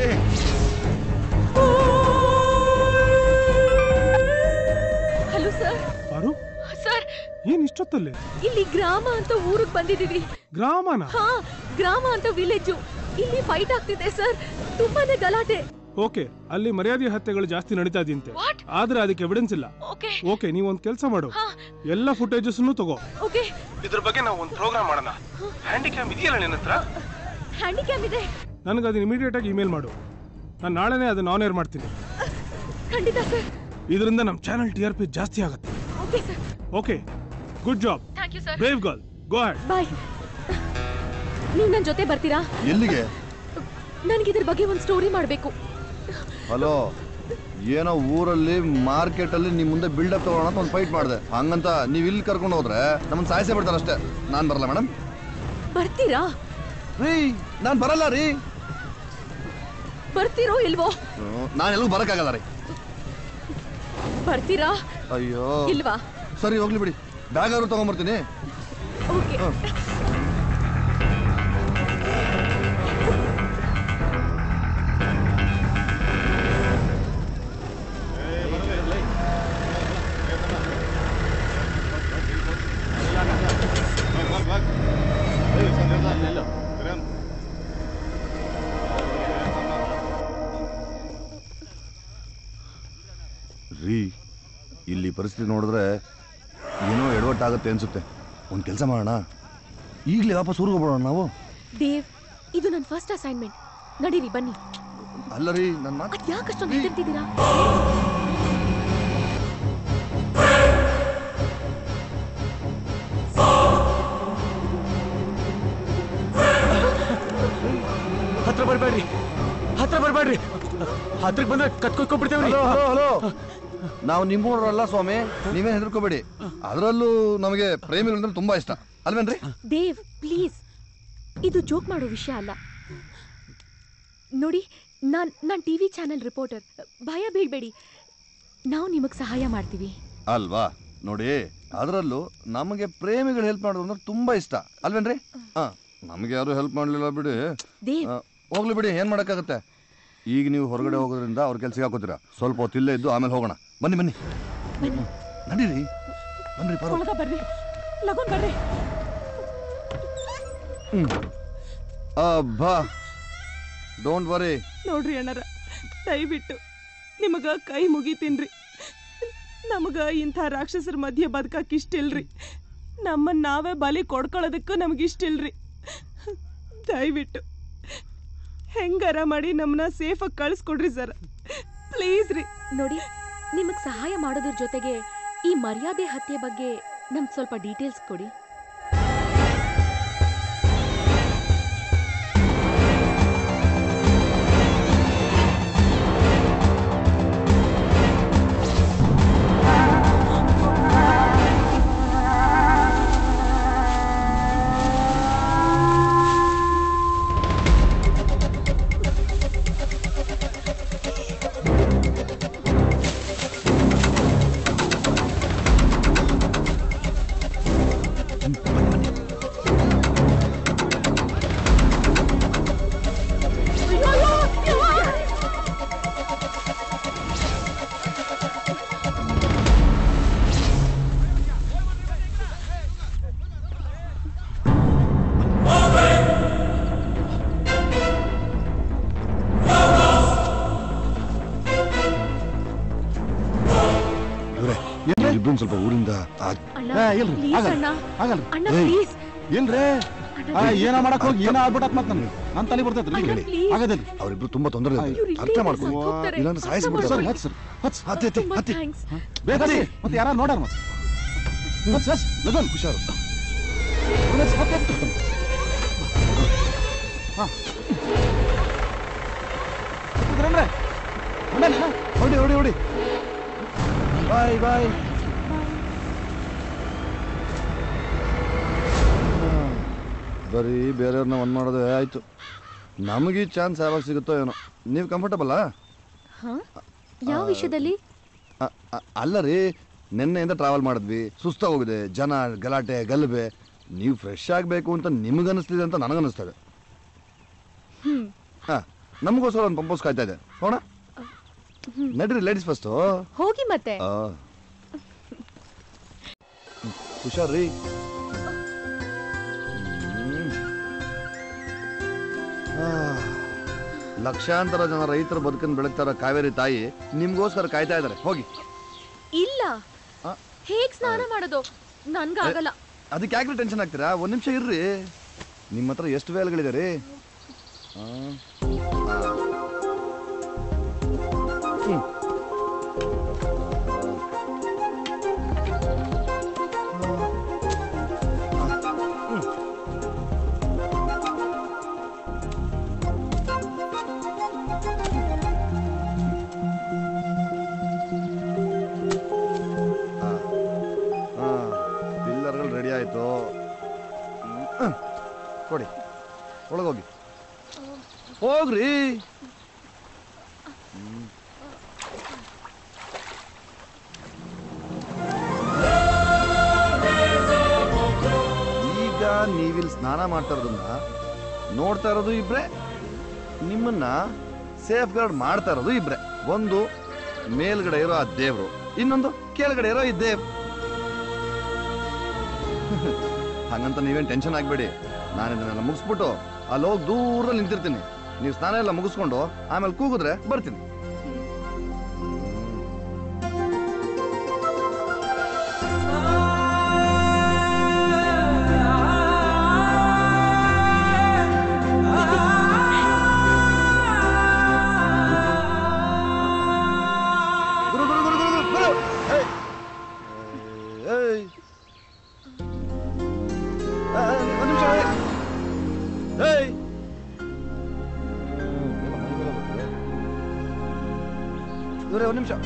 ಹಲೋ ಸರ್ ಸರ್ ಏನ್ ಇಷ್ಟೊತ್ತಲ್ಲಿ ಇಲ್ಲಿ ಗ್ರಾಮ ಅಂತ ಊರಿಗೆ ಬಂದಿದೀವಿ ಗ್ರಾಮನ ಹಾ ಗ್ರಾಮ ಅಂತ ವಿಲೇಜು ಇಲ್ಲಿ ಫೈಟ್ ಆಗ್ತಿದೆ ಸರ್ ತುಂಬಾನೇ ಗಲಾಟೆ ಓಕೆ ಅಲ್ಲಿ ಮರ್ಯಾದೆ ಹತ್ಯೆಗಳು ಜಾಸ್ತಿ ನಡೀತಾ ಇದೆಯಂತೆ ಆದ್ರೆ ಅದಕ್ಕೆ ಎವಿಡೆನ್ಸ್ ಇಲ್ಲ ಓಕೆ ಓಕೆ ನೀವು ಒಂದ್ ಕೆಲಸ ಮಾಡು ಎಲ್ಲ ಫುಟೇಜಸ್ ತಗೋ ಓಕೆ ಇದ್ರ ಬಗ್ಗೆ ನಾವು ಒಂದು ಪ್ರೋಗ್ರಾಮ್ ಮಾಡೋಣ ಹ್ಯಾಂಡಿಕ್ಯಾಮ್ ಇದೆಯಲ್ಲ ನಿನ್ನ ಹತ್ರ ಹ್ಯಾಂಡಿಕ್ಯಾಮ್ ಇದೆ ನನಗೆ ಅದನ್ನ ಇಮಿಡಿಯೇಟ್ ಆಗಿ ಇಮೇಲ್ ಮಾಡು ನಾನು ನಾಳೆನೇ ಅದನ್ನ ಆನ್ ಏರ್ ಮಾಡ್ತೀನಿ ಖಂಡಿತ ಸರ್ ಇದರಿಂದ ನಮ್ಮ ಚಾನಲ್ ಟಿ ಆರ್ ಪಿ ಜಾಸ್ತಿ ಆಗುತ್ತೆ okay sir okay good job thank you sir brave girl go ahead bye ನೀವು ನನ್ನ ಜೊತೆ ಬರ್ತೀರಾ ಎಲ್ಲಿಗೆ ನನಗಿದ್ರ ಬಗ್ಗೆ ಒಂದು ಸ್ಟೋರಿ ಮಾಡಬೇಕು ಹಲೋ ಏನೋ ಊರಲ್ಲಿ ಮಾರ್ಕೆಟ್ ಅಲ್ಲಿ ನಿಮ್ ಮುಂದೆ ಬಿಲ್ಡಪ್ ತಗೊಳ್ಳೋಣ ಅಂತ ಒಂದು ಫೈಟ್ ಮಾಡಿದೆ ಹಂಗಂತ ನೀವ್ ಇಲ್ಲಿ ಕರ್ಕೊಂಡು ಹೋದ್ರೆ ನಮ್ಮನ್ನ ಸಾಯಿಸೇ ಬಿಡ್ತಾರೆ ಅಷ್ಟೇ ನಾನ್ ಬರಲ್ಲ ಮೇಡಮ್ ಬರ್ತೀರಾ ರೀ ನಾನ್ ಬರಲ್ಲ ರೀ ಬರ್ತೀರೋ ಇಲ್ವೋ ನಾನು ಎಲ್ಲಿಗೂ ಬರಕ್ಕಾಗಲ್ಲ ರೀ ಬರ್ತೀರಾ ಅಯ್ಯೋ ಇಲ್ವಾ ಸರಿ ಹೋಗ್ಲಿ ಬಿಡಿ ಬ್ಯಾಗ್ ಆದ್ರೂ ತಗೊಂಬರ್ತೀನಿ ಓಕೆ ರೀ ಇಲ್ಲಿ ಪರಿಸ್ಥಿತಿ ನೋಡಿದ್ರೆ ಏನೋ ಎಡವಟ್ಟಾಗುತ್ತೆ ಅನ್ಸುತ್ತೆ ಒಂದು ಕೆಲಸ ಮಾಡೋಣ ಈಗಲೇ ವಾಪಸ್ ಊರಿಗೆ ಹೋಗ್ಬಿಡೋಣ ನಾವು ದೇವ್ ಇದು ನನ್ನ ಫಸ್ಟ್ ಅಸೈನ್ಮೆಂಟ್ ನಡೀರಿ ಬನ್ನಿ ಅಲ್ಲ ರೀ ನನ್ನ ಮಾತು ಅದ್ ಯಾಕಷ್ಟೊಂದು ಹೆದರ್ತಿದ್ದೀರಾ ಹತ್ರ ಬರ್ಬೇಡ್ರಿ ಹತ್ರ ಬರ್ಬೇಡ್ರಿ ಹತ್ರಕ್ಕೆ ಬಂದ್ರೆ ಕತ್ಕೊಟ್ಬಿಡ್ತೇವ್ರಿ ಹಲೋ ಹಲೋ ಹಲೋ ನಾವು ನಿಮ್ಮೂರಲ್ಲ ಸ್ವಾಮಿ ನೀವೇ ಹೆದರ್ಕೋಬೇಡಿ ಅದರಲ್ಲೂ ನಮಗೆ ಪ್ರೇಮಿಗಳಂದ್ರೆ ತುಂಬಾ ಇಷ್ಟ ಅಲ್ವೇನ್ರಿ ದೇವ್ ಪ್ಲೀಸ್ ಇದು ಜೋಕ್ ಮಾಡೋ ವಿಷಯ ಅಲ್ಲ ನೋಡಿ ನಾನ್ ನಾನ್ ಟಿವಿ ಚಾನೆಲ್ ರಿಪೋರ್ಟರ್ ಭಯ ಬೀಳ್ಬೇಡಿ ನಾವು ನಿಮಗೆ ಸಹಾಯ ಮಾಡ್ತೀವಿ ಅಲ್ವಾ ನೋಡಿ ಅದರಲ್ಲೂ ನಮಗೆ ಪ್ರೇಮಿಗಳು ಹೆಲ್ಪ್ ಮಾಡೋದು ಅಂದ್ರೆ ತುಂಬಾ ಇಷ್ಟ ಅಲ್ವೇನ್ರಿ ಹಾ ನಮಗೆ ಯಾರು ಹೆಲ್ಪ್ ಮಾಡ್ಲಿಲ್ಲ ಬಿಡಿ ದೇವ್ ಆ, ಹೋಗ್ಲಿ ಬಿಡಿ ಏನ್ ಮಾಡಕ್ಕಾಗತ್ತೆ ಈಗ ನೀವು ಹೊರಗಡೆ ಹೋಗೋದ್ರಿಂದ ಅವ್ರ ಕೆಲ್ಸಕ್ಕೆ ಹಾಕೋತೀರಾ ಸ್ವಲ್ಪ ಹೊತ್ತು ಇಲ್ಲೇ ಇದ್ದು ಆಮೇಲೆ ಹೋಗೋಣ ಬನ್ನಿ ಬನ್ನಿ ನಡೀರಿ ಬನ್ರಿ ಪರ ಒಳಗ ಬರ್ರಿ ಲಗೋನ್ ಬರ್ರಿ ಹ್ಮ್ ಅಬ್ಬಾ ಡೋಂಟ್ ವರಿ ನೋಡ್ರಿ ಅಣ್ಣರ ದಯವಿಟ್ಟು ನಿಮಗ ಕೈ ಮುಗಿತೀನ್ರಿ ನಮಗ ಇಂಥ ರಾಕ್ಷಸರ ಮಧ್ಯೆ ಬದುಕಕ್ ಇಷ್ಟಿಲ್ರಿ ನಮ್ಮನ್ನ ನಾವೇ ಬಲಿ ಕೊಡ್ಕೊಳ್ಳೋದಕ್ಕೂ ನಮ್ಗೆ ಇಷ್ಟಿಲ್ರಿ ದಯವಿಟ್ಟು ಹೆಂಗಾರ ಮಾಡಿ ನಮ್ಮನ್ನ ಸೇಫಾಗಿ ಕಳಿಸ್ಕೊಡ್ರಿ ಸರ್ ಪ್ಲೀಸ್ ರೀ ನೋಡಿ ನಿಮಗೆ ಸಹಾಯ ಮಾಡೋದ್ರ ಜೊತೆಗೆ ಈ ಮರ್ಯಾದೆ ಹತ್ಯೆ ಬಗ್ಗೆ ನಮ್ಗೆ ಸ್ವಲ್ಪ ಡೀಟೇಲ್ಸ್ ಕೊಡಿ ಇಬ್ರು ಸ್ವಲ್ಪ ಊರಿಂದ ಆ- ಅಣ್ಣ ಏ, ಇಲ್ರಿ, ಪ್ಲೀಸ್ ಆಗಲ್ಲ, ಅಣ್ಣ ಆಗಲ್ಲ. ಅಣ್ಣ ಏಯ್. ಪ್ಲೀಸ್ ಏನ್ರೇ ಆ, ಏನ ಮಾಡಕ್ ಹೋಗಿ ಏನ ಆಗ್ಬಿಟ್ಟತ್ ಮತ್ ನನ್ಗೆ ನನ್ ತಲೆ ಬರ್ತೈತ್ರಿ ಅಣ್ಣ, ಹೇಳಿ please. ಆಗದಿಲ್ಲ ಅವರಿಬ್ರು ತುಂಬಾ ತೊಂದರೆ ಇದೆ ಇವ್ರು ಅರ್ಥ ಇಲ್ಲೇ ಮಾಡ್ಕೊಂಡು ಸತ್ತು ಹೋಗ್ತಾರೆ. ಇಲ್ಲಾಂದ್ರೆ ಅರ್ಥ ಸಾಯಿಸ್ಬಿಡ್ತಾರೆ ಸರಿ ಮಾಡ್ಕೊಳ್ಳಿ. ಹತ್ ಸರ್ ಹತ್ ಹತ್ತಿ ಹತ್ತಿ ತುಂಬಾ ಹತ್ತಿ ಥ್ಯಾಂಕ್ಸ್ ಬೇಕರಿ ಮತ್ತೆ ಯಾರ ನೋಡ್ಯಾರ ಮತ್ತೆ ಹತ್ ಸಸ್ ಲಗನ್ ಹುಷಾರು ಹತ್, ಹತ್, ಹತ್. ಹಾ. ಹತ್ತಿದ್ರೇನ್ರೆ? ಆಮೇಲೆ, ಹಾ. ಹೊಡಿ ಹೊಡಿ ಹೊಡಿ ಬಾಯ್ ಬಾಯ್ ಬರೀ ಬೇರೆಯವ್ರನ್ನ ಒಂದ್ ಮಾಡೋದೇ ಆಯ್ತು ನಮಗೆ ಚಾನ್ಸ್ ಯಾವಾಗ ಸಿಗುತ್ತೋ ಏನೋ ನೀವು ಕಂಫರ್ಟಬಲ್ಲಾ ಹಾ ಯಾವ ವಿಷಯದಲ್ಲಿ ಅ- ಅ- ಅಲ್ಲ ರೀ ನಿನ್ನೆಯಿಂದ ಟ್ರಾವೆಲ್ ಮಾಡಿದ್ವಿ ಸುಸ್ತ ಹೋಗಿದೆ ಜನ ಗಲಾಟೆ ಗಲಭೆ ನೀವು ಫ್ರೆಶ್ ಆಗಬೇಕು ಅಂತ ನಿಮಗನ್ನಿಸ್ತಿದೆ ಅಂತ ನನಗನ್ನಿಸ್ತದೆ ಹ್ಮ್ ಹಾ ನಮಗೋಸ್ಕರ ಒಂದು ಪಂಪೋಸ್ ಕಾಯ್ತಾ ಇದೆ ನೋಡ ಹ್ಮ್. ನಡ್ರಿ ಲೇಡೀಸ್ ಫಸ್ಟು ಹೋಗಿ ಮತ್ತೆ ಹುಷಾರ್ರಿ ಆ, ಲಕ್ಷಾಂತರ ಜನ ರೈತರ ಬದುಕನ್ನು ಬೆಳಗ್ತಾರ ಕಾವೇರಿ ತಾಯಿ ನಿಮ್ಗೋಸ್ಕರ ಕಾಯ್ತಾ ಇದ್ದಾರೆ ಹೋಗಿ ಇಲ್ಲ ಹೇಗ್ ಸ್ನಾನ ಮಾಡೋದು ನನ್ಗಾಗಲ್ಲ ಅದಕ್ಕೆ ಯಾಕೆ ಟೆನ್ಷನ್ ಆಗ್ತೀರಾ ಒಂದ್ ನಿಮಿಷ ಇರ್ರಿ ನಿಮ್ಮ ಹತ್ರ ಎಷ್ಟು ವೇಲ್ಗಳಿದೆ ರೀ ಆ, ಆ. ಹ್ಮ್. ಪಿಲ್ಲರ್ಗಳು ರೆಡಿ ಆಯ್ತು ಹ್ಮ್. ಕೊಡಿ ಒಳಗೋಗಿ ಹೋಗ್ರಿ ಹ್ಮ್. ಈಗ ನೀವಿಲ್ಲಿ ಸ್ನಾನ ಮಾಡ್ತಾ ಇರೋದನ್ನ ನೋಡ್ತಾ ಇರೋದು ಇಬ್ರೆ ನಿಮ್ಮನ್ನ ಸೇಫ್ ಗಾರ್ಡ್ ಮಾಡ್ತಾ ಇರೋದು ಇಬ್ರೆ ಒಂದು ಮೇಲ್ಗಡೆ ಇರೋ ಆ ದೇವ್ರು ಇನ್ನೊಂದು ಕೆಳಗಡೆ ಇರೋ ಈ ದೇವ್ ಹಂಗಂತ ನೀವೇನ್ ಟೆನ್ಷನ್ ಆಗ್ಬೇಡಿ ನಾನು ಇದನ್ನೆಲ್ಲ ಮುಗಿಸ್ಬಿಟ್ಟು ಅಲ್ಲಿ ಹೋಗಿ ದೂರಲ್ಲಿ ನಿಂತಿರ್ತೀನಿ ನೀವು ಸ್ನಾನ ಎಲ್ಲ ಮುಗಿಸ್ಕೊಂಡು ಆಮೇಲೆ ಕೂಗಿದ್ರೆ ಬರ್ತೀನಿ ಗುರು ಗುರು ಗುರು ಗುರು ಗುರು ಗುರು ಏಯ್. ಏಯ್ ಆ, ಒಂದ್ ನಿಮಿಷ ಏಯ್ ಇವರೇ ಒಂದ್ ನಿಮಿಷ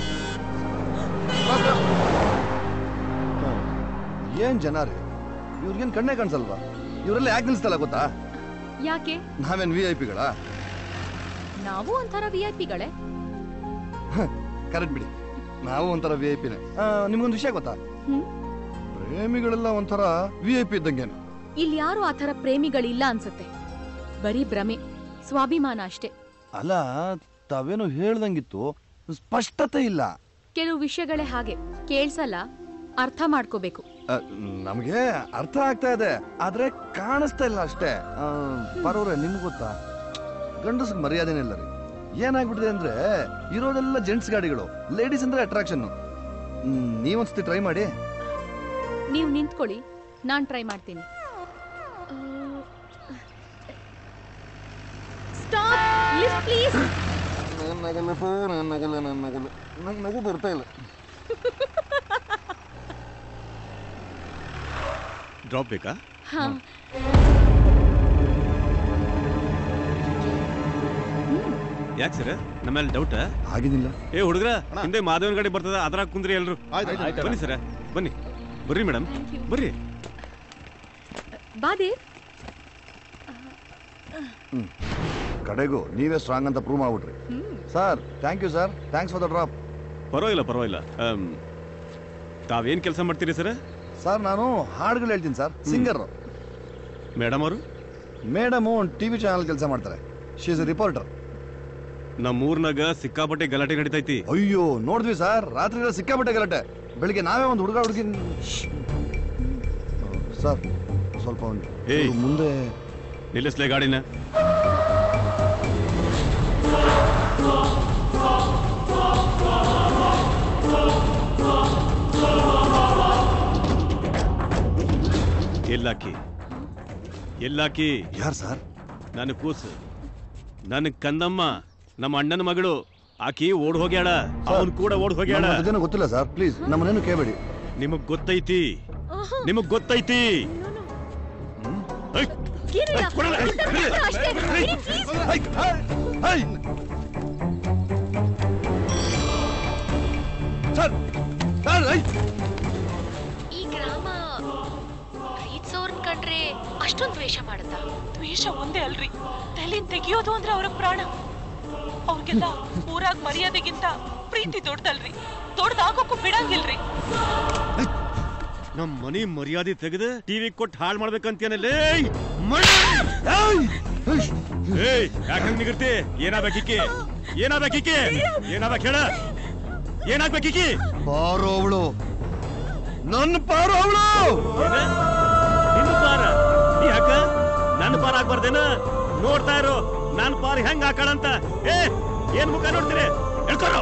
ಏನ್ ಜನ ರೀ ಇವ್ರಿಗೇನ್ ಕಣ್ಣೇ ಕಾಣಿಸಲ್ವಾ ಇವರೆಲ್ಲ ಯಾಕೆ ನಿಲ್ಸ್ತಲ್ಲ ಗೊತ್ತಾ ಯಾಕೆ ನಾವೇನ್ ವಿ ಐ ಪಿಗಳ ನಾವು ಒಂಥರ ವಿ ಐ ಪಿಗಳೇ ಕರೆಕ್ಟ್ ಬಿಡಿ ನಾವು ಒಂಥರ ವಿ ಐ ಪಿನೇ ನಿಮ್ಗೊಂದು ವಿಷಯ ಗೊತ್ತಾ ಹ್ಮ್. ಪ್ರೇಮಿಗಳೆಲ್ಲ ಒಂಥರ ವಿ ಐ ಪಿ ಇದ್ದಂಗೇನು ಇಲ್ಲಿ ಯಾರು ಆ ಥರ ಪ್ರೇಮಿಗಳಿಲ್ಲ ಅನ್ಸುತ್ತೆ ಬರೀ ಭ್ರಮೆ ಸ್ವಾಭಿಮಾನ ಅಷ್ಟೇ ಅಲ್ಲ ತಾವೇನೋ ಹೇಳ್ದಂಗಿತ್ತು ಸ್ಪಷ್ಟತೆ ಇಲ್ಲ ಕೆಲವು ವಿಷಯಗಳೇ ಹಾಗೆ ಕೇಳ್ಸಲ್ಲ ಅರ್ಥ ಮಾಡ್ಕೋಬೇಕು ಅ, ನಮ್ಗೆ ಅರ್ಥ ಆಗ್ತಾ ಇದೆ ಆದ್ರೆ ಕಾಣಿಸ್ತಾ ಇಲ್ಲ ಅಷ್ಟೇ ಆ, ಪರವ್ರೆ ನಿಮ್ಗೆ ಗೊತ್ತಾ ಗಂಡಸ್ಗೆ ಮರ್ಯಾದೆನೇ ಇಲ್ಲ ರೀ ಏನಾಗ್ಬಿಟ್ಟಿದೆ ಅಂದ್ರೆ ಇರೋದೆಲ್ಲ ಜೆಂಟ್ಸ್ ಗಾಡಿಗಳು ಲೇಡೀಸ್ ಅಂದ್ರೆ ಅಟ್ರಾಕ್ಷನ್ ನೀವೊಂದ್ಸತಿ ಟ್ರೈ ಮಾಡಿ ನೀವು ನಿಂತ್ಕೊಳ್ಳಿ ನಾನ್ ಟ್ರೈ ಮಾಡ್ತೀನಿ ಸ್ಟಾಪ್ ಲಿಫ್ಟ್ ಪ್ಲೀಸ್ ನಂಗೆ ನಗು ಬರ್ತಾ ಇಲ್ಲ ಡ್ರಾಪ್ ಬೇಕಾ ಹಾ ಯಾಕೆ ಸರ್ ನಮ್ಮಲ್ಲಿ ಡೌಟ್ ಆಗಿದಿಲ್ಲ ಏ ಹುಡುಗ್ರ ಹಿಂದೆ ಮಾಧವನ ಗಾಡಿ ಬರ್ತದ ಅದ್ರಾಗ ಕುಂದ್ರಿ ಎಲ್ರು ಆಯ್ತ್ ಆಯ್ತ್ ಆಯ್ತ್. ಬನ್ನಿ ಸರ್ ಬನ್ನಿ ಬರ್ರಿ ಮೇಡಮ್ ಬರ್ರಿ ಬಾದೆ ಹ್ಮ್. ಕಡೆಗೂ ನೀವೇ ಸ್ಟ್ರಾಂಗ್ ಅಂತ ಪ್ರೂವ್ ಮಾಡ್ಬಿಟ್ರಿ sir thank you sir thanks for the drop ಪರವಾಗಿಲ್ಲ ಪರವಾಗಿಲ್ಲ ಆಮ್, ತಾವೇನ್ ಕೆಲಸ ಮಾಡ್ತೀರಿ ಸರ್ ಸರ್ ನಾನು ಹಾಡುಗಳು ಹೇಳ್ತೀನಿ ಸರ್ ಸಿಂಗರ್ ಮೇಡಮ್ ಅವರು ಮೇಡಮು ಒಂದು ಟಿವಿ ಚಾನಲ್ ಕೆಲಸ ಮಾಡ್ತಾರೆ ಶಿ ಇಸ್ ರಿಪೋರ್ಟರ್ ನಮ್ಮೂರ್ನಾಗ ಸಿಕ್ಕಾಪಟ್ಟೆ ಗಲಾಟೆ ನಡೀತೈತಿ ಅಯ್ಯೋ ನೋಡಿದ್ವಿ ಸರ್ ರಾತ್ರಿ ಎಲ್ಲ ಸಿಕ್ಕಾಪಟ್ಟೆ ಗಲಾಟೆ ಬೆಳಿಗ್ಗೆ ನಾವೇ ಒಂದು ಹುಡುಗ ಹುಡುಗಿ ಸರ್ ಸ್ವಲ್ಪ ಒಂದು ಏಯ್. ಮುಂದೆ ನಿಲ್ಲಿಸ್ಲೇ ಗಾಡಿನ ಎಲ್ಲಾಕಿ ಎಲ್ಲಾಕಿ ಯಾರು ಸರ್ ನನ್ನ ಕೂಸು ನನ್ನ ಕಂದಮ್ಮ ನಮ್ಮ ಅಣ್ಣನ ಮಗಳು ಆಕಿ ಓಡ್ ಹೋಗ್ಯಾಳ ಅವನ್ ಕೂಡ ಓಡ್ ಹೋಗ್ಯಾಳ ನಮ್ಗೆ ಅದೇನೋ ಗೊತ್ತಿಲ್ಲ ಸರ್ ಪ್ಲೀಸ್ ನಮ್ಮನೇನು ಕೇಳಬೇಡಿ ನಿಮಗ್ ಗೊತ್ತೈತಿ ನಿಮಗ್ ಗೊತ್ತೈತಿ ಹ್ಮ್? ಐ! ಏನಿಲ್ಲ. ಐ, ಕೊಡಲ್ಲ. ಐ, ಅಷ್ಟೇ, ಬಿಡಿ. ಅಷ್ಟೇ. ಐ, ಬಿಡಿ, please. ಐ, ಐ, ಐ. ಸರ್ ಸರ್ ಐ ಈ ಗ್ರಾಮ ಪ್ರೀತ್ಸೋರ್ನ್ ಕಂಡ್ರೆ ಅಷ್ಟೊಂದು ದ್ವೇಷ ಮಾಡುತ್ತಾ ದ್ವೇಷ ಒಂದೇ ಅಲ್ರಿ ತಲೆನ್ ತೆಗಿಯೋದು ಅಂದ್ರೆ ಅವ್ರ ಪ್ರಾಣ ಅವ್ರಿಗೆಲ್ಲ ಊರಾಗ ಮರ್ಯಾದೆಗಿಂತ ಪ್ರೀತಿ ದೊಡ್ಡದಲ್ರಿ ದೊಡ್ಡದಾಗೋಕ್ಕೂ ಬಿಡಂಗಿಲ್ರಿ ನಮ್ ಮನಿ ಮರ್ಯಾದೆ ತೆಗೆದು ಟಿವಿ ಕೊಟ್ಟು ಹಾಳು ಮಾಡ್ಬೇಕಂತೇನಲ್ಲೇ ಏಯ್ ಯಾಕಂಗ್ ನಿಗಿರ್ತಿ ಏನಾಗ್ಬೇಕಿಕ್ಕಿ ಏನಾಗ್ಬೇಕಿಕ್ಕಿ ಏನಾಗ್ಬೇಕು ಹೇಳ ಏನಾಗ್ಬೇಕಿಕ್ಕಿ ಬಾರೋ ಅವಳು ನನ್ನ ಪಾರು ಅವಳು ನಿನ್ನ ಪಾರ ಯಾಕ ನನ್ನ ಪಾರ ಆಗ್ಬಾರ್ದೇನ ನೋಡ್ತಾ ಇರು ನನ್ನ ಪಾರ ಹೆಂಗ್ ಹಾಕಳಂತ ಏ ಏನ್ ಮುಖ ನೋಡ್ತೀರಿ ಹೇಳ್ಕೊರೋ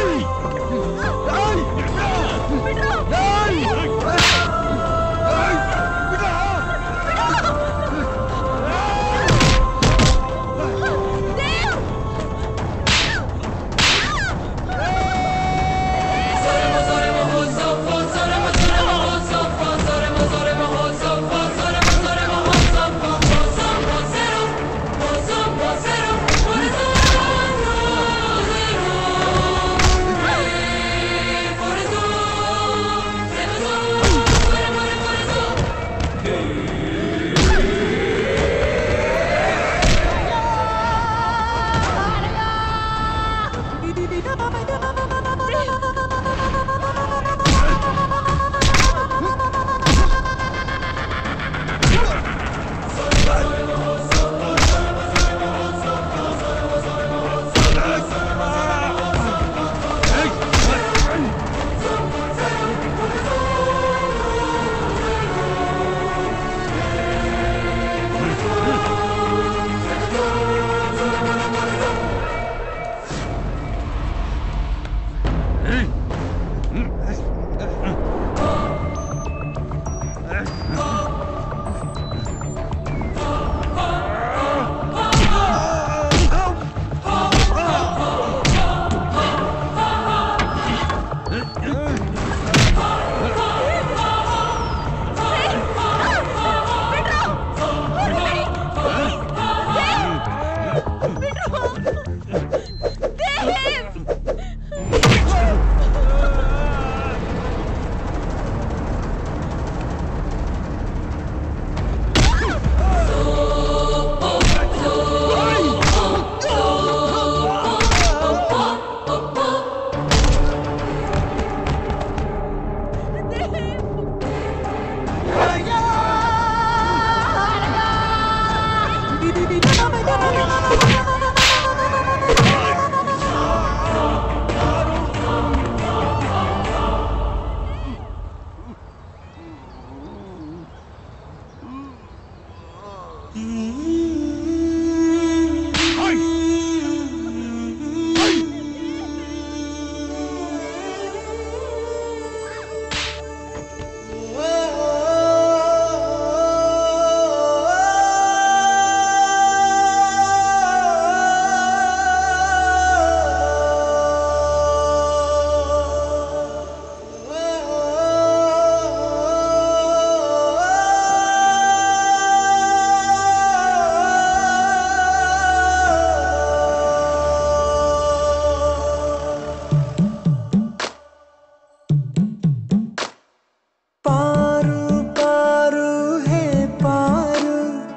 ಪಾರು ಪಾರು ಹೇ ಪಾರು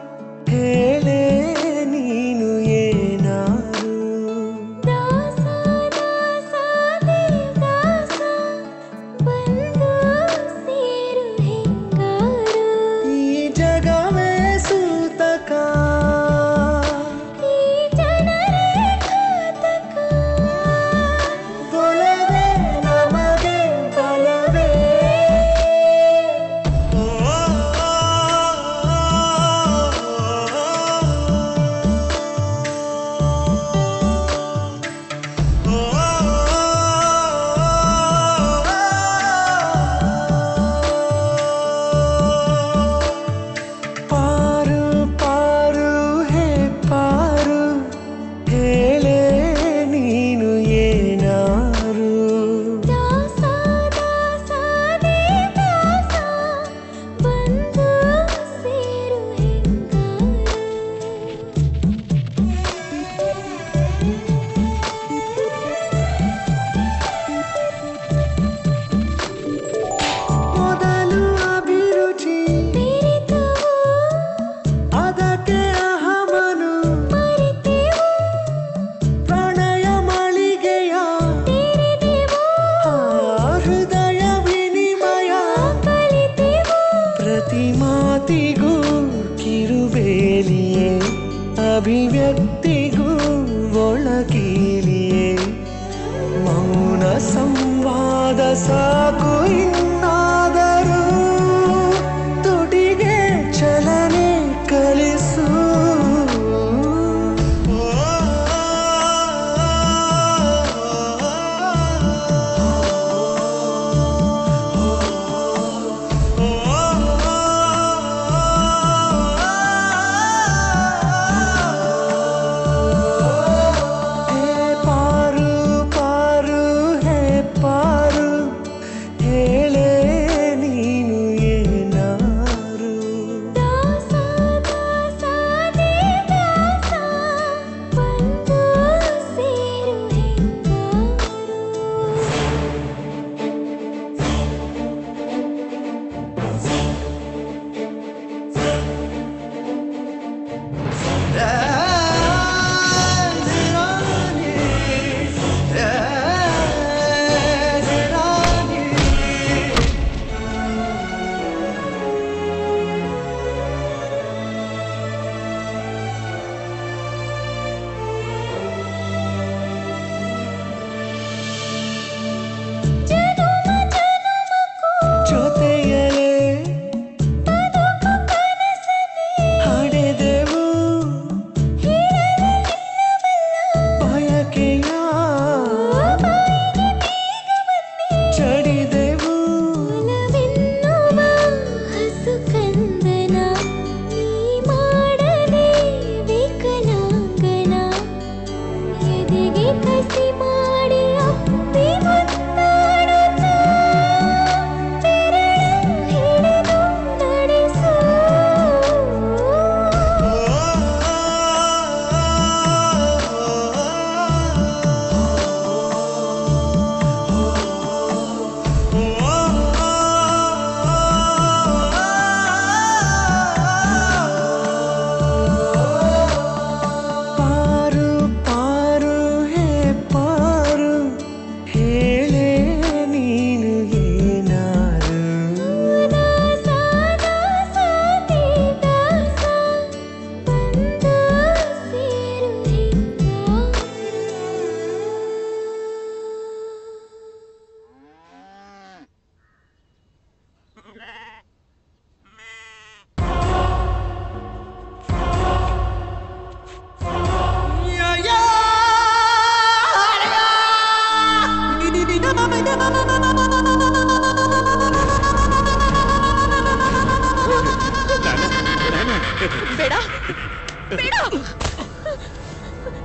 ಹೇಳೆ ನೀನು ಏನಾರು ದಾಸ ದಾಸ ದೇವದಾಸ ಬಂದು ಸೇರು ಹೆಂಗಾರು ಈ ಜಗವೇ ಸೂತಕ ಈ ಜನರೇ ಘಾತಕ ಗೊಳವೆ ನಮಗೆ ಬಲವೇ ಪಾರು ಪಾರು ಹೇ ಪಾರು ಹೇಳೆ ನೀನು ಏನಾರು ದಾಸ ದಾಸ ದೇವದಾಸ ಬಂದು ಸೇರು ಮೊದಲು ಅಭಿರುಚಿ ಅದಕ್ಕೆ ಅಹಮನು ಪ್ರಣಯ ಮಳಿಗೆಯ ಆ ಹೃದಯ ವಿನಿಮಯ ಪ್ರತಿ ಮಾತಿಗೂ ಕಿರುಬೇಲಿಯೇ ಅಭಿವ್ಯಕ್ತಿಗೂ ಒಳಗೀಲಿಯೇ ಮೌನ ಸಂವಾದ ಸಾಕು ಇನ್ನಾದರೂ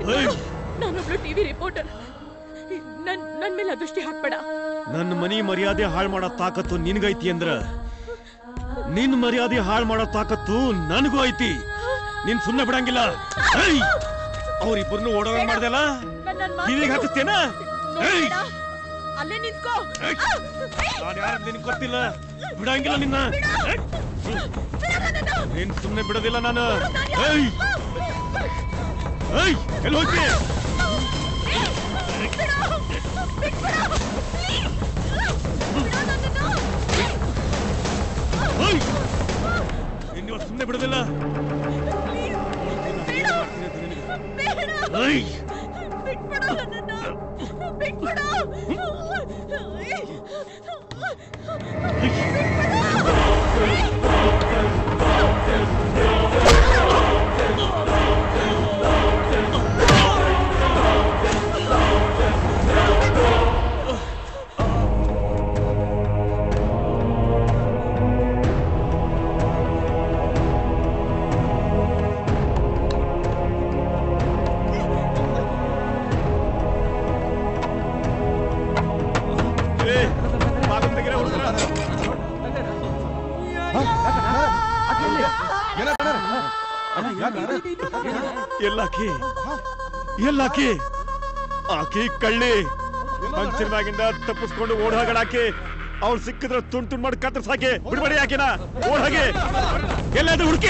ನಾನೊಬ್ಳು ಟಿವಿ ರಿಪೋರ್ಟರ್ ನನ್ ನನ್ ಮೇಲೆ ಅದೃಷ್ಟಿ ಹಾಕ್ಬೇಡ ನನ್ನ ಮನಿ ಮರ್ಯಾದೆ ಹಾಳು ಮಾಡೋ ತಾಕತ್ತು ನಿನ್ಗೈತಿ ಅಂದ್ರ ನಿನ್ ಮರ್ಯಾದೆ ಹಾಳು ಮಾಡೋ ತಾಕತ್ತು ನನಗೂ ಐತಿ ನೀನ್ ಸುಮ್ಮನೆ ಬಿಡಂಗಿಲ್ಲ ಏಯ್! ಅವ್ರಿಬ್ಬರನ್ನು ಓಡೋಗ ಮಾಡ್ದಲ್ಲ ಕಿವಿಗೆ ಹಾಕಿಸ್ತೇನ ಏಯ್! ಅಲ್ಲೇ ನಿಂತ್ಕೋ ನಾನ್ ಯಾರು ನಿನಗೆ ಗೊತ್ತಿಲ್ಲ ಬಿಡಂಗಿಲ್ಲ ನಿನ್ನ ಏಯ್! ನೀನ್ ಸುಮ್ಮನೆ ಬಿಡೋದಿಲ್ಲ ನಾನು ಏಯ್ ಏಯ್ ಎಲ್ಲಿ ಹೋಗ್ತಿ ಏಯ್! ನಿನ್ನ ಇವತ್ತು ಸುಮ್ಮನೆ ಬಿಡೋದಿಲ್ಲ ಏಯ್! ಏ, ಬಾಗಿಲು ತೆಗೀರಿ, ಹುಡುಗ್ರ. ಎಲ್ಲಾಕಿ ಎಲ್ಲಾಕಿ ಆಕಿ ಕಳ್ಳಿ ಹಂಚಿನಾಗಿಂದ ತಪ್ಪಿಸ್ಕೊಂಡು ಓಡ್ ಹೋಗಡಾಕಿ ಅವ್ಳು ಸಿಕ್ಕಿದ್ರೆ ತುಂಡ್ ತುಂಡ್ ಮಾಡಿ ಕತ್ತರ್ಸಾಕಿ ಬಿಡ್ಬೇಡಿ ಆಕಿನ ಓಡ್ ಹೋಗಿ ಎಲ್ಲಾದ್ರೂ ಹುಡುಕಿ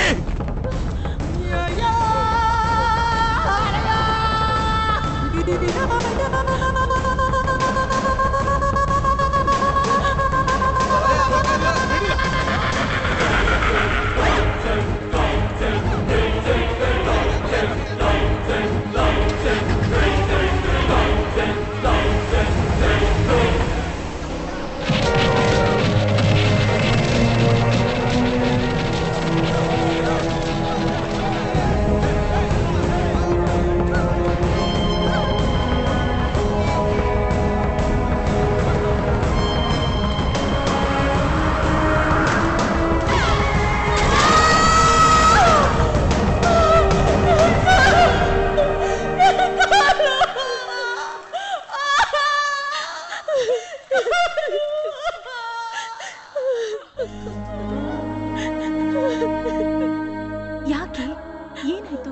ಯಾಕೆ ಏನಾಯ್ತು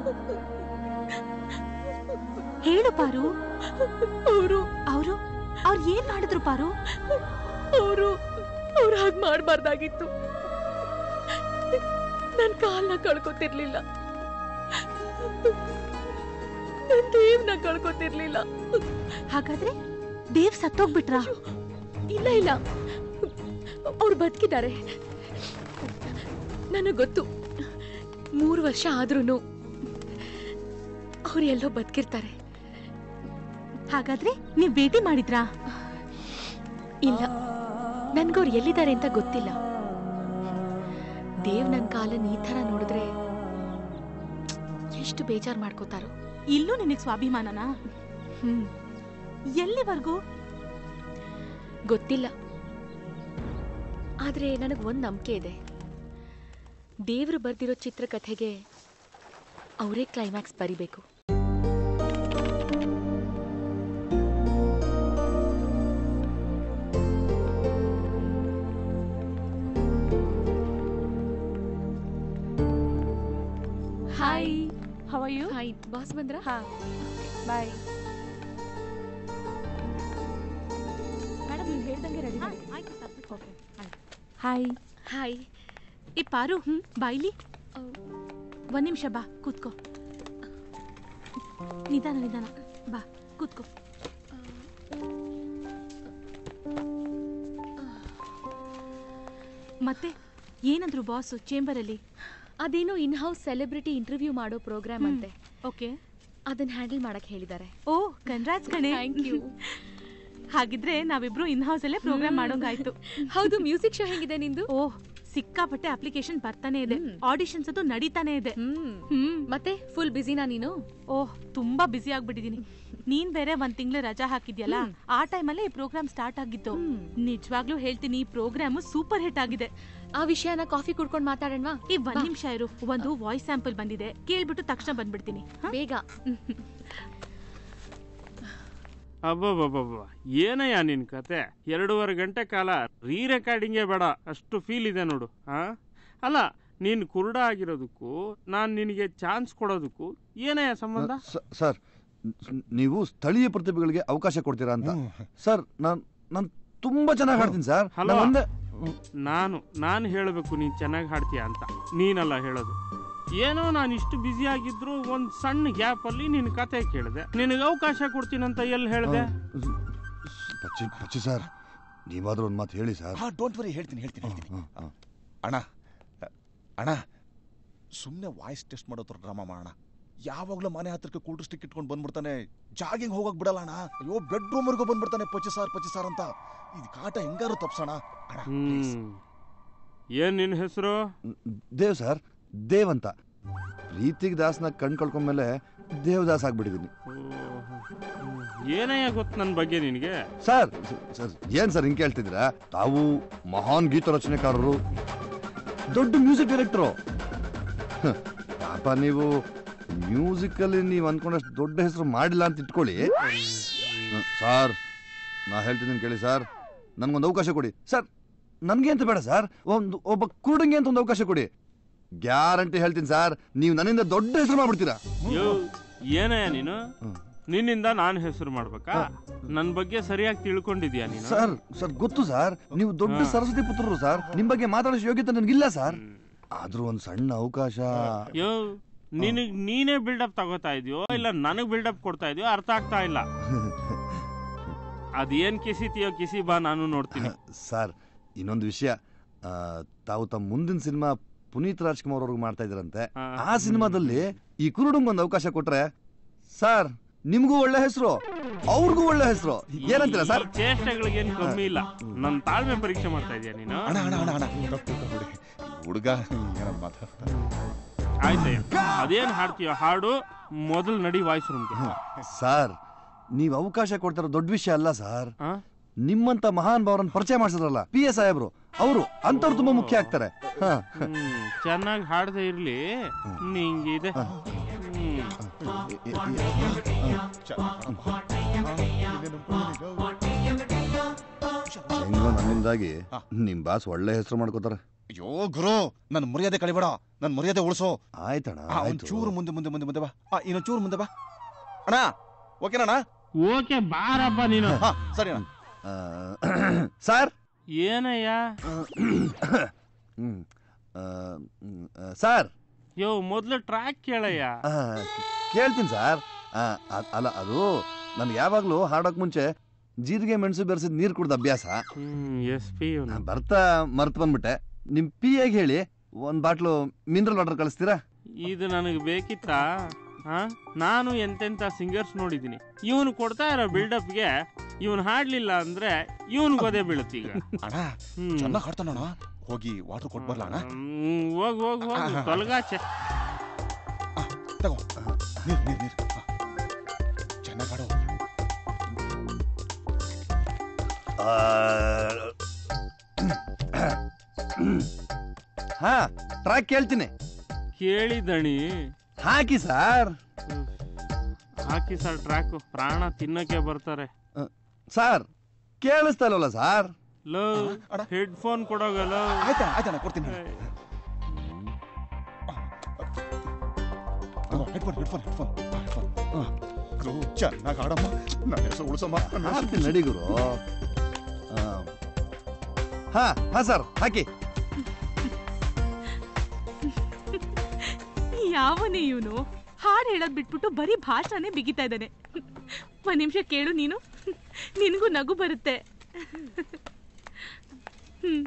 ಹೇಳು ಪಾರು ಅವರು ಅವರು ಅವ್ರು ಏನ್ ಮಾಡಿದ್ರು ಪಾರು ಅವರು ಅವ್ರು ಹಾಗೆ ಮಾಡಬಾರ್ದಾಗಿತ್ತು ನನ್ ಕಾಲ್ನ ಕಳ್ಕೊತಿರ್ಲಿಲ್ಲ ನನ್ ದೇವ್ನ ಕಳ್ಕೊತಿರ್ಲಿಲ್ಲ ಹಾಗಾದ್ರೆ ದೇವ್ ಸತ್ತೋಗ್ಬಿಟ್ರಾ ಇಲ್ಲ ಇಲ್ಲ ಅವ್ರು ಬದುಕಿದ್ದಾರೆ ನನಗೆ ಗೊತ್ತು ಮೂರು ವರ್ಷ ಆದ್ರೂ ಅವ್ರು ಎಲ್ಲೋ ಬದುಕಿರ್ತಾರೆ ಹಾಗಾದ್ರೆ ನೀವ್ ಭೇಟಿ ಮಾಡಿದ್ರಾ ಇಲ್ಲ ನನ್ಗವ್ರು ಎಲ್ಲಿದ್ದಾರೆ ಅಂತ ಗೊತ್ತಿಲ್ಲ ದೇವ್ ನನ್ ಕಾಲನ್ ಈ ತರ ನೋಡಿದ್ರೆ ಎಷ್ಟು ಬೇಜಾರ್ ಮಾಡ್ಕೋತಾರೋ ಇಲ್ಲೂ ನಿನಗ್ ಸ್ವಾಭಿಮಾನನಾ ಹ್ಮ್ ಎಲ್ಲಿವರೆಗೂ ಗೊತ್ತಿಲ್ಲ ಆದ್ರೆ ನನಗ್ ಒಂದ್ ನಂಬಿಕೆ ಇದೆ ದೇವ್ರು ಬರ್ದಿರೋ ಚಿತ್ರಕಥೆಗೆ ಅವರೇ ಕ್ಲೈಮ್ಯಾಕ್ಸ್ ಬರಿಬೇಕು hi how are you hi boss ಬಂದ್ರ ಹಾ ಬಾಯ್ ಮೇಡಮ್ ನೀವು ಹೇಳ್ದಂಗೆ ರೆಡಿ ಆಯ್ತು ಓಕೆ ಹಾಯ್ ಹಾಯ್ ಈ ಪಾರು ಹ್ಮ್ ಬಾಯ್ಲಿ ಒಂದ್ ನಿಮಿಷ ಬಾ ಕೂತ್ಕೋ ನಿಧಾನ ನಿಧಾನ ಬಾ ಕೂತ್ಕೋ ಮತ್ತೆ ಏನಂದ್ರು ಬಾಸು ಚೇಂಬರಲ್ಲಿ ಅದೇನೋ ಇನ್ ಹೌಸ್ ಸೆಲೆಬ್ರಿಟಿ ಇಂಟರ್ವ್ಯೂ ಮಾಡೋ ಪ್ರೋಗ್ರಾಮ್ ಹ್ಮ್. ಅಂತೆ ಓಕೆ ಅದನ್ನ ಹ್ಯಾಂಡಲ್ ಮಾಡಕ್ ಹೇಳಿದ್ದಾರೆ ಓ ಕಂಗ್ರಾಟ್ಸ್ ಕಣೆ Thank you. ಹಾಗಿದ್ರೆ ನಾವಿಬ್ರು ಇನ್ ಹೌಸ್ ಅಲ್ಲೇ ಪ್ರೋಗ್ರಾಮ್ ಮಾಡೋಂಗಾಯ್ತು ಹೌದು ಮ್ಯೂಸಿಕ್ ಶೋ ಹೆಂಗಿದೆ ನಿಂದು ಓ ಸಿಕ್ಕಾಪಟ್ಟೆ ಅಪ್ಲಿಕೇಶನ್ ಬರ್ತಾನೆ ಇದೆ ಆಡಿಷನ್ಸ್ ಅದು ನಡೀತಾನೆ ಇದೆ ಮತ್ತೆ ಫುಲ್ ಬಿಸಿನಾ ನೀನು ಓಹ್ ತುಂಬಾ ಬಿಸಿ ಆಗ್ಬಿಟ್ಟಿದೀನಿ ನೀನ್ ಬೇರೆ ಒಂದ್ ತಿಂಗಳು ರಜಾ ಹಾಕಿದ್ಯಲ್ಲ ಆ ಟೈಮಲ್ಲೇ ಈ ಪ್ರೋಗ್ರಾಮ್ ಸ್ಟಾರ್ಟ್ ಆಗಿತ್ತು ನಿಜವಾಗ್ಲೂ ಹೇಳ್ತೀನಿ ಈ ಪ್ರೋಗ್ರಾಮ್ ಸೂಪರ್ ಹಿಟ್ ಆಗಿದೆ ಆ ವಿಷಯನ ಕಾಫಿ ಕುಡ್ಕೊಂಡು ಮಾತಾಡೋಣವಾ ಈ ಒಂದ್ ನಿಮಿಷ ಇರು ಒಂದು ವಾಯ್ಸ್ ಸ್ಯಾಂಪಲ್ ಬಂದಿದೆ ಕೇಳ್ಬಿಟ್ಟು ತಕ್ಷಣ ಬಂದ್ಬಿಡ್ತೀನಿ ಬೇಗ ಅಬ್ಬಬ್ಬಬ್ಬ ಏನಯ್ಯ ನಿನ್ ಕತೆ ಎರಡೂವರೆ ಗಂಟೆ ಕಾಲ ರೀ ರೆಕಾರ್ಡಿಂಗೇ ಬೇಡ ಅಷ್ಟು ಫೀಲ್ ಇದೆ ನೋಡು ಆ ಅಲ್ಲ ನೀನ್ ಕುರುಡ ಆಗಿರೋದಕ್ಕೂ ನಾನ್ ನಿನಗೆ ಚಾನ್ಸ್ ಕೊಡೋದಕ್ಕೂ ಏನಯ್ಯ ಸಂಬಂಧ ಸ- ಸರ್ ನ್- ನೀವು ಸ್ಥಳೀಯ ಪ್ರತಿಭೆಗಳಿಗೆ ಅವಕಾಶ ಕೊಡ್ತೀರಾ ಅಂತ ಸರ್ ನಾನ್ ನಾನು ತುಂಬಾ ಚೆನ್ನಾಗಿ ಹಾಡ್ತೀನಿ ಸರ್ ಹಲೋ ನಾನ್ ಒಂದೇ ನಾನು ನಾನು ಹೇಳಬೇಕು ನೀನ್ ಚೆನ್ನಾಗಿ ಹಾಡ್ತೀಯ ಅಂತ ನೀನಲ್ಲ ಹೇಳೋದು ಏನೋ ನಾನು ಇಷ್ಟು ಬ್ಯುಸಿ ಆಗಿದ್ರು ಒಂದ್ ಸಣ್ಣ ಗ್ಯಾಪ್ ಅಲ್ಲಿ ನಿನ್ ಕತೆ ಕೇಳಿದೆ ನಿನಗೆ ಅವಕಾಶ ಕೊಡ್ತೀನಂತ ಎಲ್ಲಿ ಹೇಳ್ದೆ ಪಚ್ಚಿ ಪಚ್ಚಿ ಸರ್ ನೀವಾದ್ರೂ ಒಂದು ಮಾತು ಹೇಳಿ ಸರ್ ಹಾ ಡೋಂಟ್ ವರಿ ಹೇಳ್ತೀನಿ ಹೇಳ್ತೀನಿ ಹೇಳ್ತೀನಿ ಅಣ್ಣ ಅಣ್ಣ ಸುಮ್ಮನೆ ವಾಯ್ಸ್ ಟೆಸ್ಟ್ ಮಾಡೋ ಥರ ಡ್ರಾಮಾ ಮಾಡೋಣ ಯಾವಾಗಲೂ ಮನೆ ಹತ್ರಕ್ಕೆ ಕೂಲ್ ಸ್ಟಿಕ್ ಇಟ್ಕೊಂಡು ಬಂದ್ಬಿಡ್ತಾನೆ ಜಾಗಿಂಗ್ ಹೋಗಕ್ ಬಿಡಲ್ಲ ಅಣ್ಣ ಅಯ್ಯೋ ಬೆಡ್ರೂಮ್ವರೆಗೂ ಬಂದ್ಬಿಡ್ತಾನೆ ಪಚ್ಚಿ ಸಾರ್ ಪಚ್ಚಿ ಸಾರ್ ಅಂತ ಇದು ಕಾಟ ಹೆಂಗಾರು ತಪ್ಸೋಣ ಅಣ್ಣ please. ಹ್ಮ್ ಏನ್ ನಿನ್ ಹೆಸರು ದೇವ್ ಸರ್ ದೇವ್ ಅಂತ ಪ್ರೀತಿಗೆ ದಾಸ್ನ ಕಣ್ ಕಳ್ಕೊಂಡ್ಮೇಲೆ ದೇವದಾಸ್ ಆಗ್ಬಿಟ್ಟಿದ್ದೀನಿ ಏನಯ್ಯ ಗೊತ್ತು ನನ್ನ ಬಗ್ಗೆ ನಿನಗೆ ಸರ್ ಸರ್ ಏನ್ ಸರ್ ಹಿಂಗೆ ಕೇಳ್ತಿದ್ದೀರಾ ತಾವು ಮಹಾನ್ ಗೀತ ರಚನೆಕಾರರು ದೊಡ್ಡ ಮ್ಯೂಸಿಕ್ ಡೈರೆಕ್ಟರು ಪಾಪ ನೀವು ಮ್ಯೂಸಿಕಲ್ಲಿ ನೀವು ಅನ್ಕೊಂಡಷ್ಟು ದೊಡ್ಡ ಹೆಸರು ಮಾಡಿಲ್ಲ ಅಂತ ಇಟ್ಕೊಳ್ಳಿ ಸರ್ ನಾ ಹೇಳ್ತಿದ್ದೀನಿ ಕೇಳಿ ಸರ್ ನನ್ಗೊಂದು ಅವಕಾಶ ಕೊಡಿ ಸರ್ ನನಗೆ ಅಂತ ಬೇಡ ಸರ್ ಒಂದು ಒಬ್ಬ ಕುರುಡಂಗೆ ಅಂತ ಒಂದು ಅವಕಾಶ ಕೊಡಿ ಗ್ಯಾರಂಟಿ ಹೇಳ್ತೀನಿ ಸರ್ ನೀವು ನನ್ನಿಂದ ದೊಡ್ಡ ಹೆಸರು ಮಾಡ್ಬಿಡ್ತೀರಾ ಯೋ ಏನಯ್ಯ ನೀನು ನಿನ್ನಿಂದ ನಾನು ಹೆಸರು ಮಾಡ್ಬೇಕಾ ನನ್ನ ಬಗ್ಗೆ ಸರಿಯಾಗಿ ತಿಳ್ಕೊಂಡಿದ್ಯಾ ನೀನು ಸರ್ ಸರ್ ಗೊತ್ತು ಸರ್ ನೀವು ದೊಡ್ಡ ಹಾ. ಸರಸ್ವತಿ ಪುತ್ರರು ಸರ್ ನಿಮ್ ಬಗ್ಗೆ ಮಾತಾಡೋ ಯೋಗ್ಯತೆ ನನಗಿಲ್ಲ ಸರ್ ಆದ್ರೂ ಒಂದ್ ಸಣ್ಣ ಅವಕಾಶ ಯೋ ನಿನಗ್ ನೀನೇ ಬಿಲ್ಡಪ್ ತಗೋತಾ ಇದೆಯೋ ಇಲ್ಲ ನನಗ್ ಬಿಲ್ಡಪ್ ಕೊಡ್ತಾ ಇದೆಯೋ ಅರ್ಥ ಆಗ್ತಾ ಇಲ್ಲ ಅದೇನ್ ಕಿಸಿತೀಯೋ ಕಿಸಿ ಬಾ ನಾನು ನೋಡ್ತೀನಿ ಸರ್ ಇನ್ನೊಂದು ವಿಷಯ ಆ, ತಾವು ತಮ್ಮ ಮುಂದಿನ ಸಿನಿಮಾ ಪುನೀತ್ ರಾಜ್ಕುಮಾರ್ ಅವ್ರಿಗೆ ಮಾಡ್ತಾ ಇದ್ರಂತೆ ಆ ಸಿನಿಮಾದಲ್ಲಿ ಈ ಕುರುಡಂಗ್ ಒಂದು ಅವಕಾಶ ಕೊಟ್ರೆ ಸರ್ ನಿಮ್ಗೂ ಒಳ್ಳೆ ಹೆಸರು ಅವ್ರಿಗೂ ಒಳ್ಳೆ ಹೆಸರು ಏನಂತೀರಾ ಸರ್ ಈ ಚೇಷ್ಟೆಗಳಿಗೇನ್ ಕಮ್ಮಿ ಇಲ್ಲ ನನ್ನ ತಾಳ್ಮೆ ಪರೀಕ್ಷೆ ಮಾಡ್ತಾ ಇದೀಯ ನೀನು ಅಣ್ಣ ಅಣ್ಣ ಅಣ್ಣ ಅಣ್ಣ ತಪ್ಪು ತಿಳ್ಕೊಬೇಡಿ. ಹುಡುಗ ಏನೋ ಮಾತಾಡ್ತಾನೆ ಆಯ್ತಯ್ಯ ಅದೇನ್ ಹಾಡ್ತೀಯೋ ಹಾಡು ಮೊದಲು ನಡಿ ವಾಯ್ಸ್ ರೂಮ್ಗೆ ಸರ್ ನೀವು ಅವಕಾಶ ಕೊಡ್ತಾರೋ ದೊಡ್ಡ ವಿಷಯ ಅಲ್ಲ ಸರ್ ನಿಮ್ಮಂತ ಮಹಾನ್ ಭಾವರನ್ನ ಪರಿಚಯ ಮಾಡಿಸಿದ್ರಲ್ಲ ಪಿ ಎಸ್ ಸಾಹೇಬ್ರು ಅವರು ಅಂತವ್ರು ತುಂಬಾ ಮುಖ್ಯ ಆಗ್ತಾರೆ ಹಾ. ಚೆನ್ನಾಗಿ ಹಾಡದೆ ಇರ್ಲಿ ನಿಂಗಿದೆ ಹೆಂಗೋ ನನ್ನಿಂದಾಗಿ ನಿಮ್ ಬಾಸ್ ಒಳ್ಳೆ ಹೆಸರು ಮಾಡ್ಕೋತಾರೆ ಅಯ್ಯೋ ಗುರು ನನ್ನ ಮರ್ಯಾದೆ ಕಳಿಬೇಡ ನನ್ನ ಮರ್ಯಾದೆ ಉಳಿಸೋ ಆಯ್ತಣ್ಣ ಆ, ಒಂದ್ ಆಯ್ತು ಚೂರು ಮುಂದೆ ಮುಂದೆ ಮುಂದೆ ಮುಂದೆ ಬಾ ಆ, ಇನ್ನೊಂದ್ ಚೂರು ಮುಂದೆ ಬಾ ಅಣ್ಣ ಓಕೆನಾ ಓಕೆ ಬಾರಪ್ಪ ನೀನು ಹಾ ಸರಿ ಅಣ್ಣ ಸರ್ ಏನಯ್ಯ ಹ್ಮ್ ಆ, ಹ್ಮ್, ಆ, ಸರ್ ಯೋ ಮೊದ್ಲು ಟ್ರ್ಯಾಕ್ ಕೇಳಯ್ಯ ಆ, ಕೇಳ್ತೀನಿ ಸರ್ ಆ, ಅ- ಅಲ್ಲ ಅದು ನನ್ಗೆ ಯಾವಾಗ್ಲೂ ಹಾಡೋಕ್ ಮುಂಚೆ ಜೀರಿಗೆ ಮೆಣಸು ಬೆರೆಸಿದ ನೀರು ಕುಡ್ದ ಅಭ್ಯಾಸ ಎಸ್ ಪಿ ಬರ್ತಾ ಮರ್ತು ಬಂದ್ಬಿಟ್ಟೆ ನಿಮ್ ಪಿ ಎಗ್ ಹೇಳಿ ಒಂದ್ ಬಾಟ್ಲು ಮಿನರಲ್ ವಾಟರ್ ಕಳಿಸ್ತೀರಾ ಇದು ನನಗೆ ಬೇಕಿತ್ತಾ ಹಾ ನಾನು ಎಂತೆಂತ ಸಿಂಗರ್ಸ್ ನೋಡಿದ್ದೀನಿ ಇವನು ಕೊಡ್ತಾ ಇರೋ ಬಿಲ್ಡಪ್ಗೆ ಇವನು ಹಾಡ್ಲಿಲ್ಲ ಅಂದ್ರೆ ಇವನ್ ಗೊದೆ ಬೀಳುತ್ತೀಗ ಅಣ್ಣ ಚೆನ್ನಾಗಿ ಹಾಡ್ತಾನಣ್ಣ ಹೋಗಿ ವಾಟರ್ ಕೊಟ್ಟು ಬರ್ಲ ಅಣ್ಣ ಹ್ಮ್, ಹೋಗ್ ಹೋಗ್ ಹೋಗ್ ತೊಲಗಾಚೆ ತಗೋ ನೀರ್ ನೀರ್ ನೀರ್ ಚೆನ್ನಾಗಿ ಹಾಡೋ ಹಾ ಟ್ರ್ಯಾಕ್ ಕೇಳ್ತೀನಿ ಕೇಳಿದಣಿ ಹಾಕಿ ಸರ್ ಹಾಕಿ ಸರ್ ಟ್ರ್ಯಾಕ್ ಪ್ರಾಣ ತಿನ್ನಕ್ಕೆ ಬರ್ತಾರೆ ಸರ್ ಕೇಳಿಸ್ತಾ ಇಲ್ವಲ್ಲ ಸರ್ ಲೋ ಹೆಡ್ ಫೋನ್ ಕೊಡೋಗಲ್ಲ ಆಯ್ತಾ ಆಯ್ತಣ್ಣ ಕೊಡ್ತೀನಿ ಹೆಡ್ಫೋನ್ ಹೆಡ್ಫೋನ್ ಹೆಡ್ಫೋನ್ ಹೆಡ್ಫೋನ್ ಗುರು ಚೆನ್ನಾಗಿ ಹಾಡಮ್ಮ ನನ್ನ ಹೆಸರು ಉಳಿಸಮ್ಮ ನನ್ನ ಹೆಸರು ಹಾಕ್ತೀನಿ ನಡಿ ಗುರು ಆ. ಹಾ ಹಾ ಸರ್ ಹಾಕಿ ಯಾವನೇ ಇವನು ಹಾಡು ಹೇಳೋದ್ ಬಿಟ್ಬಿಟ್ಟು ಬರೀ ಭಾಷಣನೇ ಬಿಗಿತಾ ಇದ್ದಾನೆ ಒಂದ್ ನಿಮಿಷ ಕೇಳು ನೀನು ನಿನಗೂ ನಗು ಬರುತ್ತೆ ಹ್ಮ್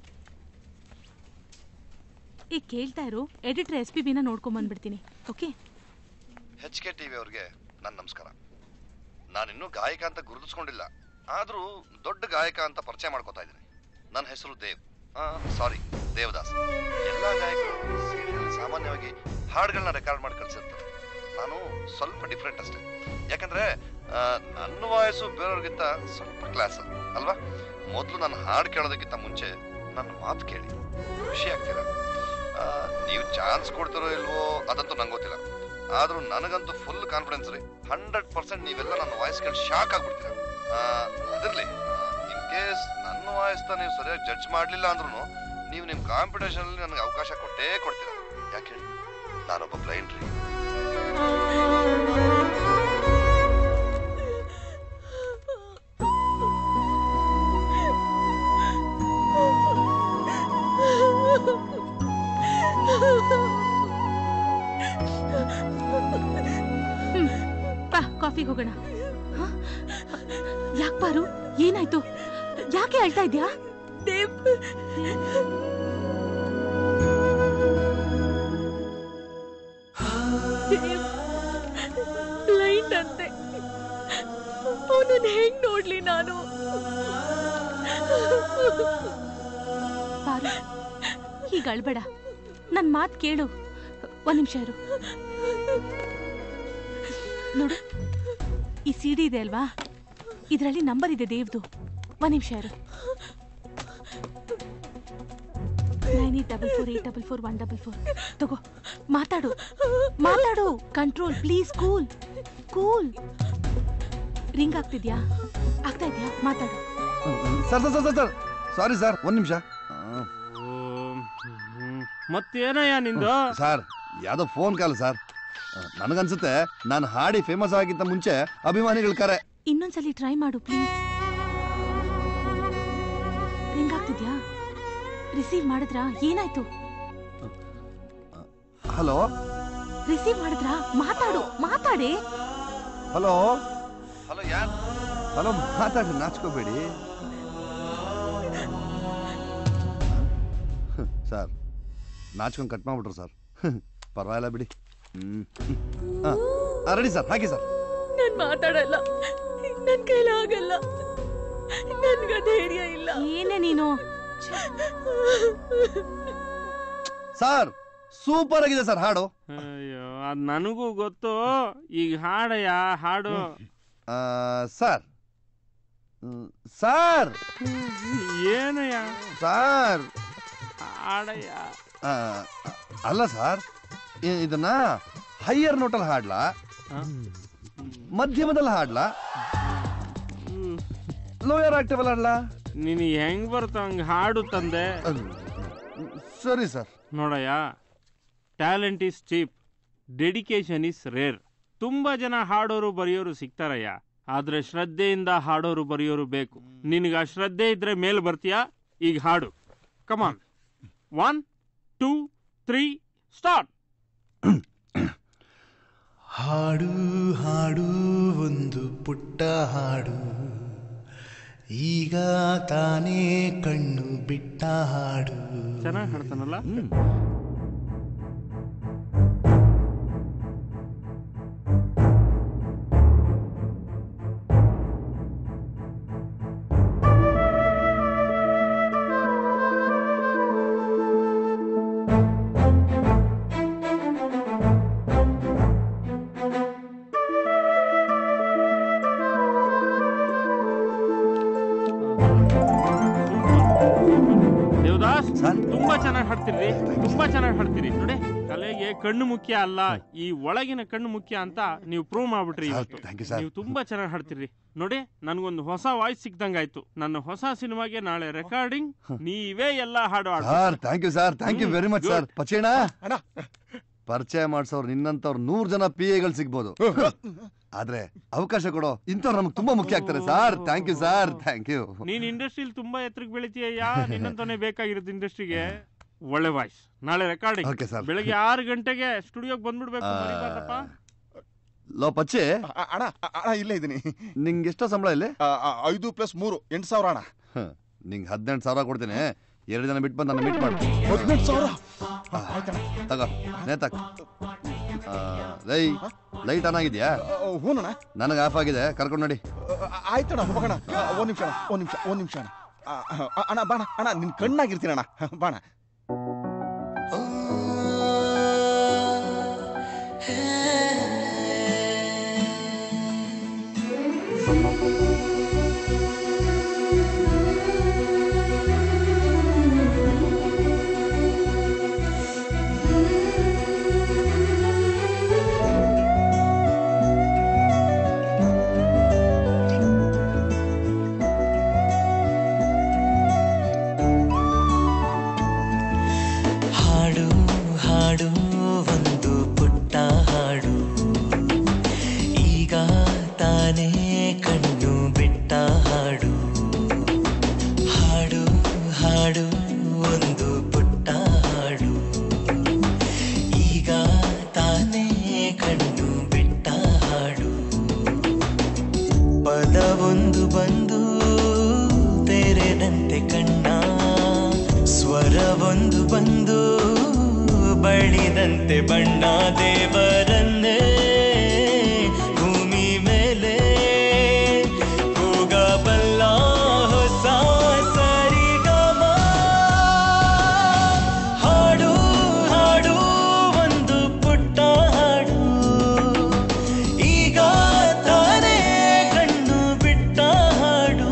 ಈಗ ಕೇಳ್ತಾ ಇರು ಎಡಿಟರ್ ಎಸ್ ಪಿ ಬಿನ ನೋಡ್ಕೊಂಡ್ ಬಂದ್ಬಿಡ್ತೀನಿ ಓಕೆ ಎಚ್ ಕೆ ಟಿವಿ ಅವ್ರಿಗೆ ನನ್ನ ನಮಸ್ಕಾರ ನಾನಿನ್ನೂ ಗಾಯಕ ಅಂತ ಗುರುತಿಸ್ಕೊಂಡಿಲ್ಲ ಆದ್ರೂ ದೊಡ್ಡ ಗಾಯಕ ಅಂತ ಪರಿಚಯ ಮಾಡ್ಕೋತಾ ಇದ್ದೀನಿ ನನ್ನ ಹೆಸರು ದೇವ್ ಸಾರಿ ದೇವದಾಸ್ ಎಲ್ಲ ಗಾಯಕರು ಸಿಡಿಯಲ್ಲಿ ಸಾಮಾನ್ಯವಾಗಿ ಹಾಡುಗಳನ್ನ ರೆಕಾರ್ಡ್ ಮಾಡಿ ಕಳ್ಸಿರ್ತಾರೆ ನಾನು ಸ್ವಲ್ಪ ಡಿಫ್ರೆಂಟ್ ಅಷ್ಟೇ ಯಾಕಂದ್ರೆ ಆ, ನನ್ನ ವಾಯ್ಸು ಬೇರೆಯವ್ರಿಗಿಂತ ಸ್ವಲ್ಪ ಕ್ಲಾಸ್ ಅಲ್ವಾ ಮೊದಲು ನನ್ನ ಹಾಡು ಕೇಳೋದಕ್ಕಿಂತ ಮುಂಚೆ ನನ್ನ ಮಾತು ಕೇಳಿ ಖುಷಿ ಆಗ್ತೀರಾ ಆ, ನೀವು ಚಾನ್ಸ್ ಕೊಡ್ತಿರೋ ಇಲ್ವೋ ಅದಂತೂ ನಂಗೆ ಗೊತ್ತಿಲ್ಲ ಆದ್ರೂ ನನಗಂತೂ ಫುಲ್ ಕಾನ್ಫಿಡೆನ್ಸ್ ರೀ ಹಂಡ್ರೆಡ್ ಪರ್ಸೆಂಟ್ ನೀವೆಲ್ಲ ನನ್ನ ವಾಯ್ಸ್ ಕೇಳಿ ಶಾಕ್ ಆಗ್ಬಿಡ್ತೀರ ಅದಿರ್ಲಿ ಇನ್ ಕೇಸ್ ನನ್ನ ವಾಯ್ಸ್ನ ನೀವು ಸರಿಯಾಗಿ ಜಡ್ಜ್ ಮಾಡಲಿಲ್ಲ ಅಂದ್ರೂ ನೀವು ನಿಮ್ಮ ಕಾಂಪಿಟೇಷನ್ ಅಲ್ಲಿ ನನಗೆ ಅವಕಾಶ ಕೊಟ್ಟೇ ಕೊಡ್ತೀರ ಯಾಕೆ ಹೇಳಿ ನಾನೊಬ್ಬ ಬ್ಲೈಂಡ್ ರೀ ಬಾ ಕಾಫಿಗೆ ಹೋಗೋಣ ಯಾಕೆ ಪಾರು ಏನಾಯ್ತು ಯಾಕೆ ಅಳ್ತಾ ಇದ್ಯಾ ದೇವ್ ಬ್ಲೈಂಡ್ ಅಂತೆ ಅವನನ್ನ ಹೆಂಗ್ ನೋಡ್ಲಿ ನಾನು ಪಾರು ಈಗ ಅಳ್ಬೇಡ ನನ್ ಮಾತ್ ಕೇಳು ಒಂದ್ ನಿಮಿಷ ಇರು ನೋಡು ಈ ಸಿಡಿ ಇದೆ ಅಲ್ವಾ ಇದರಲ್ಲಿ ನಂಬರ್ ಇದೆ ದೇವ್ದು ಒಂದ್ ನಿಮಿಷ ಇರು nine eight double four eight double four one double four ತಗೋ ಮಾತಾಡು ಮಾತಾಡು control please cool cool ring ಆಗ್ತಿದ್ಯಾ ಆಗ್ತಾ ಇದ್ಯಾ ಮಾತಾಡು sir sir sir sir sorry sir ಒಂದ್ ನಿಮಿಷ ಮತ್ತೇನಯ್ಯ ನಿಂದು ಸರ್ ಯಾವ್ದೋ ಫೋನ್ ಕಾಲ್ ಸರ್ ನನಗನ್ಸುತ್ತೆ ನಾನು ಹಾಡಿ ಫೇಮಸ್ ಆಗಿದ್ದ ಮುಂಚೆ ಅಭಿಮಾನಿಗಳ ಕರೆ ಇನ್ನೊಂದ್ಸಲಿ ಟ್ರೈ ಮಾಡು ಪ್ಲೀಸ್ ರಿಂಗ್ ಆಗ್ತಿದ್ಯಾ ರಿಸೀವ್ ಮಾಡಿದ್ರಾ ಏನಾಯ್ತು ಹಲೋ ರಿಸೀವ್ ಮಾಡಿದ್ರಾ ಮಾತಾಡು ಮಾತಾಡೆ ಹಲೋ ಹಲೋ ಯಾರ್ ಹಲೋ ಮಾತಾಡಿ ನಾಚ್ಕೋಬೇಡಿ ಸರ್ ನಾಚ್ಕೊಂಡು ಕಟ್ ಮಾಡ್ಬಿಟ್ರು ಸರ್ ಪರವಾಗಿಲ್ಲ ಬಿಡಿ ಹ್ಮ್ ರೆಡಿ ಸರ್ ಹಾಕಿ ಸರ್ ನಾನ್ ಮಾತಾಡಲ್ಲ ನನ್ ಕೈಲ ಆಗಲ್ಲ ನನ್ಗ ಧೈರ್ಯ ಇಲ್ಲ ಏನೇ ನೀನು ಸರ್ ಸೂಪರ್ ಆಗಿದೆ ಸರ್ ಹಾಡು ಅಯ್ಯೋ ಅದ್ ನನಗೂ ಗೊತ್ತು ಈಗ ಹಾಡಯ್ಯ ಹಾಡು ಆ, ಸರ್ ಹ್ಮ್, ಸರ್ ಏನಯ್ಯ ಸರ್ ಹಾಡಯ್ಯ ಆ, ಅಲ್ಲ ಸರ್ ಇ- ಇದನ್ನ ಹೈಯರ್ ನೋಟಲ್ಲಿ ಹಾಡ್ಲಾ ಮಧ್ಯಮದಲ್ಲಿ ಹಾಡ್ಲಾ ಲೋಯರ್ ಆಕ್ಟಿವಲ್ ಹಾಡ್ಲಾ ನೀನು ಹೆಂಗ್ ಬರ್ತ ಹಂಗ್ ಹಾಡು ತಂದೆ ಸರಿ ಸರ್ ನೋಡಯ್ಯ talent is cheap dedication is rare ತುಂಬಾ ಜನ ಹಾಡೋರು ಬರೆಯೋರು ಸಿಗ್ತಾರಯ್ಯ ಆದ್ರೆ ಶ್ರದ್ಧೆಯಿಂದ ಹಾಡೋರು ಬರೆಯೋರು ಬೇಕು ನಿನಗೆ ಆ ಶ್ರದ್ಧೆ ಇದ್ರೆ ಮೇಲ್ ಬರ್ತೀಯಾ ಈಗ ಹಾಡು come on one two three start ಹಾಡು ಹಾಡು ಒಂದು ಪುಟ್ಟ ಹಾಡು ಈಗ ತಾನೇ ಕಣ್ಣು ಬಿಟ್ಟ ಹಾಡು ಚೆನ್ನಾಗಿ ಹಾಡ್ತಾನಲ್ಲ ದೇವದಾಸ್ ತುಂಬಾ ಚೆನ್ನಾಗಿ ಹಾಡ್ತೀರಿ ತುಂಬಾ ಚೆನ್ನಾಗಿ ಹಾಡ್ತೀರಿ ನೋಡಿ ಕಲೆಗೆ ಕಣ್ಣು ಮುಖ್ಯ ಅಲ್ಲ ಈ ಒಳಗಿನ ಕಣ್ಣು ಮುಖ್ಯ ಅಂತ ನೀವು ಪ್ರೂವ್ ಮಾಡ್ಬಿಟ್ರಿ ಇವತ್ತು ನೀವು ತುಂಬಾ ಚೆನ್ನಾಗಿ ಹಾಡ್ತೀರಿ ನೋಡಿ ನನ್ಗೊಂದು ಹೊಸ ವಾಯ್ಸ್ ಸಿಕ್ದಂಗಾಯ್ತು ನನ್ನ ಹೊಸ ಸಿನಿಮಾಗೆ ನಾಳೆ ರೆಕಾರ್ಡಿಂಗ್ ನೀವೇ ಎಲ್ಲ ಹಾಡು ಸರ್ ಹಾಡ್ತೀರಿ thank you sir thank you hmm, very much good. Sir ಪಚೇಣ ಪರಿಚಯ ಮಾಡ್ಸೋರು ನಿನ್ನಂತವ್ರು ನೂರ್ ಜನ ಪಿ ಎಗಳು ಸಿಗ್ಬೋದು ಆದ್ರೆ ಅವಕಾಶ ಕೊಡೋ ಇಂಥವ್ರು ನಮ್ಗೆ ತುಂಬಾ ಮುಖ್ಯ ಆಗ್ತಾರೆ sir thank you sir thank you ನೀನ್ ಇಂಡಸ್ಟ್ರಿಲಿ ತುಂಬಾ ಎತ್ತರಕ್ಕೆ ಬೆಳಿತೀಯ ನಿನ್ನಂತಾನೆ ಬೇಕಾಗಿರುತ್ತೆ ಇಂಡಸ್ಟ್ರಿಗೆ ಒಳ್ಳೆ ವಾಯ್ಸ್ ನಾಳೆ ರೆಕಾರ್ಡಿಂಗ್ Okay, sir. ಬೆಳಗ್ಗೆ ಆರು ಗಂಟೆಗೆ ಸ್ಟುಡಿಯೋಗೆ ಬಂದ್ಬಿಡ್ಬೇಕು ಆ, ಮರಿಬಾರ್ದಪ್ಪ ಲೋ ಪಚ್ಚೆ ಅಣ್ಣ ಅಣ್ಣ ಇಲ್ಲೇ ಇದ್ದೀನಿ ನಿಂಗೆ ಎಷ್ಟೋ ಸಂಬಳ ಇಲ್ಲಿ ಐದು ಪ್ಲಸ್ ಮೂರು ಎಂಟು ಸಾವಿರ ಅಣ್ಣ ನಿಂಗೆ ಹದಿನೆಂಟು ಸಾವಿರ ಕೊಡ್ತೀನಿ ಎರಡು ಜನ ಬಿಟ್ಟು ಬಂದು ನನ್ನ ಮೀಟ್ ಮಾಡು ಹದಿನೆಂಟು ಸಾವಿರ ತಗೋ ನೇತಾಕ್ ಲೈ ಲೈಟ್ ಆನ್ ಆಗಿದ್ಯಾ ಹೂನಣ್ಣ ನನಗೆ ಆಫ್ ಆಗಿದೆ ಕರ್ಕೊಂಡು ನೋಡಿ ಆಯ್ತಣ್ಣ ಹೋಗೋಣ ಒಂದ್ ನಿಮಿಷ ಅಣ್ಣ ಒಂದ್ ನಿಮಿಷ ಒಂದ್ ನಿಮಿಷ ಅಣ್ಣ ಆ, ಆ, ಅಣ್ಣ ಬಾಣ ಅಣ್ಣ ನಿನ್ ಕಣ್ಣಾಗಿರ್ತೀನಿ ಅಣ್ಣ ಬಾಣ ಹಾಡು ಹಾಡು ಒಂದು ಪುಟ್ಟ ಹಾಡು ಈಗ ತಾನೇ ಕಣ್ಣು ಬಿಟ್ಟ ಹಾಡು ಹಾಡು ಹಾಡು ಒಂದು ಪುಟ್ಟ ಹಾಡು ಈಗ ತಾನೇ ಕಣ್ಣು ಬಿಟ್ಟ ಹಾಡು ಪದವೊಂದು ಬಂದು ತೆರೆದಂತೆ ಕಣ್ಣ ಸ್ವರವೊಂದು ಬಂದು ಬಳಿದಂತೆ ಬಣ್ಣ ದೇವರನ್ನೇ ಭೂಮಿ ಮೇಲೆ ಕೂಗಬಲ್ಲ ಹೊಸ ಸರಿಗಮ ಹಾಡು ಹಾಡು ಒಂದು ಪುಟ್ಟ ಹಾಡು ಈಗ ತಾನೇ ಕಣ್ಣು ಬಿಟ್ಟ ಹಾಡು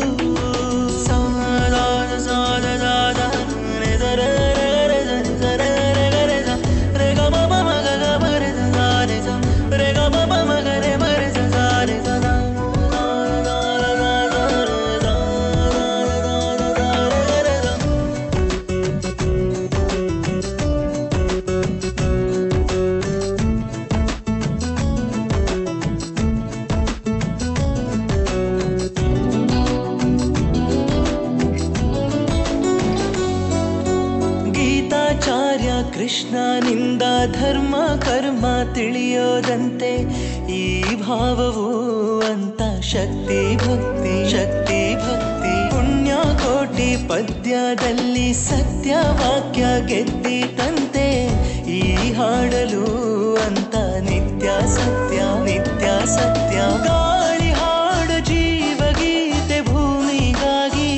ಸಾದ ಸಾದ ಸಾದ ರೆ ದ ರೆ ರೆ ರೆ ದ ರೆ ರೆ ರೆ ರೆ ದ ರೆ ಗ ಮ ಮ ಮ ಗ ಗ ಮ ರೆ ದ ದ ರೆ ದ ರೆ ಗ ಮ ಮ ಮ ಗ ರೆ ಮ ರೆ ದ ದ ರೆ ದ ದ ಗೀತಾಚಾರ್ಯ ಕೃಷ್ಣನಿಂದ ಧರ್ಮ ಕರ್ಮ ತಿಳಿಯೋದಂತೆ ಈ ಭಾವವು ಅಂತ ಶಕ್ತಿ ಭಕ್ತಿ ಶಕ್ತಿ ಭಕ್ತಿ ಪುಣ್ಯ ಕೋಟಿ ಪದ್ಯದಲ್ಲಿ ಸತ್ಯ ವಾಕ್ಯ ಗೆದ್ದಿತಂತೆ ಈ ಹಾಡಲು ಅಂತ ನಿತ್ಯ ಸತ್ಯ ನಿತ್ಯ ಸತ್ಯ ಗಾಳಿ ಹಾಡು ಜೀವಗೀತೆ ಭೂಮಿಗಾಗಿ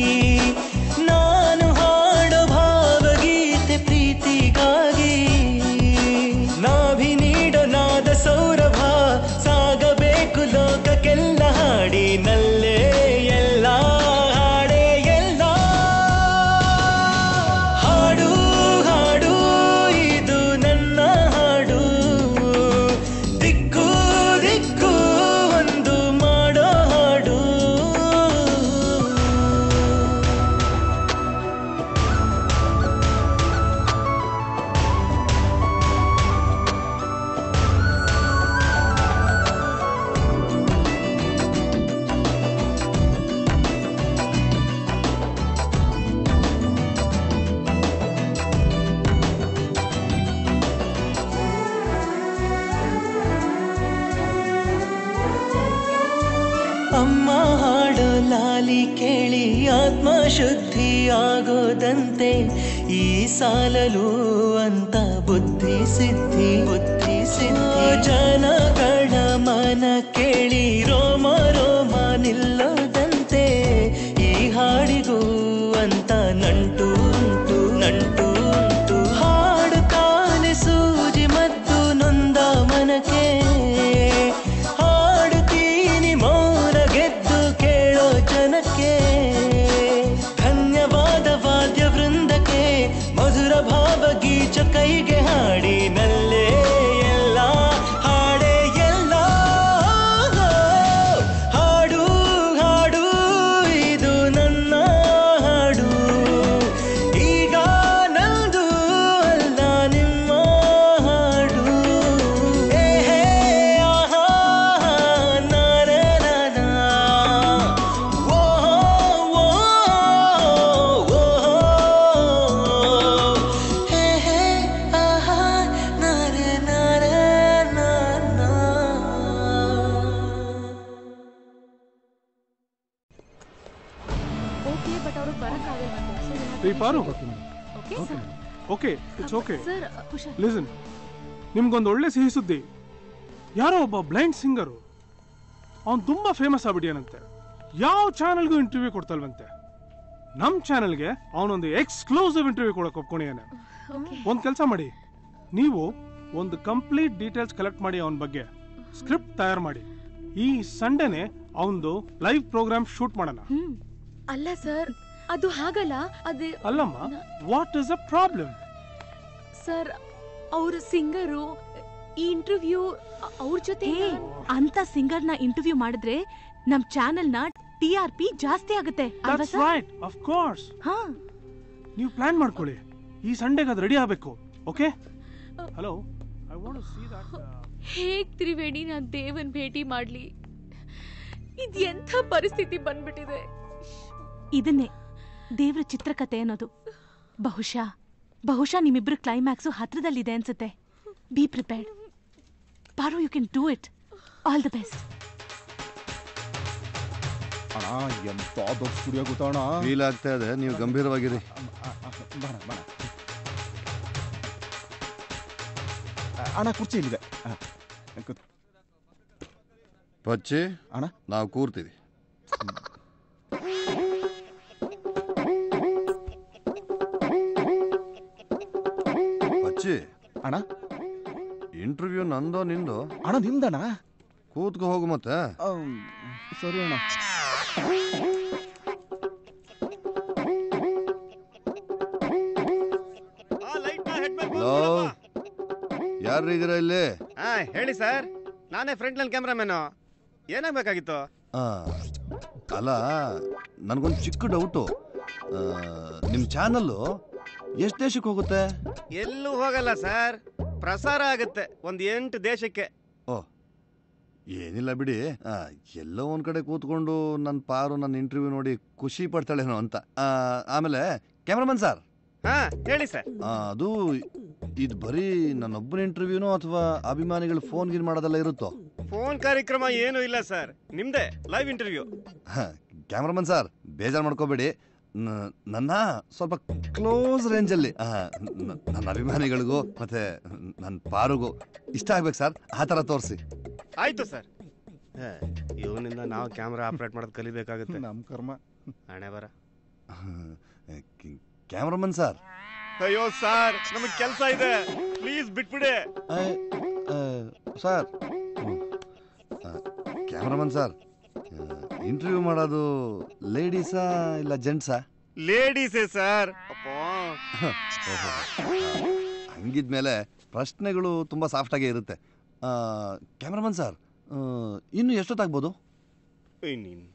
ನಾನು ಹಾಡೋ ಭಾವಗೀತೆ ಪ್ರೀತಿಗಾಗಿ ನಾಭಿ ನೀಡೋ ನಾದ ಸೌರಭ ಸಾಗಬೇಕು ಲೋಕಕ್ಕೆಲ್ಲ ಹಾಡಿನಲ್ಲೇ ಎಲ್ಲ ಹಾಡೇ ಎಲ್ಲ ಹಾಡು ಹಾಡು ಇದು ನನ್ನ ಹಾಡು ದಿಕ್ಕು ದಿಕ್ಕು ಒಂದು ಮಾಡೋ ಹಾಡು ಅಮ್ಮ ಹಾಡೋ ಲಾಲಿ ಕೇಳಿ ಆತ್ಮ ಶುದ್ಧಿ ಆಗೋದಂತೆ ಈ ಸಾಲಲು ಅಂತ ಬುದ್ಧಿ ಸಿದ್ಧಿ ಬುದ್ಧಿ ಸಿದ್ಧಿ ಜನಗಳ ಮನ ಕೇಳಿ ರೋಮ ರೋಮ ನಿಲ್ಲೋದಂತೆ ಈ ಹಾಡಿಗೂ ಅಂತ ನಂಟು ಉಂಟು ನಂಟು ಉಂಟು ಹಾಡು ಕಾಲೆ ಸೂಜಿ ಮತ್ತು ನೊಂದ ಮನಕ್ಕೆ ಹಾಡುತ್ತೀನಿ ಮೌನ ಗೆದ್ದು ಕೇಳೋ ಜನಕ್ಕೆ ಧನ್ಯವಾದ ವಾದ್ಯ ವೃಂದಕ್ಕೆ ಮಧುರ ಭಾವಗೀಚ ಕೈಗೆ ಹಾಡಿನಲ್ಲೇ ಎಲ್ಲ ಹಾಡೇ ಎಲ್ಲ ಹಾಡು ಹಾಡು ಇದು ನನ್ನ ಹಾಡು ಈಗ ನಂದು ಅಲ್ಲ ನಿಮ್ಮ ಹಾಡು ಏ ಹೇ ಆಹಾ ನಾರೇ ನಾನಾ ಓ ಓ ಓ ಹೇ ಹೇ ಆಹಾ ನಾರೇ ನಾರೇ ನಾನಾ ಓಕೆ ಬಟ್ ಅವರು ಬರಕ್ಕಾಗಲ್ವಂತೆ ಈ Paru okay sir okay it's okay sir ಹುಷಾರ್ ಲಿಸನ್ ನಿಮ್ಗೊಂದು ಒಳ್ಳೆ ಸಿಹಿ ಸುದ್ದಿ ಯಾರೋ ಒಬ್ಬ ಬ್ಲೈಂಡ್ ಸಿಂಗರು ಅವನು ತುಂಬಾ ಫೇಮಸ್ ಆಗ್ಬಿಟ್ಟಿಯಾನಂತೆ ಯಾವ ಚಾನಲ್ಗೂ ಇಂಟರ್ವ್ಯೂ ಕೊಡ್ತಲ್ವಂತೆ ನಮ್ ಚಾನೆಲ್ಗೆ ಅವನೊಂದು ಎಕ್ಸ್ಕ್ಲೂಸಿವ್ ಇಂಟರ್ವ್ಯೂ ಕೊಡಕ್ ಒಪ್ಕೊಂಡಿದ್ದಾನೆ ಒಂದ್ ಕೆಲಸ ಮಾಡಿ ನೀವು ಒಂದು ಕಂಪ್ಲೀಟ್ ಡೀಟೇಲ್ಸ್ ಕಲೆಕ್ಟ್ ಮಾಡಿ ಅವನ ಬಗ್ಗೆ ಸ್ಕ್ರಿಪ್ಟ್ ತಯಾರು ಮಾಡಿ ಈ ಸಂಡೇನೆ ಅವನದು ಲೈವ್ ಪ್ರೋಗ್ರಾಮ್ ಶೂಟ್ ಮಾಡೋಣ ಅಲ್ಲ ಸರ್ ಅದು ಹಾಗಲ್ಲ ಅದೇ ಅಲ್ಲಮ್ಮ what is a problem sir ಅವ್ರ ಸಿಂಗರು ಈ ಇಂಟರ್ವ್ಯೂ ಅವ್ರ ಜೊತೆ ಹೇ ಅಂತ ಸಿಂಗರ್ನ ಇಂಟರ್ವ್ಯೂ ಮಾಡಿದ್ರೆ ನಮ್ ಚಾನೆಲ್ನ ಟಿ ಆರ್ ಪಿ ಜಾಸ್ತಿ ಆಗುತ್ತೆ ಅಲ್ವಾ that's sir right of course ಹಾ ನೀವು ಪ್ಲಾನ್ ಮಾಡ್ಕೊಳ್ಳಿ ಈ ಸಂಡೇಗೆ ಅದು ರೆಡಿ ಆಗಬೇಕು okay hello I want to see that ಹೇಗ್ ತ್ರಿವೇಣಿ ನಾನ್ ದೇವನ್ ಭೇಟಿ ಮಾಡ್ಲಿ ಇದ್ ಎಂಥ ಪರಿಸ್ಥಿತಿ ಬಂದ್ಬಿಟ್ಟಿದೆ ಇದನ್ನೇ ದೇವ್ರ ಚಿತ್ರಕಥೆ ಅನ್ನೋದು ಬಹುಶಃ ಬಹುಶಃ ನಿಮ್ಮಿಬ್ರು ಕ್ಲೈಮ್ಯಾಕ್ಸು ಹತ್ರದಲ್ಲಿದೆ ಅನ್ಸುತ್ತೆ be prepared Paru you can do it all the best ಅಣ್ಣ ಎಂತ ದೊಡ್ಡ ಸ್ಟುಡಿಯೋ ಗೊತ್ತಣ್ಣ ಫೀಲ್ ಆಗ್ತಾ ಇದೆ ನೀವು ಗಂಭೀರವಾಗಿರಿ ಬಣ ಬಣ ಅಣ್ಣ ಕುರ್ಚಿ ಇಲ್ಲಿದೆ ಆ, ಕೂತ್- ಪಚ್ಚಿ ಅಣ್ಣ ನಾವು ಕೂರ್ತೀವಿ ಪಚ್ಚಿ ಅಣ್ಣ ಇಂಟರ್ವ್ಯೂ ನಂದೋ ನಿಂದೋ ಅಣ್ಣ ನಿಮ್ದಣ್ಣ ಕೂತ್ಕೊ ಹೋಗು ಮತ್ತೆ ಸರಿ ಅಣ್ಣ ಹಲೋ ಯಾರು ಇದ್ದೀರಾ ಇಲ್ಲಿ ಹಾ ಹೇಳಿ ಸರ್ ನಾನೇ ಫ್ರಂಟ್ ಲೈನ್ ಕ್ಯಾಮ್ರಾಮನ್ನು ಏನಾಗಬೇಕಾಗಿತ್ತು ಆ, ಅಲ್ಲ ನನಗೊಂದು ಚಿಕ್ಕ ಡೌಟು ನಿಮ್ಮ ಚಾನಲ್ಲು ಎಷ್ಟು ದೇಶಕ್ಕೆ ಹೋಗುತ್ತೆ ಎಲ್ಲೂ ಹೋಗಲ್ಲ ಸರ್ ಪ್ರಸಾರ ಆಗುತ್ತೆ ಒಂದ್ ಎಂಟು ದೇಶಕ್ಕೆ ಓ ಏನಿಲ್ಲ ಬಿಡಿ ಆ, ಎಲ್ಲೋ ಒಂದ್ ಕಡೆ ಕೂತ್ಕೊಂಡು ನನ್ನ ಪಾರು ನನ್ನ ಇಂಟರ್ವ್ಯೂ ನೋಡಿ ಖುಷಿ ಪಡ್ತಾಳೇನೋ ಅಂತ ಆ, ಆಮೇಲೆ ಕ್ಯಾಮ್ರಾಮನ್ ಸರ್ ಹಾ ಹೇಳಿ ಸರ್ ಅದು ಇದು ಬರೀ ನನ್ನೊಬ್ಬನ ಇಂಟರ್ವ್ಯೂನೋ ಅಥವಾ ಅಭಿಮಾನಿಗಳು ಫೋನ್ ಗೀನ್ ಮಾಡೋದೆಲ್ಲ ಇರುತ್ತೋ ಫೋನ್ ಕಾರ್ಯಕ್ರಮ ಏನೂ ಇಲ್ಲ ಸರ್ ನಿಮ್ದೇ ಲೈವ್ ಇಂಟರ್ವ್ಯೂ ಕ್ಯಾಮ್ರಾಮನ್ ಸರ್ ಬೇಜಾರು ಮಾಡ್ಕೋಬೇಡಿ ನ- ನನ್ನ ಸ್ವಲ್ಪ ಕ್ಲೋಸ್ ರೇಂಜಲ್ಲಿ ಆ, ನ- ನನ್ನ ಅಭಿಮಾನಿಗಳಿಗೂ ಮತ್ತೆ ನನ್ನ ಪಾರುಗೂ ಇಷ್ಟ ಆಗ್ಬೇಕು ಸರ್ ಆ ಥರ ತೋರಿಸಿ ಆಯ್ತು ಸರ್ ಇವನಿಂದ ನಾವು ಕ್ಯಾಮ್ರಾ ಆಪರೇಟ್ ಮಾಡೋದು ಕಲಿಬೇಕಾಗುತ್ತೆ ನಮ್ ಕರ್ಮ ಹಣೆ ಬರ ಕ್ಯಾಮ್ರಾಮನ್ ಸರ್ ಅಯ್ಯೋ ಸರ್ ನಮಗ್ ಕೆಲಸ ಇದೆ ಪ್ಲೀಸ್ ಬಿಟ್ಬಿಡಿ ಸರ್ ಕ್ಯಾಮ್ರಾಮನ್ ಸರ್ ಇಂಟರ್ವ್ಯೂ ಮಾಡೋದು ಲೇಡೀಸಾ ಇಲ್ಲ ಜೆಂಟ್ಸಾ ಲೇಡೀಸೇ ಸರ್ ಹಂಗಿದ್ಮೇಲೆ ಪ್ರಶ್ನೆಗಳು ತುಂಬ ಸಾಫ್ಟಾಗೇ ಇರುತ್ತೆ ಕ್ಯಾಮ್ರಾಮನ್ ಸರ್ ಇನ್ನು ಎಷ್ಟೊತ್ತಾಗ್ಬೋದು ನೀನ್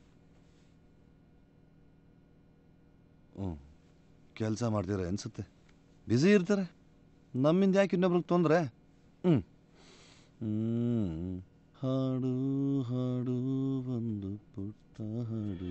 ಹ್ಞೂ ಕೆಲಸ ಮಾಡ್ತೀರ ಅನ್ಸುತ್ತೆ ಬ್ಯುಸಿ ಇರ್ತಾರೆ ನಮ್ಮಿಂದ ಯಾಕೆ ಇನ್ನೊಬ್ರಿಗೆ ತೊಂದರೆ ಹ್ಞೂ ಹ್ಞೂ ಹಾಡು ಹಾಡು ಒಂದು ಪುಟ್ಟ ಹಾಡು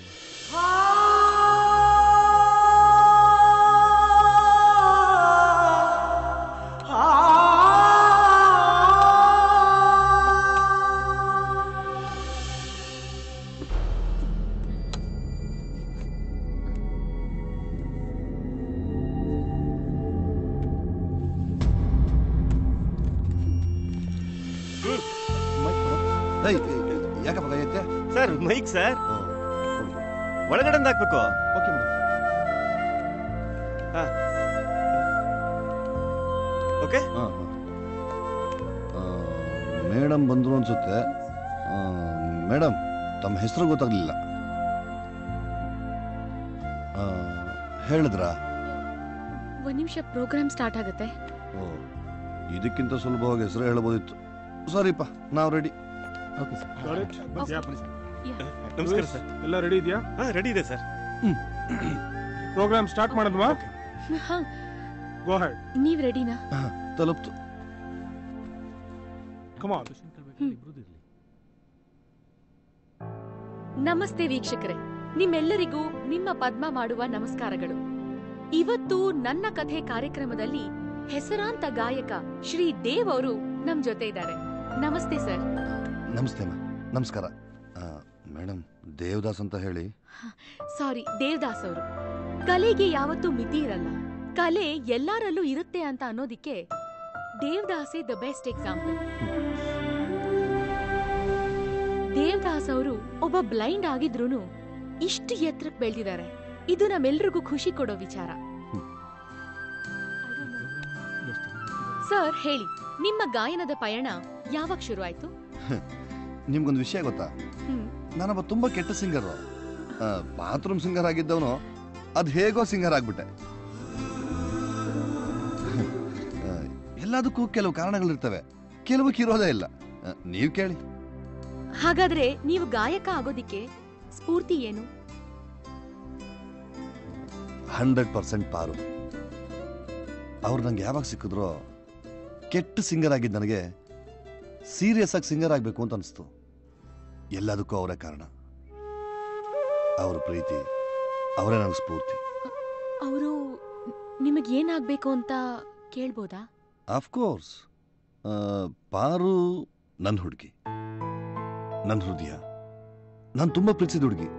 ಏಯ್ ಯಾಕಪ್ಪ ಕೈ ಎತ್ತೆ ಸರ್ ಮೈಕ್ ಸರ್ ಒಳಗಡೆ ಹಾಕ್ಬೇಕು ಓಕೆ ಹಾ ಓಕೆ ಹಾಂ ಮೇಡಮ್ ಬಂದರು ಅನ್ಸುತ್ತೆ ಮೇಡಮ್ ತಮ್ಮ ಹೆಸರು ಗೊತ್ತಾಗ್ಲಿಲ್ಲ ಆ, ಹೇಳಿದ್ರಾ ಒಂದ್ ನಿಮಿಷ ಪ್ರೋಗ್ರಾಮ್ ಸ್ಟಾರ್ಟ್ ಆಗುತ್ತೆ ಓ ಇದಕ್ಕಿಂತ ಸುಲಭವಾಗಿ ಹೆಸರು ಹೇಳ್ಬೋದಿತ್ತು ಸರಿಪ್ಪ ನಾವು ರೆಡಿ ಓಕೆ ಸರ್ ನಮಸ್ಕಾರ ಸರ್ ಎಲ್ಲ ರೆಡಿ ಇದೆಯಾ ಹಾ ರೆಡಿ ಇದೆ ಸರ್ ಪ್ರೋಗ್ರಾಮ್ ಸ್ಟಾರ್ಟ್ ಮಾಡಿದ್ವಾ ಹಾ ಗೋ ಹೆಡ್ ನೀವ್ ರೆಡಿನಾ ತಲುಪ್ತು ಕಮಾನ್ ನಮಸ್ತೆ ವೀಕ್ಷಕರೇ ನಿಮ್ಮೆಲ್ಲರಿಗೂ ನಿಮ್ಮ ಪದ್ಮ ಮಾಡುವ ನಮಸ್ಕಾರಗಳು ಇವತ್ತು ನನ್ನ ಕಥೆ ಕಾರ್ಯಕ್ರಮದಲ್ಲಿ ಹೆಸರಾಂತ ಗಾಯಕ ಶ್ರೀ ದೇವ್ ಅವರು ನಮ್ ಜೊತೆ ಇದ್ದಾರೆ ನಮಸ್ತೆ ಸರ್ ನಮಸ್ತೆ ಅಮ್ಮ ನಮಸ್ಕಾರ ಮೇಡಮ್ ದೇವದಾಸ್ ಅಂತ ಹೇಳಿ ಸಾರಿ ದೇವದಾಸ್ ಅವರು ಕಲೆಗೆ ಯಾವತ್ತೂ ಮಿತಿ ಇರಲ್ಲ ಕಲೆ ಎಲ್ಲಾರಲ್ಲೂ ಇರುತ್ತೆ ಅಂತ ಅನ್ನೋದಿಕ್ಕೆ ದೇವದಾಸೇ ದ ಬೆಸ್ಟ್ ಎಕ್ಸಾಂಪಲ್ ದೇವದಾಸ್ ಅವರು ಒಬ್ಬ ಬ್ಲೈಂಡ್ ಆಗಿದ್ರೂನು ಇಷ್ಟು ಎತ್ತರಕ್ಕೆ ಬೆಳೆದಿದ್ದಾರೆ ಇದು ನಮ್ಮೆಲ್ರಿಗೂ ಖುಷಿ ಕೊಡೋ ವಿಚಾರ ಸರ್ ಹೇಳಿ ನಿಮ್ಮ ಗಾಯನದ ಪಯಣ ಯಾವಾಗ ಶುರು ಆಯ್ತು ನಿಮ್ಗೊಂದು ವಿಷಯ ಗೊತ್ತಾ ಹ್ಮ್. ನಾನೊಬ್ಬ ತುಂಬಾ ಕೆಟ್ಟ ಸಿಂಗರ್ ಬಾತ್ರೂಮ್ ಸಿಂಗರ್ ಆಗಿದ್ದವನು ಅದ್ ಹೇಗೋ ಸಿಂಗರ್ ಆಗ್ಬಿಟ್ಟೆ ಆ, ಎಲ್ಲದಕ್ಕೂ ಕೆಲವು ಕಾರಣಗಳಿರ್ತವೆ ಕೆಲವಕ್ಕೆ ಇರೋದೇ ಇಲ್ಲ ಆ, ನೀವ್ ಕೇಳಿ ಹಾಗಾದ್ರೆ ನೀವು ಗಾಯಕ ಆಗೋದಿಕ್ಕೆ ಸ್ಫೂರ್ತಿ ಏನು ಹಂಡ್ರೆಡ್ ಪರ್ಸೆಂಟ್ ಪಾರು ಅವ್ರು ನಂಗೆ ಯಾವಾಗ ಸಿಕ್ಕಿದ್ರೋ ಕೆಟ್ಟ ಸಿಂಗರ್ ಆಗಿದ್ದ ನನಗೆ ಸೀರಿಯಸ್ ಆಗಿ ಸಿಂಗರ್ ಆಗಬೇಕು ಅಂತ ಅನಿಸ್ತು ಎಲ್ಲದಕ್ಕೂ ಅವರೇ ಕಾರಣ ಅವ್ರ ಪ್ರೀತಿ ಅವರೇ ನನಗೆ ಸ್ಫೂರ್ತಿ ಅವರು ನಿಮಗೆ ಏನಾಗ್ಬೇಕು ಅಂತ ಕೇಳ್ಬೋದಾ ಕೋರ್ಸ್ ಪಾರು ನನ್ನ ಹುಡುಗಿ ನನ್ನ ಹೃದಯ ನಾನು ತುಂಬಾ ಪ್ರೀತಿಸಿದ ಹುಡುಗಿ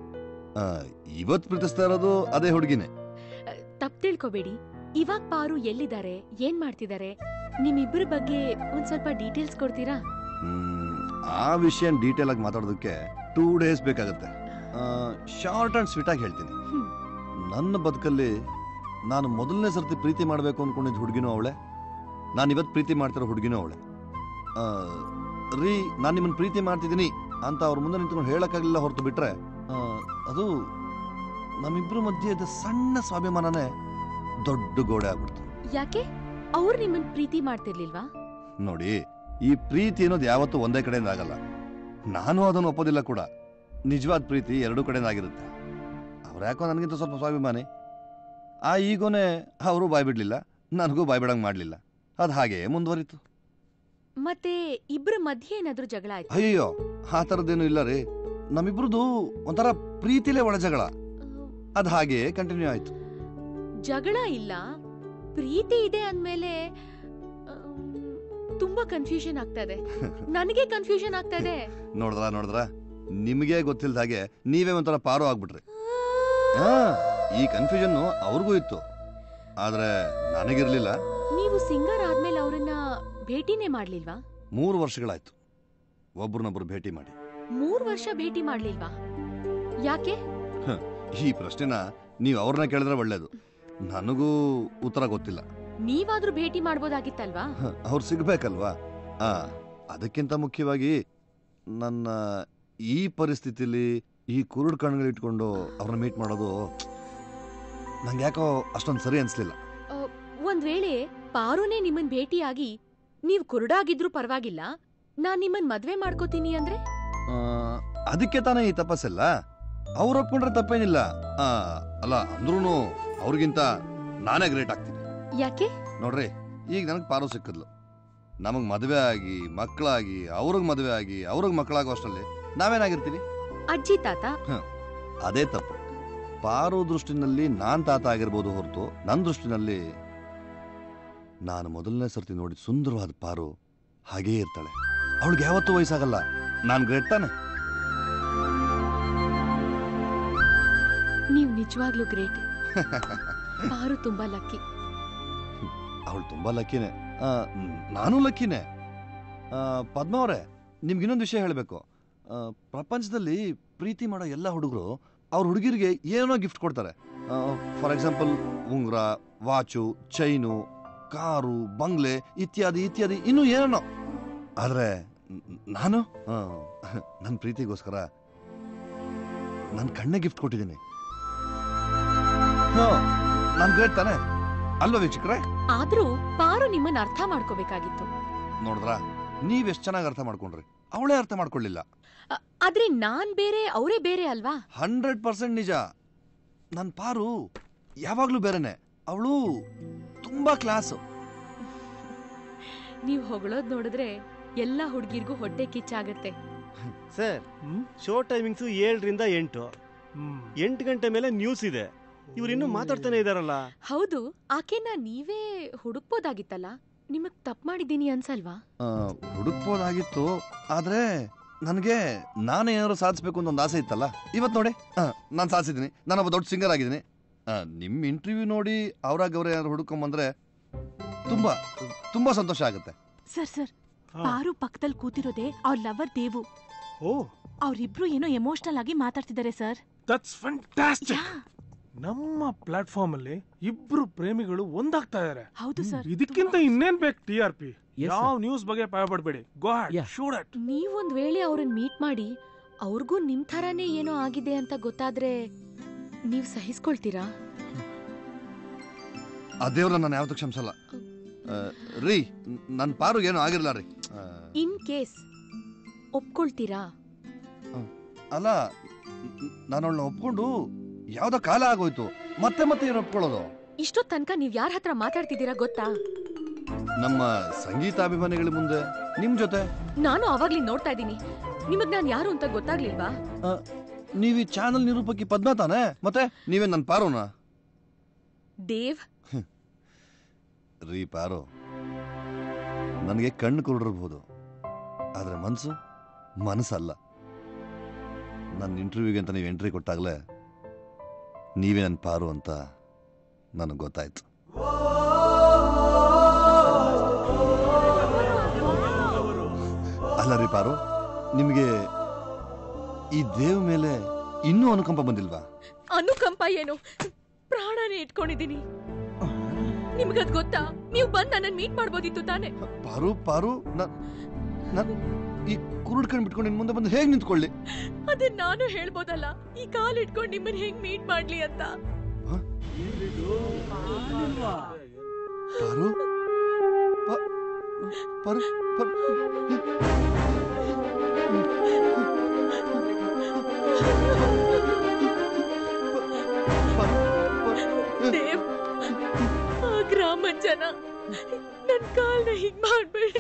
ಇವತ್ತು ಪ್ರೀತಿಸ್ತಾ ಇರೋದು ಅದೇ ಹುಡುಗಿನೇ ತಪ್ಪು ತಿಳ್ಕೊಬೇಡಿ ಇವಾಗ ಪಾರು ಎಲ್ಲಿದ್ದಾರೆ ಏನ್ ಮಾಡ್ತಿದ್ದಾರೆ ನಿಮ್ಮಿಬ್ಬರ ಬಗ್ಗೆ ಒಂದ್ ಸ್ವಲ್ಪ ಡೀಟೇಲ್ಸ್ ಕೊಡ್ತೀರಾ ಹ್ಮ್, ಆ ವಿಷಯ ಡೀಟೇಲ್ ಆಗಿ ಮಾತಾಡೋದಕ್ಕೆ ಟೂ ಡೇಸ್ ಬೇಕಾಗುತ್ತೆ ಶಾರ್ಟ್ ಅಂಡ್ ಸ್ವೀಟ್ ಆಗಿ ಹೇಳ್ತೀನಿ ನನ್ನ ಬದುಕಲ್ಲಿ ನಾನು ಮೊದಲನೇ ಸರ್ತಿ ಪ್ರೀತಿ ಮಾಡಬೇಕು ಅನ್ಕೊಂಡಿದ್ದ ಹುಡುಗಿನೂ ಅವಳೆ ನಾನು ಇವತ್ತು ಪ್ರೀತಿ ಮಾಡ್ತಿರೋ ಹುಡುಗಿನೂ ಅವಳೆ ಆ, ರೀ ನಾನು ನಿಮ್ಮನ್ನ ಪ್ರೀತಿ ಮಾಡ್ತಿದ್ದೀನಿ ಅಂತ ಅವ್ರ ಮುಂದೆ ನಿಂತ್ಕೊಂಡು ಹೇಳಕ್ಕಾಗಲಿಲ್ಲ ಹೊರತು ಬಿಟ್ರೆ ಆ, ಅದು ನಮ್ಮಿಬ್ರ ಮಧ್ಯೆ ಇದ್ದ ಸಣ್ಣ ಸ್ವಾಭಿಮಾನನೇ ದೊಡ್ಡ ಗೋಡೆ ಆಗ್ಬಿಡ್ತು ಯಾಕೆ ಅವ್ರು ನಿಮ್ಮನ್ ಪ್ರೀತಿ ಮಾಡ್ತಿರ್ಲಿಲ್ವಾ ನೋಡಿ ಈ ಪ್ರೀತಿ ಅನ್ನೋದು ಯಾವತ್ತೂ ಒಂದೇ ಕಡೆಯಿಂದ ಆಗಲ್ಲ ನಾನು ಅದನ್ನು ಒಪ್ಪೋದಿಲ್ಲ ಕೂಡ ನಿಜವಾದ ಪ್ರೀತಿ ಎರಡೂ ಕಡೆಯಿಂದ ಆಗಿರುತ್ತೆ ಅವ್ರು ಯಾಕೋ ನನಗಿಂತ ಸ್ವಲ್ಪ ಸ್ವಾಭಿಮಾನಿ ಆ ಈಗೋನೇ ಅವರು ಬಾಯ್ ಬಿಡ್ಲಿಲ್ಲ ನನಗೂ ಬಾಯ್ ಬಿಡಂಗ್ ಮಾಡಲಿಲ್ಲ ಅದು ಹಾಗೆ ಮುಂದುವರಿತು ಮತ್ತೆ ಇಬ್ರ ಮಧ್ಯೆ ಏನಾದ್ರೂ ಜಗಳ ಆಯ್ತು ಅಯ್ಯೋ ಆ ಥರದ್ದೇನು ಇಲ್ಲ ರೀ ನಮ್ಮಿಬ್ರದ್ದು ಒಂಥರ ಪ್ರೀತಿಲೇ ಒಳ ಜಗಳ ಅದು ಹಾಗೆ ಕಂಟಿನ್ಯೂ ಆಯ್ತು ಜಗಳ ಇಲ್ಲ ಪ್ರೀತಿ ಇದೆ ಅಂದ್ಮೇಲೆ ಆಮ್, ತುಂಬಾ ಕನ್ಫ್ಯೂಷನ್ ಆಗ್ತಾ ಇದೆ ನನಗೆ ಕನ್ಫ್ಯೂಷನ್ ಆಗ್ತಾ ಇದೆ ನೋಡಿದ್ರ ನೋಡಿದ್ರ ನಿಮಗೆ ಗೊತ್ತಿಲ್ದ ಹಾಗೆ ನೀವೇ ಒಂಥರ ಪಾರು ಆಗ್ಬಿಟ್ರಿ ಹಾ ಈ ಕನ್ಫ್ಯೂಷನ್ ಅವ್ರಿಗೂ ಇತ್ತು ಆದ್ರೆ ನನಗಿರ್ಲಿಲ್ಲ ನೀವು ಸಿಂಗರ್ ಆದ್ಮೇಲೆ ಅವ್ರನ್ನ ಭೇಟಿನೇ ಮಾಡ್ಲಿಲ್ವಾ ಮೂರು ವರ್ಷಗಳಾಯ್ತು ಒಬ್ರನ್ನೊಬ್ರು ಭೇಟಿ ಮಾಡಿ ಮೂರ್ ವರ್ಷ ಭೇಟಿ ಮಾಡ್ಲಿಲ್ವಾ ಯಾಕೆ ಹ, ಈ ಪ್ರಶ್ನೆನ ನೀವು ಅವ್ರನ್ನ ಕೇಳಿದ್ರೆ ಒಳ್ಳೇದು ನನಗೂ ಉತ್ತರ ಗೊತ್ತಿಲ್ಲ ನೀವಾದ್ರೂ ಭೇಟಿ ಮಾಡ್ಬೋದಾಗಿತ್ತಲ್ವಾ ಹ, ಅವ್ರು ಸಿಗ್ಬೇಕಲ್ವಾ ಆ ಅದಕ್ಕಿಂತ ಮುಖ್ಯವಾಗಿ ನನ್ನ ಈ ಪರಿಸ್ಥಿತಿಲಿ ಈ ಕುರುಡು ಕಣ್ಗಳಿಟ್ಕೊಂಡು ಅವ್ರನ್ನ ಮೀಟ್ ಮಾಡೋದು ನಂಗೆ ಯಾಕೋ ಅಷ್ಟೊಂದು ಸರಿ ಅನ್ಸ್ಲಿಲ್ಲ ಆ, ಒಂದ್ ವೇಳೆ ಪಾರುನೇ ನಿಮ್ಮನ್ ಭೇಟಿಯಾಗಿ ನೀವ್ ಕುರುಡಾಗಿದ್ರು ಪರವಾಗಿಲ್ಲ ನಾನ್ ನಿಮ್ಮನ್ ಮದ್ವೆ ಮಾಡ್ಕೋತೀನಿ ಅಂದ್ರೆ ಆ, ಅದಕ್ಕೆ ತಾನೇ ಈ ತಪಸ್ಸೆಲ್ಲ ಅವ್ರು ಒಪ್ಕೊಂಡ್ರೆ ತಪ್ಪೇನಿಲ್ಲ ಆ, ಅಲ್ಲ ಅಂದ್ರೂ ಅವ್ರಿಗಿಂತ ನಾನೇ ಗ್ರೇಟ್ ಆಗ್ತೀನಿ ಯಾಕೆ ನೋಡ್ರಿ ಈಗ ನನಗೆ ಪಾರು ಸಿಕ್ಕಿದ್ಲು ನಮಗ್ ಮದುವೆ ಆಗಿ ಮಕ್ಕಳಾಗಿ ಅವ್ರಿಗೆ ಮದುವೆ ಆಗಿ ಅವ್ರಿಗೆ ಮಕ್ಕಳಾಗೋ ಅಷ್ಟರಲ್ಲಿ ನಾವೇನಾಗಿರ್ತೀವಿ ಅಜ್ಜಿ ತಾತ ಹ, ಅದೇ ತಪ್ಪು ಪಾರು ದೃಷ್ಟಿನಲ್ಲಿ ನಾನ್ ತಾತ ಆಗಿರ್ಬೋದು ಹೊರತು ನನ್ನ ದೃಷ್ಟಿನಲ್ಲಿ ನಾನು ಮೊದಲನೇ ಸರ್ತಿ ನೋಡಿದ ಸುಂದರವಾದ ಪಾರು ಹಾಗೇ ಇರ್ತಾಳೆ ಅವಳಿಗೆ ಯಾವತ್ತೂ ವಯಸ್ಸಾಗಲ್ಲ ನಾನು ಗ್ರೇಟ್ ತಾನೆ ನೀವ್ ನಿಜವಾಗ್ಲೂ ಗ್ರೇಟ್ ಪಾರು ತುಂಬಾ ಲಕ್ಕಿ ಅವಳು ತುಂಬಾ ಲಕ್ಕಿನೇ ಆ, ನ್- ನಾನು ಲಕ್ಕಿನೇ ಆ, ಪದ್ಮ ಅವರೇ ನಿಮ್ಗೆ ಇನ್ನೊಂದು ವಿಷಯ ಹೇಳಬೇಕು ಪ್ರಪಂಚದಲ್ಲಿ ಪ್ರೀತಿ ಮಾಡೋ ಎಲ್ಲ ಹುಡುಗರು ಅವ್ರ ಹುಡುಗಿರಿಗೆ ಏನೋ ಗಿಫ್ಟ್ ಕೊಡ್ತಾರೆ ಫಾರ್ ಎಕ್ಸಾಂಪಲ್ ಉಂಗುರ ವಾಚು ಚೈನು ಕಾರು ಬಂಗ್ಲೆ ಇತ್ಯಾದಿ ಇತ್ಯಾದಿ ಇನ್ನೂ ಏನೋ ಆದ್ರೆ ನ್- ನಾನು ನನ್ನ ಪ್ರೀತಿಗೋಸ್ಕರ ನನ್ನ ಕಣ್ಣೆ ಗಿಫ್ಟ್ ಕೊಟ್ಟಿದ್ದೀನಿ ನಾನು ಗ್ರೇಟ್ ತಾನೆ ಅಲ್ವಾ ವೀಕ್ಷಕರೇ ಆದ್ರೂ ಪಾರು ನಿಮ್ಮನ್ನ ಅರ್ಥ ಮಾಡ್ಕೋಬೇಕಾಗಿತ್ತು ನೋಡಿದ್ರ ನೀವೆಷ್ಟು ಚೆನ್ನಾಗಿ ಅರ್ಥ ಮಾಡ್ಕೊಂಡ್ರಿ ಅವಳೇ ಅರ್ಥ ಮಾಡ್ಕೊಳ್ಳಿಲ್ಲ ಅ- ಆದ್ರೆ ನಾನ್ ಬೇರೆ ಅವರೇ ಬೇರೆ ಅಲ್ವಾ ಹಂಡ್ರೆಡ್ ಪರ್ಸೆಂಟ್ ನಿಜ ನನ್ನ ಪಾರು ಯಾವಾಗ್ಲೂ ಬೇರೆನೆ ಅವಳು ತುಂಬಾ ಕ್ಲಾಸು ನೀವ್ ಹೊಗಳೋದ್ ನೋಡಿದ್ರೆ ಎಲ್ಲಾ ಹುಡ್ಗಿರ್ಗೂ ಹೊಟ್ಟೆ ಕಿಚ್ಚಾಗತ್ತೆ ಸರ್ ಶೋ ಟೈಮಿಂಗ್ಸು ಏಳರಿಂದ ಎಂಟು ಎಂಟು ಗಂಟೆ ಮೇಲೆ ನ್ಯೂಸ್ ಇದೆ ಇವ್ರು ಇನ್ನೂ ಮಾತಾಡ್ತಾನೆ ಇದಾರಲ್ಲ ಹೌದು ಆಕೆನ ನೀವೇ ಹುಡುಕ್ಬೋದಾಗಿತ್ತಲ್ಲ ನಿಮಗ್ ತಪ್ಪು ಮಾಡಿದ್ದೀನಿ ಅನ್ಸಲ್ವಾ ಆ, ಹುಡುಕ್ಬೋದಾಗಿತ್ತು ಆದ್ರೆ ನನಗೆ ನಾನೇ ಏನಾದ್ರು ಸಾಧಿಸ್ಬೇಕು ಅಂತ ಒಂದು ಆಸೆ ಇತ್ತಲ್ಲ ಇವತ್ತು ನೋಡಿ ನಾನು ಸಾಧಿಸಿದ್ದೀನಿ ನಾನೊಬ್ಬ ದೊಡ್ಡ ಸಿಂಗರ್ ಆಗಿದ್ದೀನಿ ಆ, ನಿಮ್ ಇಂಟರ್ವ್ಯೂ ನೋಡಿ ಅವ್ರಾಗ ಅವ್ರ ಏನಾದ್ರು ಹುಡುಕೊಂಬಂದ್ರೆ ತುಂಬಾ ತುಂಬಾ ಸಂತೋಷ ಆಗುತ್ತೆ ಸರ್ ಸರ್ ಪಾರು ಪಕ್ಕದಲ್ಲಿ ಕೂತಿರೋದೇ ಅವ್ರ ಲವರ್ ದೇವು ಓ ಅವ್ರಿಬ್ರು ಏನೋ ಎಮೋಷನಲ್ ಆಗಿ ಮಾತಾಡ್ತಿದ್ದಾರೆ ಸರ್ ದಟ್ಸ್ ಫ್ಯಾಂಟಾಸ್ಟಿಕ್ ನಮ್ಮ ಪ್ಲಾಟ್ಫಾರ್ಮ್ ಅಲ್ಲಿ ಇಬ್ರು ಪ್ರೇಮಿಗಳು ಒಂದಾಗ್ತಾ ಇದಾರೆ ಹೌದು ಸರ್ ಇದಕ್ಕಿಂತ ಇನ್ನೇನ್ ಬೇಕು ಟಿ ಆರ್ ಪಿ Yes, ಯಾವ sir. ನ್ಯೂಸ್ ಬಗ್ಗೆ ಭಯ ಪಡ್ಬೇಡಿ ಗೋ ಶೂಡ್ ಅಟ್ ನೀವೊಂದ್ ವೇಳೆ ಅವ್ರನ್ನ ಮೀಟ್ ಮಾಡಿ ಅವ್ರಿಗೂ ನಿಮ್ ಥರಾನೇ ಏನೋ ಆಗಿದೆ ಅಂತ ಗೊತ್ತಾದ್ರೆ ನೀವ್ ಸಹಿಸ್ಕೊಳ್ತೀರಾ ಆ ದೇವ್ರ ನಾನು ಯಾವತ್ತೂ ಕ್ಷಮಿಸಲ್ಲ ಆ, ರೀ ನನ್ನ ಪಾರು ಏನೂ ಆಗಿರಲ್ಲ ರೀ ಆ, ಇನ್ ಕೇಸ್ ಒಪ್ಕೊಳ್ತೀರಾ ಅಲ್ಲ ನಾನು ಅವಳನ್ನ ಒಪ್ಕೊಂಡು ಯಾವ್ದೋ ಕಾಲ ಆಗೋಯ್ತು ಮತ್ತೆ ಮತ್ತೆ ಏನು ಒಪ್ಕೊಳ್ಳೋದು ಇಷ್ಟೊತ್ ತನಕ ನೀವ್ ಯಾರ ಹತ್ರ ಮಾತಾಡ್ತಿದ್ದೀರಾ ಗೊತ್ತಾ ನಮ್ಮ ಸಂಗೀತಾಭಿಮಾನಿಗಳ ಮುಂದೆ ನಿಮ್ ಜೊತೆ ನಾನು ಅವಾಗ್ಲಿಂದ ನೋಡ್ತಾ ಇದ್ದೀನಿ ನಿಮಗ್ ನಾನ್ ಯಾರು ಅಂತ ಗೊತ್ತಾಗ್ಲಿಲ್ವಾ ಆ, ನೀವ್ ಈ ಚಾನಲ್ ನಿರೂಪಕಿ ಪದ್ಮ ತಾನೆ ಮತ್ತೆ ನೀವೇ ನನ್ನ ಪಾರುನಾ ದೇವ್ ರೀ ಪಾರು ನನಗೆ ಕಣ್ಣು ಕುರುಡಿರ್ಬೋದು ಆದ್ರೆ ಮನ್ಸು ಮನಸ್ಸಲ್ಲ ನನ್ನ ಇಂಟರ್ವ್ಯೂಗೆ ಅಂತ ನೀವು ಎಂಟ್ರಿ ಕೊಟ್ಟಾಗಲೇ ನೀವೇ ನನ್ನ ಪಾರು ಅಂತ ನನಗೆ ಗೊತ್ತಾಯ್ತು ಅಲ್ಲ ರೀ ಪಾರು ನಿಮಗೆ ಈ ದೇವ್ ಮೇಲೆ ಇನ್ನೂ ಅನುಕಂಪ ಬಂದಿಲ್ವಾ ಅನುಕಂಪ ಏನು ಪ್ರಾಣನೇ ಇಟ್ಕೊಂಡಿದ್ದೀನಿ ನಿಮ್ಗದ್ ಗೊತ್ತಾ ನೀವು ಬಂದ್ ನನ್ನ ಮೀಟ್ ಮಾಡ್ಬೋದಿತ್ತು ತಾನೆ ಪಾರು ಪಾರು ನ- ನನ್ ಈ ಕುರುಡ್ ಕಣ್ ಬಿಟ್ಕೊಂಡು ಇನ್ ಮುಂದೆ ಬಂದು ಹೇಗೆ ನಿಂತ್ಕೊಳ್ಳಿ ಅದನ್ನ ನಾನು ಹೇಳ್ಬೋದಲ್ಲ ಈ ಕಾಲ್ ಇಟ್ಕೊಂಡು ನಿಮ್ಮನ್ನ ಹೆಂಗ್ ಮೀಟ್ ಮಾಡ್ಲಿ ಅಂತ ಪಾರು ಪ- ಪಾರು ಪಾರು ದೇವ್ ಆ ಗ್ರಾಮದ ಜನ ನನ್ ಕಾಲ್ನ ಹೀಗ್ ಮಾಡ್ಬೇಡಿ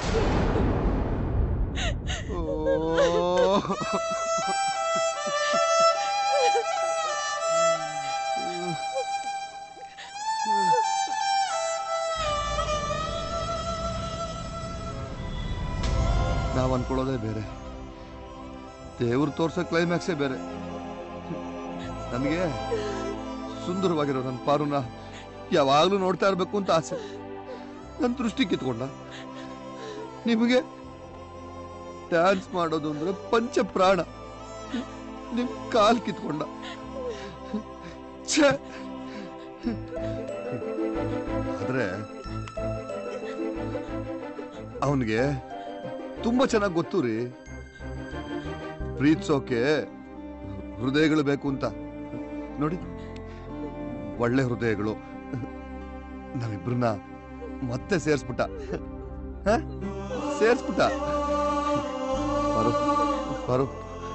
ನಾವು ಅನ್ಕೊಳ್ಳೋದೇ ಬೇರೆ ದೇವ್ರು ತೋರ್ಸೋ ಕ್ಲೈಮ್ಯಾಕ್ಸೇ ಬೇರೆ ನನಗೆ ಸುಂದರವಾಗಿರೋ ನನ್ನ ಪಾರುನ ಯಾವಾಗಲೂ ನೋಡ್ತಾ ಇರಬೇಕು ಅಂತ ಆಸೆ ನನ್ನ ದೃಷ್ಟಿ ಕಿತ್ಕೊಂಡ ನಿಮಗೆ ಡ್ಯಾನ್ಸ್ ಮಾಡೋದು ಅಂದ್ರೆ ಪಂಚ ಪ್ರಾಣ ನಿಮ್ ಕಾಲ್ ಕಿತ್ಕೊಂಡ ಛೆ! ಆದ್ರೆ ಅವನಿಗೆ ತುಂಬಾ ಚೆನ್ನಾಗಿ ಗೊತ್ತು ರೀ ಪ್ರೀತಿಸೋಕೆ ಹೃದಯಗಳು ಬೇಕು ಅಂತ ನೋಡಿ ಒಳ್ಳೆ ಹೃದಯಗಳು ನಾವಿಬ್ರನ್ನ ಮತ್ತೆ ಸೇರ್ಸ್ಬಿಟ್ಟ ಹ? ಸೇರ್ಸ್ಬಿಟ್ಟ ಬರು ಬರು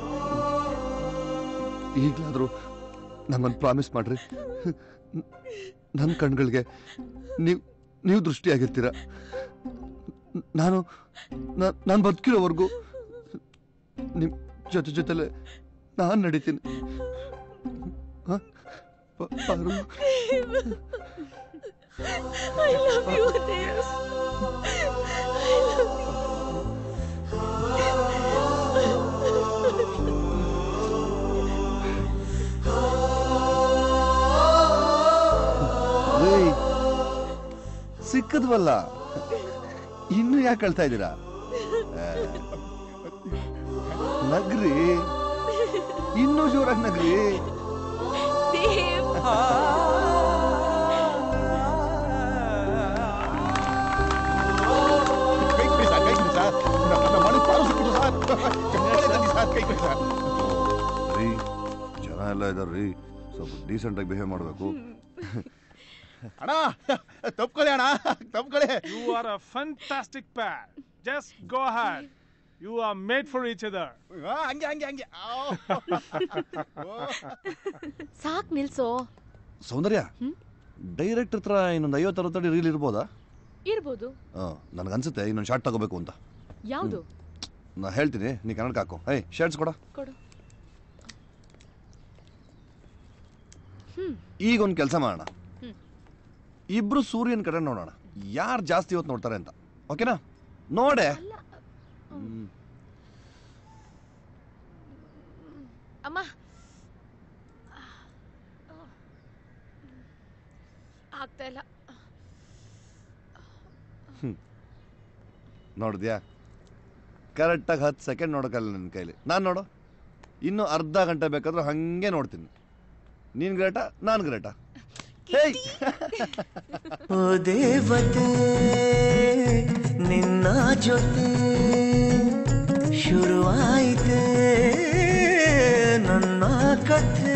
ಈಗ್ಲಾದ್ರೂ ನಮ್ಮನ್ನು ಪ್ರಾಮಿಸ್ ಮಾಡ್ರಿ ನನ್ನ ಕಣ್ಗಳಿಗೆ ನೀವು ನೀವು ದೃಷ್ಟಿಯಾಗಿರ್ತೀರ ನಾನು ನಾನು ಬದುಕಿರೋವರೆಗೂ ನಿಮ್ ಜೊತೆ ಜೊತೆಲೆ ನಾನು ನಡೀತೀನಿ ಹ? ಪ- ಪಾರು I love you, Dev. I love ರೀ ಸಿಕ್ಕದ್ವಲ್ಲ ಇನ್ನು ಯಾಕೆ ಹೇಳ್ತಾ ಇದ್ದೀರಾ ಆ, ನಗ್ರಿ ಇನ್ನೂ ಜೋರಾಗಿ ನಗ್ರಿ Dev. ಕೈ ಕೊಡಿ ಸರ್ ಕೈ ಕೊಡಿ ಸರ್ ನಮ್ಮ ಮನೆ ಪಾರು ಸಿಕ್ಕಿತು ಸರ್ ಚಪ್ಪಾಳೆ ತನ್ನಿ ಸರ್ ಕೈ ಕೊಡಿ ಸರ್ ರೀ ಜನ ಎಲ್ಲ ಇದಾರ್ರಿ ಸ್ವಲ್ಪ ಡೀಸೆಂಟ್ ಆಗಿ ಬಿಹೇವ್ ಮಾಡಬೇಕು ಅಣ್ಣ ತಪ್ಕೊಳ್ಳಿ ಅಣ್ಣ ತಪ್ಕೊಳ್ಳಿ you are a fantastic pair just go had you are made for each other ಹಂಗೆ ಹಂಗೆ ಹಂಗೆ ಸಾಕ್ ನಿಲ್ಸೋ ಸೌಂದರ್ಯ ಡೈರೆಕ್ಟರ್ ಹತ್ರ ಇನ್ನೊಂದು ಐವತ್ತು ಅರವತ್ತಡಿ ರೀಲ್ ಇರ್ಬೋದಾ ಇರ್ಬೋದು ನನಗನ್ಸುತ್ತೆ ಇನ್ನೊಂದು ಶಾರ್ಟ್ ತಗೋಬೇಕು ಅಂತ ಯಾವುದು ನಾ ಹೇಳ್ತೀನಿ ನೀ ಕನ್ನಡಕ್ಕೆ ಹಾಕೋ ಏಯ್ ಶರ್ಟ್ಸ್ ಕೊಡ ಕೊಡು ಈಗ ಒಂದು ಕೆಲಸ ಮಾಡೋಣ ಹ್ಮ್. ಇಬ್ರು ಸೂರ್ಯನ ಕಡೆ ನೋಡೋಣ ಯಾರು ಜಾಸ್ತಿ ಹೊತ್ತು ನೋಡ್ತಾರೆ ಅಂತ ಓಕೆನಾ ನೋಡೆ ಹ್ಮ್. ಅಮ್ಮ ಆಗ್ತಾ ಇಲ್ಲ ನೋಡಿದ್ಯಾ ಕರೆಕ್ಟಾಗಿ ಹತ್ತು ಸೆಕೆಂಡ್ ನೋಡೋಕ್ಕಲ್ಲ ನನ್ನ ಕೈಲಿ ನಾನು ನೋಡು ಇನ್ನು ಅರ್ಧ ಗಂಟೆ ಬೇಕಾದ್ರೂ ಹಾಗೆ ನೋಡ್ತೀನಿ ನೀನ್ ಗ್ರೇಟ ನಾನ್ ಗ್ರೇಟ ಹೇಯ್ ಓ ದೇವತೆ ನಿನ್ನ ಜೊತೆ ಶುರುವಾಯಿತೆ ನನ್ನ ಕಥೆ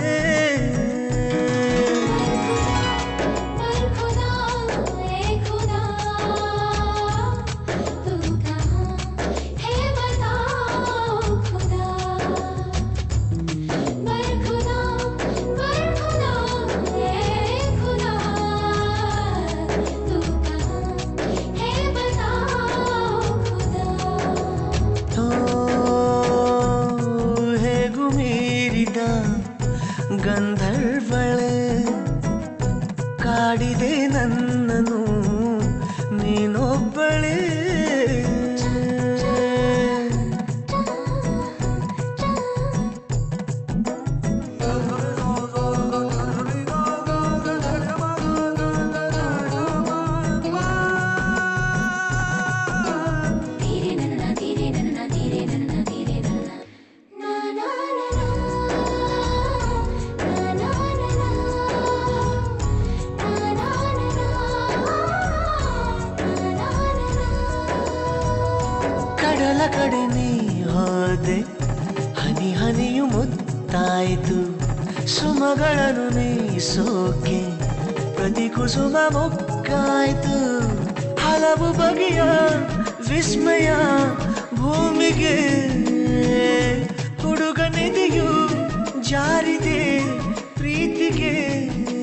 ಓ, ಹೇಗೂ ಮೀರಿದ ಗಂಧರ್ವಳೆ ಕಾಡಿದೆ ನನ್ನನು ನೀನೊಬ್ಬಳೇ ಕಡಲ ಕಡೆ ನೀ ಹೋದೆ ಹನಿ ಹನಿಯು ಮುತ್ತಾಯಿತು ಸುಮಗಳನ್ನು ನೀ ಸೋಕೆ ಪ್ರತಿ ಕುಸುಮ ಮುಕ್ಕಾಯ್ತು ಹಲವು ಬಗೆಯ ವಿಸ್ಮಯ ಭೂಮಿಗೆ ಹುಡುಗ ನಿಧಿಯು ಜಾರಿದೆ ಪ್ರೀತಿಗೆ